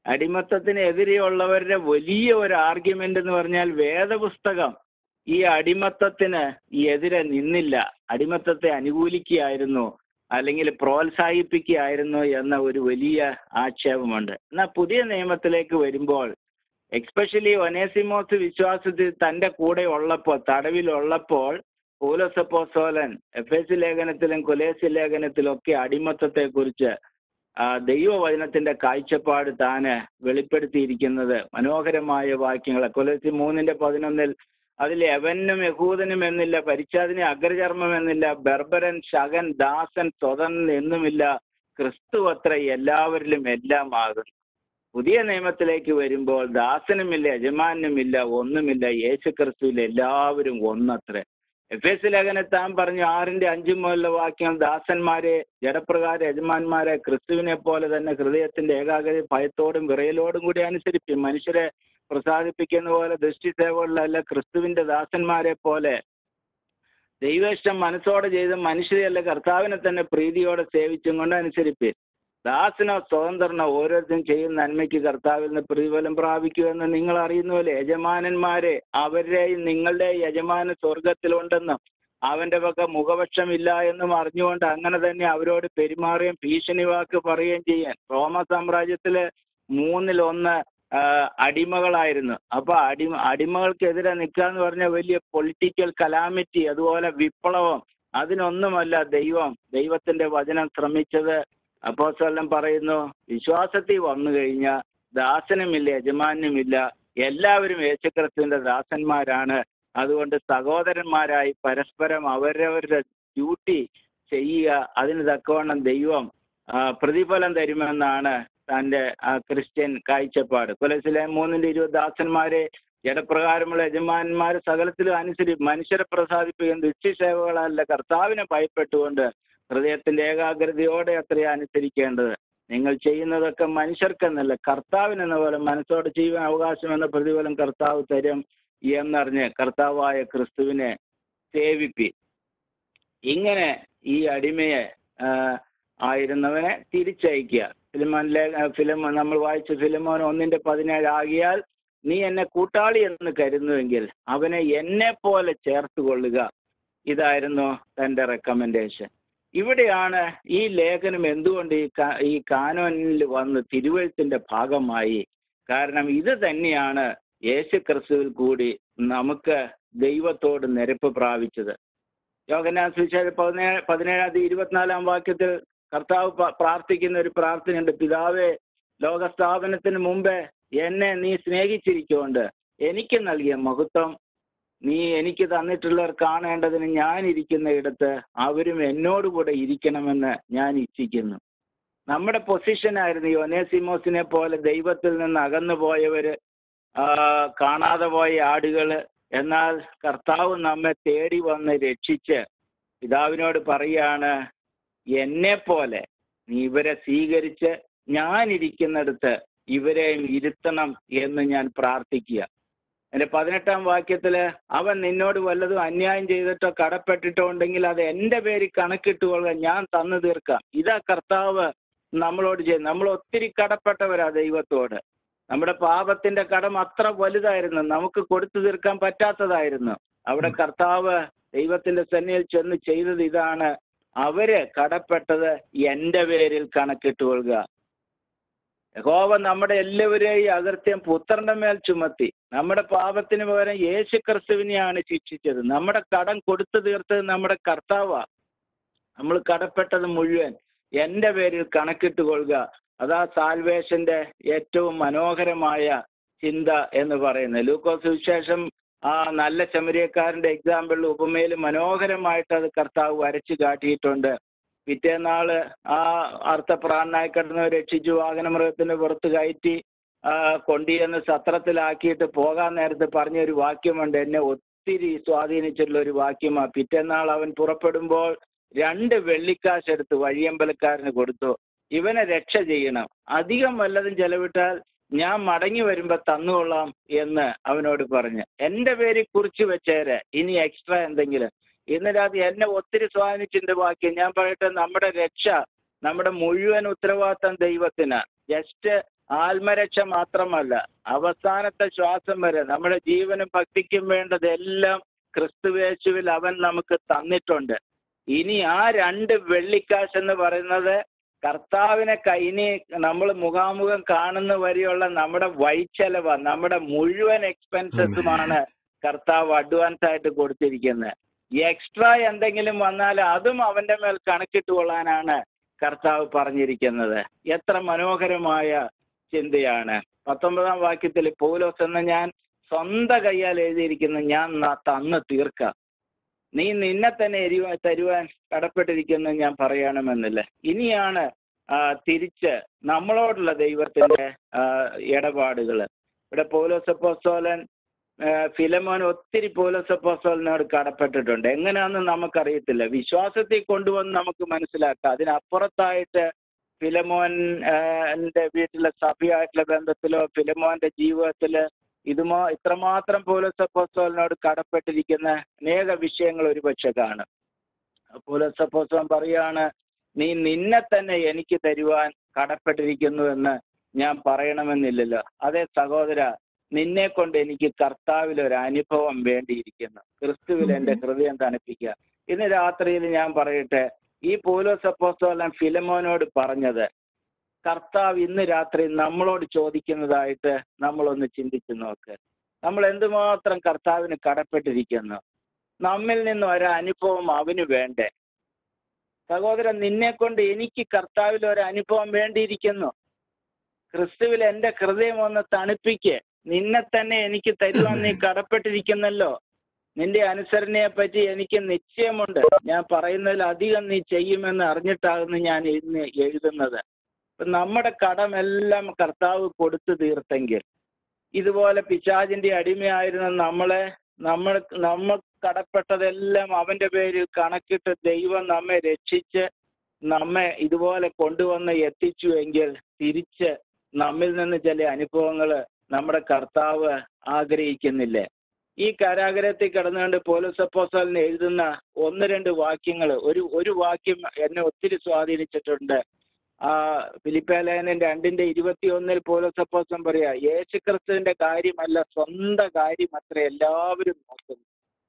അടിമത്തത്തിനെതിരെയുള്ളവരുടെ വലിയ ഒരു ആർഗ്യുമെന്റ് എന്ന് പറഞ്ഞാൽ വേദപുസ്തകം ഈ അടിമത്തത്തിന് എതിരെ നിന്നില്ല അടിമത്തത്തെ അനുകൂലിക്കുകയായിരുന്നു അല്ലെങ്കിൽ പ്രോത്സാഹിപ്പിക്കുകയായിരുന്നു എന്ന ഒരു വലിയ ആക്ഷേപമുണ്ട് എന്നാൽ പുതിയ നിയമത്തിലേക്ക് വരുമ്പോൾ എക്സ്പെഷ്യലി ഒനേസിമോസ് വിശ്വാസത്തിൽ തൻ്റെ കൂടെ ഉള്ളപ്പോൾ തടവിലുള്ളപ്പോൾ പൗലോസപ്പോസോലൻ എഫ് എസ് ലേഖനത്തിലും കൊലേസി ലേഖനത്തിലും ഒക്കെ അടിമത്തത്തെക്കുറിച്ച് ആ, ദൈവവചനത്തിന്റെ കാഴ്ചപ്പാട് താന് വെളിപ്പെടുത്തിയിരിക്കുന്നത് മനോഹരമായ വാക്യങ്ങൾ കൊലേസി മൂന്നിന്റെ പതിനൊന്നിൽ അതിൽ യവനും യഹൂദനും എന്നില്ല പരിച്ഛാദിനി അഗ്രചർമ്മം എന്നില്ല ബർബരൻ ശകൻ ദാസൻ സ്വതൻ എന്നുമില്ല ക്രിസ്തു അത്ര എല്ലാവരിലും എല്ലാം ആകുന്നു പുതിയ നിയമത്തിലേക്ക് വരുമ്പോൾ ദാസനുമില്ല യജമാനുമില്ല ഒന്നുമില്ല യേശു ക്രിസ്തുവിൽ എല്ലാവരും ഒന്നത്രേ എഫ് എസ് ലേഖന താൻ പറഞ്ഞു ആറിന്റെ അഞ്ചും മുതലുള്ള വാക്യം ദാസന്മാരെ ജഡപ്രകാര യജമാന്മാരെ ക്രിസ്തുവിനെ പോലെ തന്നെ ഹൃദയത്തിന്റെ ഏകാഗ്രത ഭയത്തോടും വിറയലോടും കൂടി അനുസരിപ്പിക്കും മനുഷ്യരെ പ്രസാദിപ്പിക്കുന്ന പോലെ ദൃഷ്ടി സേവകളിലല്ല ക്രിസ്തുവിന്റെ ദാസന്മാരെ പോലെ ദൈവേഷ്ടം മനസ്സോടെ ചെയ്ത് മനുഷ്യരെയല്ല കർത്താവിനെ തന്നെ പ്രീതിയോടെ സേവിച്ചും കൊണ്ട് അനുസരിപ്പീൻ ദാസനോ സ്വതന്ത്രനോ ഓരോരുത്തരും ചെയ്യുന്ന നന്മയ്ക്ക് കർത്താവിൽ നിന്ന് പ്രതിഫലം പ്രാപിക്കുമെന്ന് നിങ്ങൾ അറിയുന്നുവല്ലേ യജമാനന്മാരെ അവരുടെയും നിങ്ങളുടെ യജമാന സ്വർഗത്തിലുണ്ടെന്നും അവന്റെ വക മുഖപക്ഷമില്ല എന്നും അറിഞ്ഞുകൊണ്ട് അങ്ങനെ തന്നെ അവരോട് പെരുമാറുകയും ഭീഷണി വാക്ക് പറയുകയും ചെയ്യാൻ റോമ സാമ്രാജ്യത്തില് മൂന്നിലൊന്ന് ആ, അടിമകളായിരുന്നു അപ്പൊ അടിമ അടിമകൾക്കെതിരെ നിൽക്കുക എന്ന് പറഞ്ഞ വലിയ പൊളിറ്റിക്കൽ കലാമിറ്റി അതുപോലെ വിപ്ലവം അതിനൊന്നുമല്ല ദൈവം ദൈവത്തിന്റെ വചനം ശ്രമിച്ചത് അപ്പോസ്തലൻ പറയുന്നു വിശ്വാസത്തിൽ വന്നു കഴിഞ്ഞാൽ ദാസനുമില്ല യജമാനുമില്ല എല്ലാവരും യേശുക്രിസ്തുവിന്റെ ദാസന്മാരാണ് അതുകൊണ്ട് സഹോദരന്മാരായി പരസ്പരം അവരവരുടെ ഡ്യൂട്ടി ചെയ്യുക അതിന് തക്കവണ്ണം ദൈവം ആ, പ്രതിഫലം തരുമെന്നാണ് തന്റെ ആ ക്രിസ്ത്യൻ കാഴ്ചപ്പാട് കൊലസിലെ മൂന്നിന്റെ ഇരുപത് ദാസന്മാരെ ജഡപ്രകാരമുള്ള യജമാനന്മാർ സകലത്തിലും അനുസരിച്ച് മനുഷ്യരെ പ്രസാദിപ്പിക്കുന്ന ദൃശ്യസേവകളല്ല കർത്താവിനെ ഭയപ്പെട്ടുകൊണ്ട് ഹൃദയത്തിന്റെ ഏകാഗ്രതയോടെ അത്രയും അനുസരിക്കേണ്ടത് നിങ്ങൾ ചെയ്യുന്നതൊക്കെ മനുഷ്യർക്കെന്നല്ല കർത്താവിനെന്ന പോലെ മനസ്സോടെ ചെയ്യുവാൻ അവകാശം എന്ന പ്രതിഫലം കർത്താവ് തരും എന്നറിഞ്ഞ് കർത്താവായ ക്രിസ്തുവിനെ സേവിപ്പി ഇങ്ങനെ ഈ അടിമയെ ആ, ആയിരുന്നവനെ തിരിച്ചയക്കുക ഫിലിമോൻ ലേഖ ഫിലിമോൻ നമ്മൾ വായിച്ച ഫിലിമോൻ ഒന്നിന്റെ പതിനേഴ് ആകിയാൽ നീ എന്നെ കൂട്ടാളി എന്ന് കരുതുന്നുവെങ്കിൽ അവനെ എന്നെ പോലെ ചേർത്ത് കൊള്ളുക ഇതായിരുന്നു തന്റെ റെക്കമെൻഡേഷൻ ഇവിടെയാണ് ഈ ലേഖനം എന്തുകൊണ്ട് ഈ കാ- ഈ കാനോനിൽ വന്ന് തിരുവഴുത്തിന്റെ ഭാഗമായി കാരണം ഇത് തന്നെയാണ് യേശു ക്രിസ്തുവിൽ കൂടി നമുക്ക് ദൈവത്തോട് നിരപ്പ് പ്രാപിച്ചത് യോഗനാൻ സുവിശേഷം പതിനേഴ് പതിനേഴാം തീയതി ഇരുപത്തിനാലാം വാക്യത്തിൽ കർത്താവ് പ- പ്രാർത്ഥിക്കുന്ന ഒരു പ്രാർത്ഥനയുണ്ട് പിതാവേ ലോകസ്ഥാപനത്തിന് മുമ്പേ എന്നെ നീ സ്നേഹിച്ചിരിക്കുകൊണ്ട് എനിക്ക് നൽകിയ മഹത്വം നീ എനിക്ക് തന്നിട്ടുള്ളവർ കാണേണ്ടതിന് ഞാൻ ഇരിക്കുന്ന ഇടത്ത് അവരും എന്നോടുകൂടെ ഇരിക്കണമെന്ന് ഞാൻ ഇച്ഛിക്കുന്നു നമ്മുടെ പൊസിഷനായിരുന്നു ഈ ഒനേസിമോസിനെ പോലെ ദൈവത്തിൽ നിന്ന് അകന്നു പോയവര് ആ, കാണാതെ പോയ ആടുകള് എന്നാൽ കർത്താവ് നമ്മെ തേടി വന്ന് രക്ഷിച്ച് പിതാവിനോട് പറയാണ് എന്നെ പോലെ നീ ഇവരെ സ്വീകരിച്ച് ഞാൻ ഇരിക്കുന്നിടത്ത് ഇവരെയും ഇരുത്തണം എന്ന് ഞാൻ പ്രാർത്ഥിക്കുക എന്റെ പതിനെട്ടാം വാക്യത്തില് അവൻ നിന്നോട് വല്ലതും അന്യായം ചെയ്തിട്ടോ കടപ്പെട്ടിട്ടോ ഉണ്ടെങ്കിൽ അത് എന്റെ പേരിൽ കണക്കിട്ടുകൊള്ളുക ഞാൻ തന്നു തീർക്കാം ഇതാ കർത്താവ് നമ്മളോട് ചെയ്യും നമ്മൾ ഒത്തിരി കടപ്പെട്ടവരാ ദൈവത്തോട് നമ്മുടെ പാപത്തിന്റെ കടം അത്ര വലുതായിരുന്നു നമുക്ക് കൊടുത്തു തീർക്കാൻ പറ്റാത്തതായിരുന്നു അവിടെ കർത്താവ് ദൈവത്തിന്റെ സന്നിധിയിൽ ചെന്ന് ചെയ്തത് ഇതാണ് അവര് കടപ്പെട്ടത് എന്റെ പേരിൽ കണക്കിട്ടുകൊള്ളുക യഹോവ നമ്മുടെ എല്ലാവരെയും അകൃത്യം പുത്രന്റെ മേൽ ചുമത്തി നമ്മുടെ പാപത്തിന് പകരം യേശു ക്രിസ്തുവിനെയാണ് ശിക്ഷിച്ചത് നമ്മുടെ കടം കൊടുത്തു തീർത്തത് നമ്മുടെ കർത്താവാ നമ്മൾ കടപ്പെട്ടത് മുഴുവൻ എന്റെ പേരിൽ കണക്കിട്ട് കൊള്ളുക അതാ സാൽവേഷന്റെ ഏറ്റവും മനോഹരമായ ചിന്ത എന്ന് പറയുന്നത് ലൂക്കോസ് വിശേഷം ആ നല്ല ചെമരിയക്കാരന്റെ എക്സാമ്പിൾ ഉപമയിൽ മനോഹരമായിട്ട് അത് കർത്താവ് വരച്ചു കാട്ടിയിട്ടുണ്ട് പിറ്റേന്നാള് ആ അർത്ഥപ്രാണനായി കിടന്നവർ രക്ഷിച്ചു വാഹനമൃഗത്തിന്റെ പുറത്ത് കയറ്റി ആ, കൊണ്ടുചെന്ന് സത്രത്തിലാക്കിയിട്ട് പോകാൻ നേരത്ത് പറഞ്ഞ ഒരു വാക്യമുണ്ട് എന്നെ ഒത്തിരി സ്വാധീനിച്ചിട്ടുള്ള ഒരു വാക്യമാണ് പിറ്റേന്നാൾ അവൻ പുറപ്പെടുമ്പോൾ രണ്ട് വെള്ളിക്കാശ് എടുത്ത് വഴിയമ്പലക്കാരന് കൊടുത്തു ഇവനെ രക്ഷ ചെയ്യണം അധികം വല്ലതും ചെലവിട്ടാൽ ഞാൻ മടങ്ങി വരുമ്പോ തന്നുകൊള്ളാം എന്ന് അവനോട് പറഞ്ഞു എന്റെ പേര് കുറിച്ച് വെച്ചേരെ ഇനി എക്സ്ട്രാ എന്തെങ്കിലും ഇന്ന് രാത്രി എന്നെ ഒത്തിരി സ്വാധീനിച്ചിട്ടുണ്ട് വാക്യം ഞാൻ പറയട്ടെ നമ്മുടെ രക്ഷ നമ്മുടെ മുഴുവൻ ഉത്തരവാദിത്തം ദൈവത്തിന് ജസ്റ്റ് ആത്മരക്ഷ മാത്രമല്ല അവസാനത്തെ ശ്വാസം വരെ നമ്മുടെ ജീവനും ഭക്തിക്കും വേണ്ടതെല്ലാം ക്രിസ്തുവേശുവിൽ അവൻ നമുക്ക് തന്നിട്ടുണ്ട് ഇനി ആ രണ്ട് വെള്ളിക്കാശ് എന്ന് പറയുന്നത് കർത്താവിനെ കൈനി നമ്മൾ മുഖാമുഖം കാണുന്ന വരെയുള്ള നമ്മുടെ വഴിച്ചെലവ് നമ്മുടെ മുഴുവൻ എക്സ്പെൻസസുമാണ് കർത്താവ് അഡ്വാൻസ് ആയിട്ട് കൊടുത്തിരിക്കുന്നത് എക്സ്ട്രാ എന്തെങ്കിലും വന്നാൽ അതും അവന്റെ മേൽ കണക്കിട്ട് കൊള്ളാനാണ് കർത്താവ് പറഞ്ഞിരിക്കുന്നത് എത്ര മനോഹരമായ ചിന്തയാണ് പത്തൊമ്പതാം വാക്യത്തിൽ പൗലോസ് എന്ന ഞാൻ സ്വന്തം കയ്യാൽ എഴുതിയിരിക്കുന്ന ഞാൻ ന- തന്ന് തീർക്കാം നീ നിന്നെ തന്നെ എരിവ തരുവാൻ കടപ്പെട്ടിരിക്കുന്നു ഞാൻ പറയണമെന്നില്ല ഇനിയാണ് ആ, തിരിച്ച് നമ്മളോടുള്ള ദൈവത്തിന്റെ ആ, ഇടപാടുകൾ ഇവിടെ പൗലോസപ്പോസ്തോലൻ ആ, ഫിലമോൻ ഒത്തിരി പൗലോസപ്പോസ്തോലിനോട് കടപ്പെട്ടിട്ടുണ്ട് എങ്ങനെയാണെന്ന് നമുക്കറിയത്തില്ല വിശ്വാസത്തിൽ കൊണ്ടുവന്ന് നമുക്ക് മനസ്സിലാക്കാം അതിനപ്പുറത്തായിട്ട് ഫിലമോൻ ആ, ന്റെ വീട്ടിലെ സഭയായിട്ടുള്ള ബന്ധത്തിലോ ഫിലമോന്റെ ജീവിതത്തില് ഇതുമോ ഇത്രമാത്രം പൗലോസപ്പോസ്തോലിനോട് കടപ്പെട്ടിരിക്കുന്ന അനേക വിഷയങ്ങൾ ഒരുപക്ഷെ കാണും പൗലോസപ്പോസ്തോലൻ പറയാണ് നീ നിന്നെ തന്നെ എനിക്ക് തരുവാൻ കടപ്പെട്ടിരിക്കുന്നു എന്ന് ഞാൻ പറയണമെന്നില്ലല്ലോ അതേ സഹോദര നിന്നെ കൊണ്ട് എനിക്ക് കർത്താവിൽ ഒരു അനുഭവം വേണ്ടിയിരിക്കുന്നു ക്രിസ്തുവിൽ എന്റെ ഹൃദയം തണുപ്പിക്കുക ഇന്ന് രാത്രിയിൽ ഞാൻ പറയട്ടെ ഈ പൗലോസ് അപ്പോസ്തലൻ ഫിലമോനോട് പറഞ്ഞത് കർത്താവ് ഇന്ന് രാത്രി നമ്മളോട് ചോദിക്കുന്നതായിട്ട് നമ്മളൊന്ന് ചിന്തിച്ചു നോക്ക് നമ്മൾ എന്തുമാത്രം കർത്താവിന് കടപ്പെട്ടിരിക്കുന്നു നമ്മിൽ നിന്ന് ഒരു അനുഭവം അവന് വേണ്ടേ സഹോദരൻ നിന്നെ കൊണ്ട് എനിക്ക് കർത്താവിൽ ഒരു അനുഭവം വേണ്ടിയിരിക്കുന്നു ക്രിസ്തുവിൽ എന്റെ ഹൃദയം ഒന്ന് തണുപ്പിക്ക് നിന്നെ തന്നെ എനിക്ക് തരുവാൻ നീ കടപ്പെട്ടിരിക്കുന്നല്ലോ നിന്റെ അനുസരണയെ പറ്റി എനിക്ക് നിശ്ചയമുണ്ട് ഞാൻ പറയുന്നതിൽ അധികം നീ ചെയ്യുമെന്ന് അറിഞ്ഞിട്ടാകുന്നു ഞാൻ ഇന്ന് എഴുതുന്നത് അപ്പൊ നമ്മുടെ കടമെല്ലാം കർത്താവ് കൊടുത്തു തീർത്തെങ്കിൽ ഇതുപോലെ പിശാചിന്റെ അടിമയായിരുന്ന നമ്മളെ നമ്മൾ നമ്മൾ കടപ്പെട്ടതെല്ലാം അവന്റെ പേരിൽ കണക്കിട്ട് ദൈവം നമ്മെ രക്ഷിച്ച് നമ്മെ ഇതുപോലെ കൊണ്ടുവന്ന് എത്തിച്ചു എങ്കിൽ തിരിച്ച് നമ്മിൽ നിന്ന് ചില അനുഭവങ്ങൾ നമ്മുടെ കർത്താവ് ആഗ്രഹിക്കുന്നില്ലേ ഈ കാരാഗ്രഹത്തിൽ കിടന്നുകൊണ്ട് പോലീസ് അപ്പോസ്റ്റലിന് എഴുതുന്ന ഒന്ന് രണ്ട് വാക്യങ്ങൾ ഒരു ഒരു വാക്യം എന്നെ ഒത്തിരി സ്വാധീനിച്ചിട്ടുണ്ട് ആ ഫിലിപ്പേലേനൻ രണ്ടിന്റെ ഇരുപത്തി ഒന്നിൽ പോലീസ് അപ്പോസ്റ്റൻ പറയാ യേശു ക്രിസ്തുവിന്റെ കാര്യമല്ല സ്വന്തം കാര്യം അത്ര എല്ലാവരും നോക്കുന്നു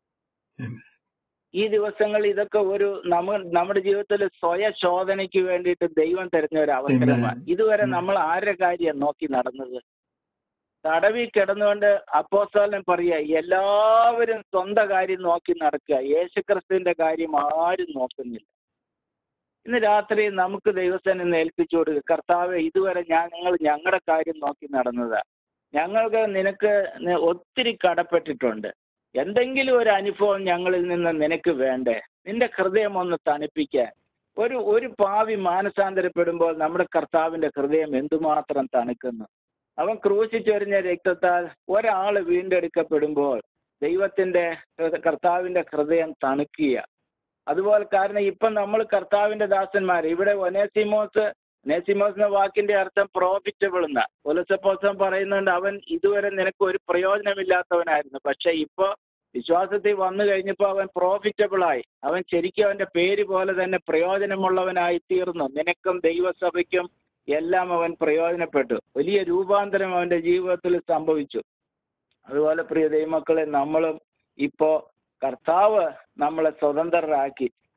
ഈ ദിവസങ്ങൾ ഇതൊക്കെ ഒരു നമ്മ നമ്മുടെ ജീവിതത്തിൽ സ്വയ ശോധനയ്ക്ക് വേണ്ടിയിട്ട് ദൈവം തരുന്ന ഒരു അവസരമാണ് ഇതുവരെ നമ്മൾ ആരുടെ കാര്യം നോക്കി നടന്നത് തടവി കിടന്നുകൊണ്ട് അപ്പോസ്തലൻ പറയുക എല്ലാവരും സ്വന്തം കാര്യം നോക്കി നടക്കുക യേശുക്രിസ്തുവിന്റെ കാര്യം ആരും നോക്കുന്നില്ല ഇന്ന് രാത്രി നമുക്ക് ദൈവസ്ഥനെ ഇന്ന് ഏൽപ്പിച്ചു കൊടുക്കുക കർത്താവ് ഇതുവരെ ഞാൻ നിങ്ങൾ ഞങ്ങളുടെ കാര്യം നോക്കി നടന്നതാ ഞങ്ങൾക്ക് നിനക്ക് നി- ഒത്തിരി കടപ്പെട്ടിട്ടുണ്ട് എന്തെങ്കിലും ഒരു അനുഭവം ഞങ്ങളിൽ നിന്ന് നിനക്ക് വേണ്ടേ നിന്റെ ഹൃദയം ഒന്ന് തണുപ്പിക്കാൻ ഒരു ഒരു പാവി മാനസാന്തരപ്പെടുമ്പോൾ നമ്മുടെ കർത്താവിന്റെ ഹൃദയം എന്തുമാത്രം തണുക്കുന്നു അവൻ ക്രൂശിച്ചൊരിഞ്ഞ രക്തത്താൽ ഒരാൾ വീണ്ടെടുക്കപ്പെടുമ്പോൾ ദൈവത്തിന്റെ ഹൃദ- കർത്താവിന്റെ ഹൃദയം തണുക്കുക അതുപോലെ കാരണം ഇപ്പം നമ്മൾ കർത്താവിന്റെ ദാസന്മാർ ഇവിടെ ഒനേസിമോസ് ഒനേസിമോസ് എന്ന വാക്കിന്റെ അർത്ഥം പ്രോഫിറ്റബിൾ എന്ന ഒലസപ്പോസം പറയുന്നുണ്ട് അവൻ ഇതുവരെ നിനക്ക് ഒരു പ്രയോജനമില്ലാത്തവനായിരുന്നു പക്ഷെ ഇപ്പൊ വിശ്വാസത്തിൽ വന്നു കഴിഞ്ഞപ്പോൾ അവൻ പ്രോഫിറ്റബിൾ ആയി അവൻ ശരിക്കും അവന്റെ പേര് പോലെ തന്നെ പ്രയോജനമുള്ളവനായി തീർന്നു നിനക്കും ദൈവസഭയ്ക്കും എല്ലാം അവൻ പ്രയോജനപ്പെട്ടു വലിയ രൂപാന്തരം അവന്റെ ജീവിതത്തിൽ സംഭവിച്ചു അതുപോലെ പ്രിയ ദൈവമക്കളെ നമ്മളും ഇപ്പോ കർത്താവ് നമ്മളെ സ്വതന്ത്രരാക്കി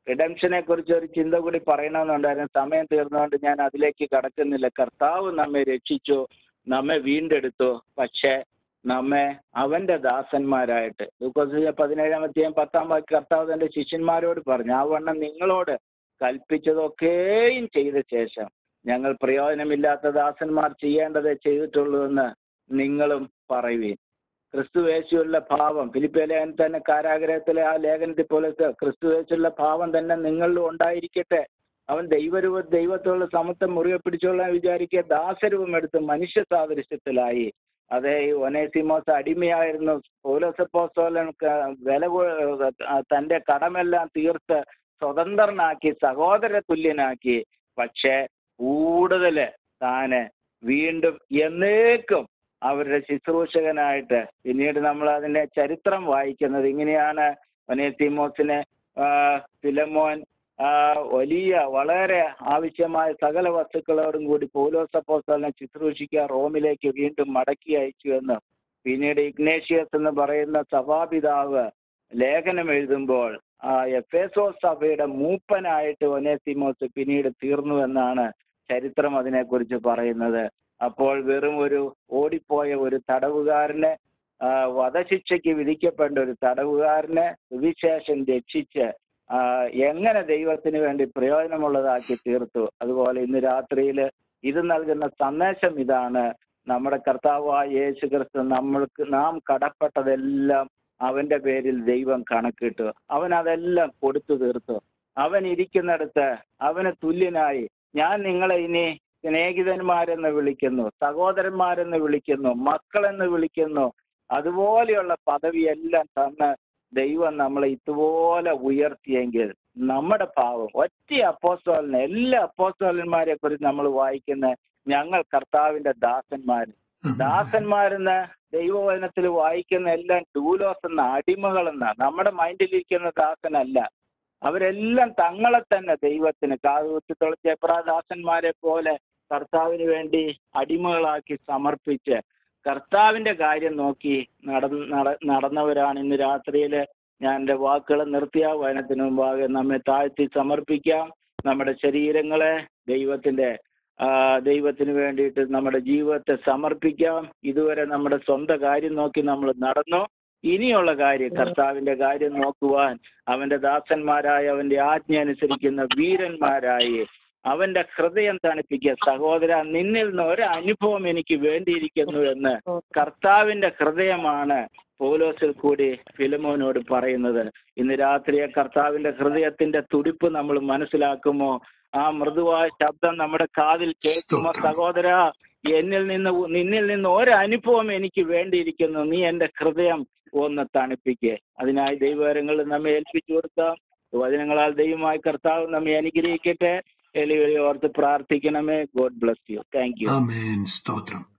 റിഡംഷനെ കുറിച്ച് ഒരു ചിന്ത കൂടി പറയണമെന്നുണ്ടായിരുന്നു സമയം തീർന്നുകൊണ്ട് ഞാൻ അതിലേക്ക് കടക്കുന്നില്ല കർത്താവ് നമ്മെ രക്ഷിച്ചു നമ്മെ വീണ്ടെടുത്തു പക്ഷേ നമ്മെ അവന്റെ ദാസന്മാരായിട്ട് ലൂക്കോസ് പതിനേഴാമത്തെയും പത്താം വാക്യം കർത്താവ് തന്റെ ശിഷ്യന്മാരോട് പറഞ്ഞു ആ വണ്ണം നിങ്ങളോട് കൽപ്പിച്ചതൊക്കെയും ചെയ്ത ശേഷം ഞങ്ങൾ പ്രയോജനമില്ലാത്ത ദാസന്മാർ ചെയ്യേണ്ടത് ചെയ്തിട്ടുള്ളൂ എന്ന് നിങ്ങളും പറയുവീൻ ക്രിസ്തുവേശുള്ള ഭാവം ഫിലിപ്പിയ ലേഖനം തന്നെ കാരാഗ്രഹത്തിലെ ആ ലേഖനത്തിൽ പോലെ ക്രിസ്തുവേശുള്ള ഭാവം തന്നെ നിങ്ങളിലും ഉണ്ടായിരിക്കട്ടെ അവൻ ദൈവരൂപ ദൈവത്തോടുള്ള സമത്വം മുറുകെ പിടിച്ചോളാൻ വിചാരിക്കുക ദാസരൂപം എടുത്ത് മനുഷ്യ സാദൃശ്യത്തിലായി അതെ ഈ ഒനേസിമോസ് അടിമയായിരുന്നു പൗലോസപ്പോസ്തോലൻ ക- വില കൊ- തന്റെ കടമെല്ലാം തീർത്ത് സ്വതന്ത്രനാക്കി സഹോദര തുല്യനാക്കി പക്ഷെ കൂടുതല് താന് വീണ്ടും എന്നേക്കും അവരുടെ ശുശ്രൂഷകനായിട്ട് പിന്നീട് നമ്മൾ അതിന്റെ ചരിത്രം വായിക്കുന്നത് ഇങ്ങനെയാണ് ഒനേസിമോസിനെ ആ, ഫിലമോൻ ആ, വലിയ വളരെ ആവശ്യമായ സകല വസ്തുക്കളോടും കൂടി പൗലോസപ്പോസ്തലിനെ ശുശ്രൂഷിക്കുക റോമിലേക്ക് വീണ്ടും മടക്കി അയച്ചു എന്ന് പിന്നീട് ഇഗ്നേഷ്യസ് എന്ന് പറയുന്ന സഭാപിതാവ് ലേഖനം എഴുതുമ്പോൾ ആ എഫേസോ സഭയുടെ മൂപ്പനായിട്ട് ഒനേസിമോസ് പിന്നീട് തീർന്നു എന്നാണ് ചരിത്രം അതിനെക്കുറിച്ച് പറയുന്നത് അപ്പോൾ വെറും ഒരു ഓടിപ്പോയ ഒരു തടവുകാരനെ ആ, വധശിക്ഷയ്ക്ക് വിധിക്കപ്പെട്ട ഒരു തടവുകാരനെ സുവിശേഷം രക്ഷിച്ച് ആ, എങ്ങനെ ദൈവത്തിന് വേണ്ടി പ്രയോജനമുള്ളതാക്കി തീർത്തു അതുപോലെ ഇന്ന് രാത്രിയിൽ ഇത് നൽകുന്ന സന്ദേശം ഇതാണ് നമ്മുടെ കർത്താവായ യേശു ക്രിസ്തു നമ്മൾക്ക് നാം കടപ്പെട്ടതെല്ലാം അവന്റെ പേരിൽ ദൈവം കണക്കിട്ടു അവൻ അതെല്ലാം കൊടുത്തു തീർത്തു അവൻ ഇരിക്കുന്നിടത്ത് അവന് തുല്യനായി ഞാൻ നിങ്ങളെ ഇനി സ്നേഹിതന്മാരെന്ന് വിളിക്കുന്നു സഹോദരന്മാരെന്ന് വിളിക്കുന്നു മക്കളെന്ന് വിളിക്കുന്നു അതുപോലെയുള്ള പദവിയെല്ലാം തന്ന് ദൈവം നമ്മളെ ഇതുപോലെ ഉയർത്തിയെങ്കിൽ നമ്മുടെ പാവം ഒറ്റ അപ്പോസ്തോലിനെ എല്ലാ അപ്പോസ്തോലന്മാരെ കുറിച്ച് നമ്മൾ വായിക്കുന്ന ഞങ്ങൾ കർത്താവിന്റെ ദാസന്മാർ ദാസന്മാരെന്ന് ദൈവവചനത്തിൽ വായിക്കുന്ന എല്ലാം ഡൂലോസ് എന്ന അടിമകളെന്ന നമ്മുടെ മൈൻഡിലിരിക്കുന്ന ദാസനല്ല അവരെല്ലാം തങ്ങളെ തന്നെ ദൈവത്തിന് കാതുകുത്തി തുളച്ചേപ്രാ ദാസന്മാരെ പോലെ കർത്താവിന് വേണ്ടി അടിമകളാക്കി സമർപ്പിച്ച് കർത്താവിന്റെ കാര്യം നോക്കി നടന്ന് നട- നടന്നവരാണ് ഇന്ന് രാത്രിയിൽ ഞാൻ എൻ്റെ വാക്കുകൾ നിർത്തിയ വചനത്തിന് മുമ്പാകെ നമ്മെ താഴ്ത്തി സമർപ്പിക്കാം നമ്മുടെ ശരീരങ്ങളെ ദൈവത്തിന്റെ ആ, ദൈവത്തിന് വേണ്ടിയിട്ട് നമ്മുടെ ജീവിതത്തെ സമർപ്പിക്കാം ഇതുവരെ നമ്മുടെ സ്വന്തം കാര്യം നോക്കി നമ്മൾ നടന്നു ഇനിയുള്ള കാര്യം കർത്താവിന്റെ കാര്യം നോക്കുവാൻ അവന്റെ ദാസന്മാരായ അവന്റെ ആജ്ഞ അനുസരിക്കുന്ന വീരന്മാരായി അവന്റെ ഹൃദയം തണുപ്പിക്കുക സഹോദര നിന്നിൽ നിന്ന് ഒരു അനുഭവം എനിക്ക് വേണ്ടിയിരിക്കുന്നു എന്ന് കർത്താവിന്റെ ഹൃദയമാണ് പൗലോസിൽ കൂടി ഫിലമോനോട് പറയുന്നത് ഇന്ന് രാത്രിയെ കർത്താവിന്റെ ഹൃദയത്തിന്റെ തുടിപ്പ് നമ്മൾ മനസ്സിലാക്കുമോ ആ മൃദുവായ ശബ്ദം നമ്മുടെ കാതിൽ കേൾക്കുമോ സ്തോത്രം. സഹോദര എന്നിൽ നിന്ന് ഉ- നിന്നിൽ നിന്ന് ഒരു അനുഭവം എനിക്ക് വേണ്ടിയിരിക്കുന്നു നീ എന്റെ ഹൃദയം ഒന്ന് തണുപ്പിക്കുക അതിനായി ദൈവകരങ്ങൾ നമ്മെ ഏൽപ്പിച്ചു കൊടുക്കാം വചനങ്ങളാൽ ദൈവമായി കർത്താവ് നമ്മെ അനുഗ്രഹിക്കട്ടെ എളിയ ഓർത്ത് പ്രാർത്ഥിക്കണമേ God bless you thank you ആമേൻ സ്തോത്രം